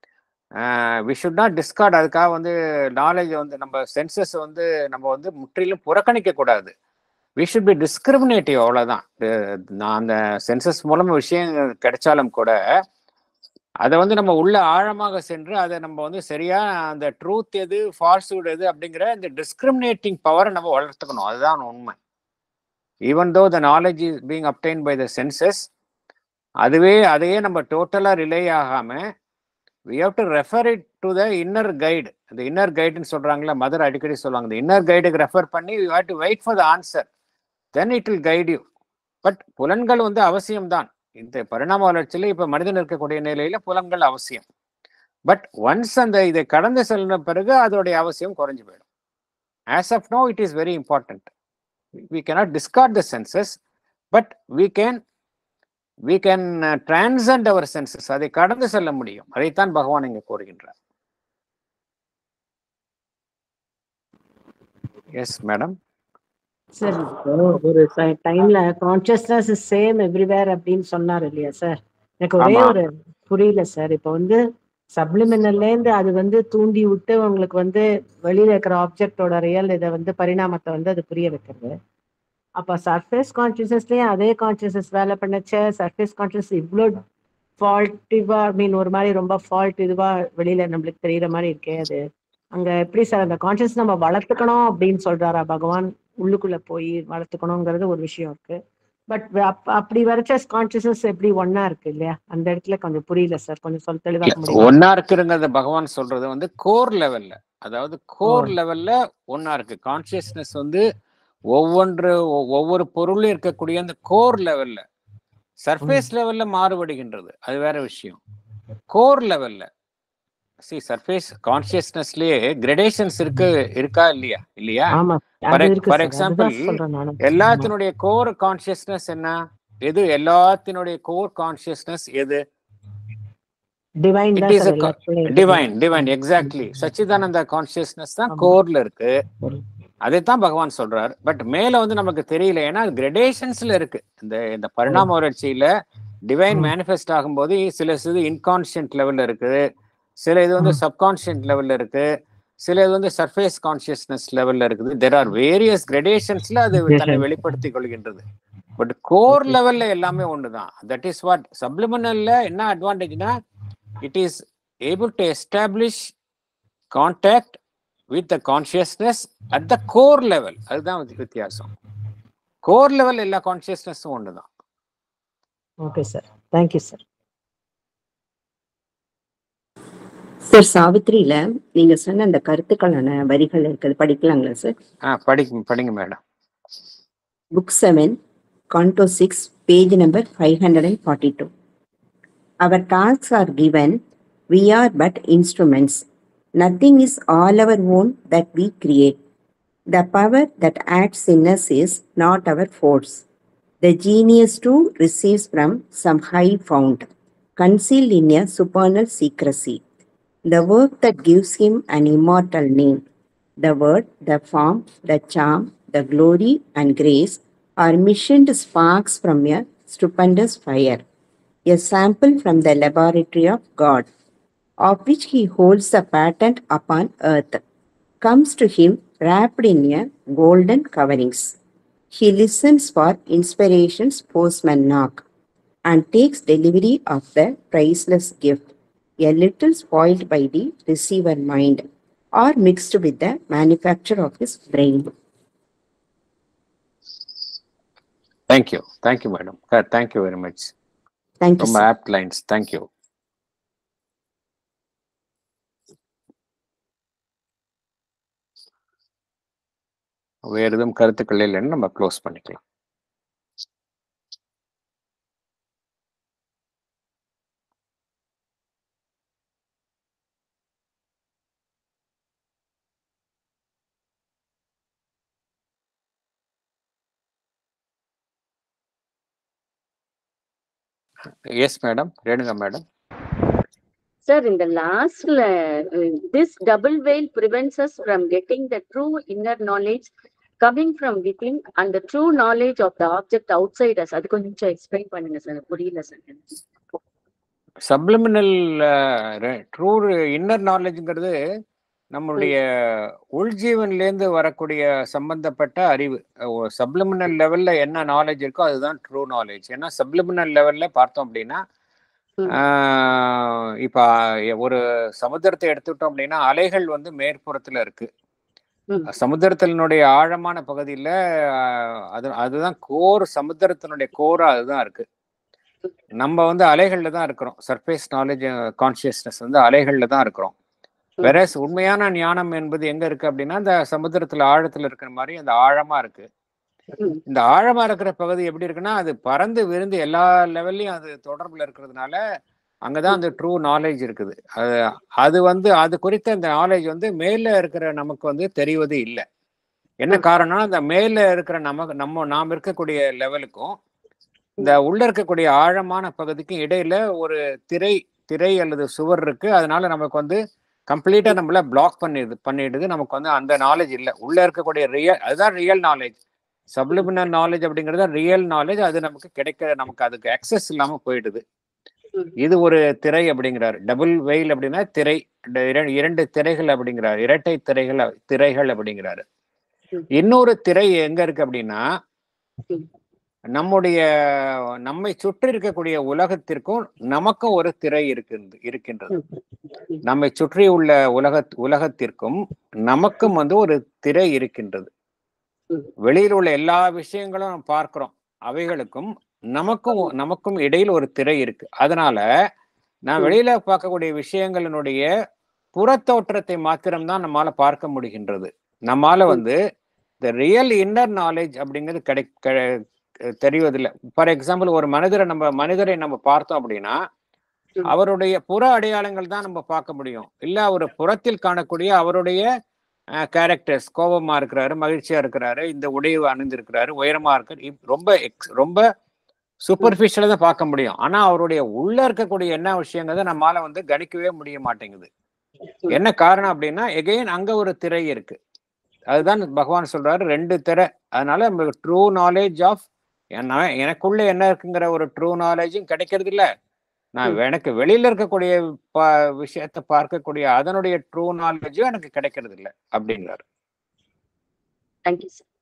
we should not Discord அதுக்காக வந்து knowledge வந்து நம்ம census வந்து நம்ம வந்து முற்றிலும் புறக்கணிக்க கூடாது வி ஷுட் பி டிஸ்கிரிமினேட்டிவ் அவ்வளவுதான் அஹ் நான் அந்த சென்சஸ் மூலம் விஷயம் கிடைச்சாலும் கூட அதை வந்து நம்ம உள்ள ஆழமாக சென்று அதை நம்ம வந்து சரியா அந்த ட்ரூத் எது ஃபால்ஸ்ஹுட் எது அப்படிங்கிற இந்த டிஸ்கிரிமினேட்டிங் பவரை நம்ம வளர்த்துக்கணும் அதுதான் உண்மை even though the knowledge is being obtained by the senses அதுவே அதையே நம்ம டோட்டலாக ரிலே ஆகாம we have to refer it to the inner guide அந்த இன்னர் கைடுன்னு சொல்றாங்களா மதர் அடிக்கடி சொல்லுவாங்க இந்த இன்னர் கைடுக்கு ரெஃபர் பண்ணி you have to wait for the answer then it will guide you but புலன்கள் வந்து அவசியம்தான் இந்த பரிணாம வளர்ச்சியில இப்ப மனிதன் இருக்கக்கூடிய நிலையில புலன்கள் அவசியம் பட் ஒன்ஸ் அந்த இதை கடந்து செல்ல பிறகு அதோடைய அவசியம் குறைஞ்சு போயிடும் as of no it is very important we cannot discard the senses but we can we can transcend our senses அதை கடந்து செல்ல முடியும் அதைத்தான் பகவான் இங்க கூறுகின்றார் எஸ் மேடம் சார் ஒரு டைம்ல கான்சியஸ்னஸ் இஸ் சேம் எவ்ரிவேர் அப்படின்னு சொன்னார் இல்லையா சார் எனக்கு ஒரே ஆமா. ஒரு புரியல சார் இப்போ வந்து சப்ளிமினல்ல இருந்து அது வந்து தூண்டி விட்டு உங்களுக்கு வந்து வெளியில இருக்கிற ஆப்ஜெக்டோட ரியல் இதை வந்து பரிணாமத்தை வந்து அது புரிய வைக்கிறது அப்ப சர்ஃபேஸ் கான்சியஸ்னஸ்லயும் அதே கான்சியஸ்னஸ் வேலை பண்ணச்ச சர்ஃபேஸ் கான்சியஸ் இவ்வளோ ஃபால்ட்டிவா மீன் ஒரு மாதிரி ரொம்ப ஃபால்ட் இதுவா வெளியில நம்மளுக்கு தெரியற மாதிரி இருக்கே அது அங்க எப்படி சார் அந்த கான்சியஸ் நம்ம வளர்த்துக்கணும் அப்படின்னு சொல்றாரா பகவான் உள்ளுக்குள்ள போய் வளர்த்துக்கணுங்கிறது ஒரு விஷயம் இருக்கு பட் அப்படி வரைச்ச கான்சியஸ்னஸ் எப்படி ஒன்னா இருக்கு இல்லையா அந்த இடத்துல கொஞ்சம் புரியல சார் கொஞ்சம் சொல்ல தெளிவாக்க முடியும் ஒன்னா இருக்குங்கிறத பகவான் சொல்றது வந்து கோர் லெவல்ல அதாவது கோர் லெவல்ல ஒன்னா இருக்கு கான்சியஸ்னஸ் வந்து ஒவ்வொன்று ஒ- ஒவ்வொரு பொருளும் இருக்கக்கூடிய அந்த கோர் லெவல்ல சர்ஃபேஸ் லெவல்ல மாறுபடுகின்றது அது வேற விஷயம் கோர் லெவல்ல சி சர்ஃபேஸ் கான்சியஸ்னஸ்லயே கிரடேஷன்ஸ் இருக்கு இருக்கா இல்லையா இல்லையா ஆமா ஃபார் அது இருக்கு ஃபார் சார் எக்ஸாம்பிள் அதுதான் சொல்றேன் நானும் எல்லாத்தினுடைய கோர் கான்சியஸ்னஸ் என்ன எது எல்லாத்தினுடைய கோர் கான்சியஸ்னஸ் எது டிவைன் இட் தான் இஸ் சார் எல்லாத்துலயும் divine divine exactly Sachchidananda consciousness தான் கோர்ல இருக்கு அதைத்தான் பகவான் சொல்றார் பட் மேல வந்து நமக்கு தெரியல ஏன்னா கிரடேஷன்ஸ்ல இருக்கு இந்த இந்த பரிணாம வளர்ச்சியில டிவைன் மேனிஃபெஸ்ட் ஆகும்போது சில இது இன்கான்சியன்ட் லெவல்ல இருக்கு சில இது வந்து சப்கான்சியன்ட் லெவல்ல இருக்கு சில இது வந்து சர்ஃபேஸ் கான்சியஸ்னஸ் லெவல்ல இருக்குது தெர் ஆர் வேரியஸ் கிரடேஷன்ஸ்ல அது தன்னை வெளிப்படுத்திக் கொள்கின்றது பட் கோர் லெவல்ல எல்லாமே ஒண்ணுதான் தட் இஸ் வாட் சப்ளிமினல்ல என்ன அட்வான்டேஜ்னா it is able to establish contact with the consciousness at the core level அதுதான் வித்தி- வித்தியாசம் கோர் லெவல் எல்லா கான்சியஸ்னஸும் ஒண்ணுதான் okay sir thank you sir sir சாவித்ரியில நீங்க சொன்ன அந்த கருத்துக்களான வரிகள் இருக்குது படிக்கலாங்களா சார் ஆ படி படிங்க madam book seven canto six page number five hundred and forty two our task are given we are but instruments Nothing is all our own that we create. The power that acts in us is not our force. The genius too receives from some high fount, concealed in a supernal secrecy. The work that gives him an immortal name. The word, the form, the charm, the glory and grace are missioned sparks from a stupendous fire, a sample from the laboratory of God, of which he holds the patent upon earth, comes to him wrapped in a golden coverings. He listens for inspiration's postman knock and takes delivery of the priceless gift, a little spoiled by the receiver mind or mixed with the manufacture of his brain. Thank you thank you madam thank you very much Thank you, ரொம்ப sir. Apt lines thank you வேற எதுவும் கருத்துக்கள் இல்லைன்னு நம்ம close பண்ணிக்கலாம் yes madam Renuka madam Sir, in the last, uh, uh, this double veil prevents us from getting the true inner knowledge coming from within and the true knowledge of the object outside us. அது கொஞ்சம் explain பண்ணுங்க sir புரியல sir subliminal true inner நாலேஜ்ங்கிறது நம்மளுடைய உள்ஜீவன்லேருந்து வரக்கூடிய சம்பந்தப்பட்ட அறிவு சப்ளிமினல் லெவல்ல என்ன நாலேஜ் இருக்கோ அதுதான் ட்ரூ நாலேஜ் ஏன்னா சப்ளிமினல் லெவல்ல பார்த்தோம் அப்படின்னா ஆஹ் இப்ப ஒரு சமுத்திரத்தை எடுத்துக்கிட்டோம் அப்படின்னா அலைகள் வந்து மேற்புறத்துல இருக்கு சமுத்திரத்தினுடைய ஆழமான பகுதியில ஆஹ் அது அதுதான் கோர் சமுத்திரத்தினுடைய கோரா அதுதான் இருக்கு நம்ம வந்து அலைகள்ல தான் இருக்கிறோம் சர்ஃபேஸ் நாலேஜ் கான்சியஸ்னஸ் வந்து அலைகள்ல தான் இருக்கிறோம் வேற உண்மையான ஞானம் என்பது எங்க இருக்கு அப்படின்னா இந்த சமுத்திரத்துல ஆழத்துல இருக்கிற மாதிரி அந்த ஆழமா இருக்கு இந்த ஆழமா இருக்கிற பகுதி எப்படி இருக்குன்னா அது பறந்து விருந்து எல்லா லெவல்லையும் அது தொடர்புல இருக்கிறதுனால அங்கதான் அந்த ட்ரூ நாலேஜ் இருக்குது அது அது வந்து அது குறித்த அந்த நாலேஜ் வந்து மேல இருக்கிற நமக்கு வந்து தெரிவது இல்லை என்ன காரணம்னா அந்த மேல இருக்கிற நமக்கு நம்ம நாம் இருக்கக்கூடிய லெவலுக்கும் இந்த உள்ள இருக்கக்கூடிய ஆழமான பகுதிக்கும் இடையில ஒரு திரை திரை அல்லது சுவர் இருக்கு அதனால நமக்கு வந்து கம்ப்ளீட்டா நம்மள பிளாக் பண்ணிடுது பண்ணிடுது நமக்கு வந்து அந்த நாலேஜ் இல்லை உள்ள இருக்கக்கூடிய ரியல் அதுதான் ரியல் நாலேஜ் சப்ளிமினல் நாலேஜ் அப்படிங்கிறது ரியல் நாலேஜ் அது நமக்கு கிடைக்க நமக்கு அதுக்கு அக்சஸ் இல்லாம போயிடுது இது ஒரு திரை அப்படிங்கிறாரு டபுள் வெயில் அப்படின்னா திரை இரண்டு திரைகள் அப்படிங்கிறாரு இரட்டை திரைகள் திரைகள் அப்படிங்கிறாரு இன்னொரு திரை எங்க இருக்கு அப்படின்னா நம்முடைய நம்மை சுற்றி இருக்கக்கூடிய உலகத்திற்கும் நமக்கும் ஒரு திரை இருக்கு இருக்கின்றது நம்மை சுற்றி உள்ள உலக உலகத்திற்கும் நமக்கும் வந்து ஒரு திரை இருக்கின்றது வெளியில் உள்ள எல்லா விஷயங்களும் நம்ம பார்க்கிறோம் அவைகளுக்கும் நமக்கும் நமக்கும் இடையில் ஒரு திரை இருக்கு அதனால நான் வெளியில பார்க்கக்கூடிய விஷயங்களினுடைய புறத்தோற்றத்தை மாத்திரம்தான் நம்மால பார்க்க முடிகின்றது நம்மால வந்து இந்த ரியல் இன்னர் நாலேஜ் அப்படிங்கிறது கிடை தெரிவதில்லை ஃபார் எக்ஸாம்பிள் ஒரு மனிதரை நம்ம மனிதரை நம்ம பார்த்தோம் அப்படின்னா அவருடைய புற அடையாளங்கள் தான் நம்ம பார்க்க முடியும் இல்ல அவர் புறத்தில் காணக்கூடிய அவருடைய கேரக்டர்ஸ் கோபமா இருக்கிறாரு மகிழ்ச்சியா இருக்கிறாரு இந்த உடையை அணிந்திருக்கிறாரு உயரமா இருக்காரு ரொம்ப எக்ஸ் ரொம்ப சூப்பர்ஃபிஷியலா தான் பார்க்க முடியும் ஆனா அவருடைய உள்ள இருக்கக்கூடிய என்ன விஷயங்கிறத நம்மளால வந்து கணிக்கவே முடிய மாட்டேங்குது என்ன காரணம் அப்படின்னா எகைன் அங்க ஒரு திரை இருக்கு அதுதான் பகவான் சொல்றாரு ரெண்டு திரை அதனால நமக்கு ட்ரூ நாலேஜ் ஆஃப் எனக்குள்ள என்ன இருக்குங்கிற ஒரு ட்ரூ நாலேஜும் கிடைக்கிறது இல்ல நான் எனக்கு வெளியில இருக்கக்கூடிய விஷயத்த பார்க்கக்கூடிய அதனுடைய ட்ரூ நாலேஜும் எனக்கு கிடைக்கிறது இல்லை அப்படிங்கிறாரு தேங்க்யூ சார்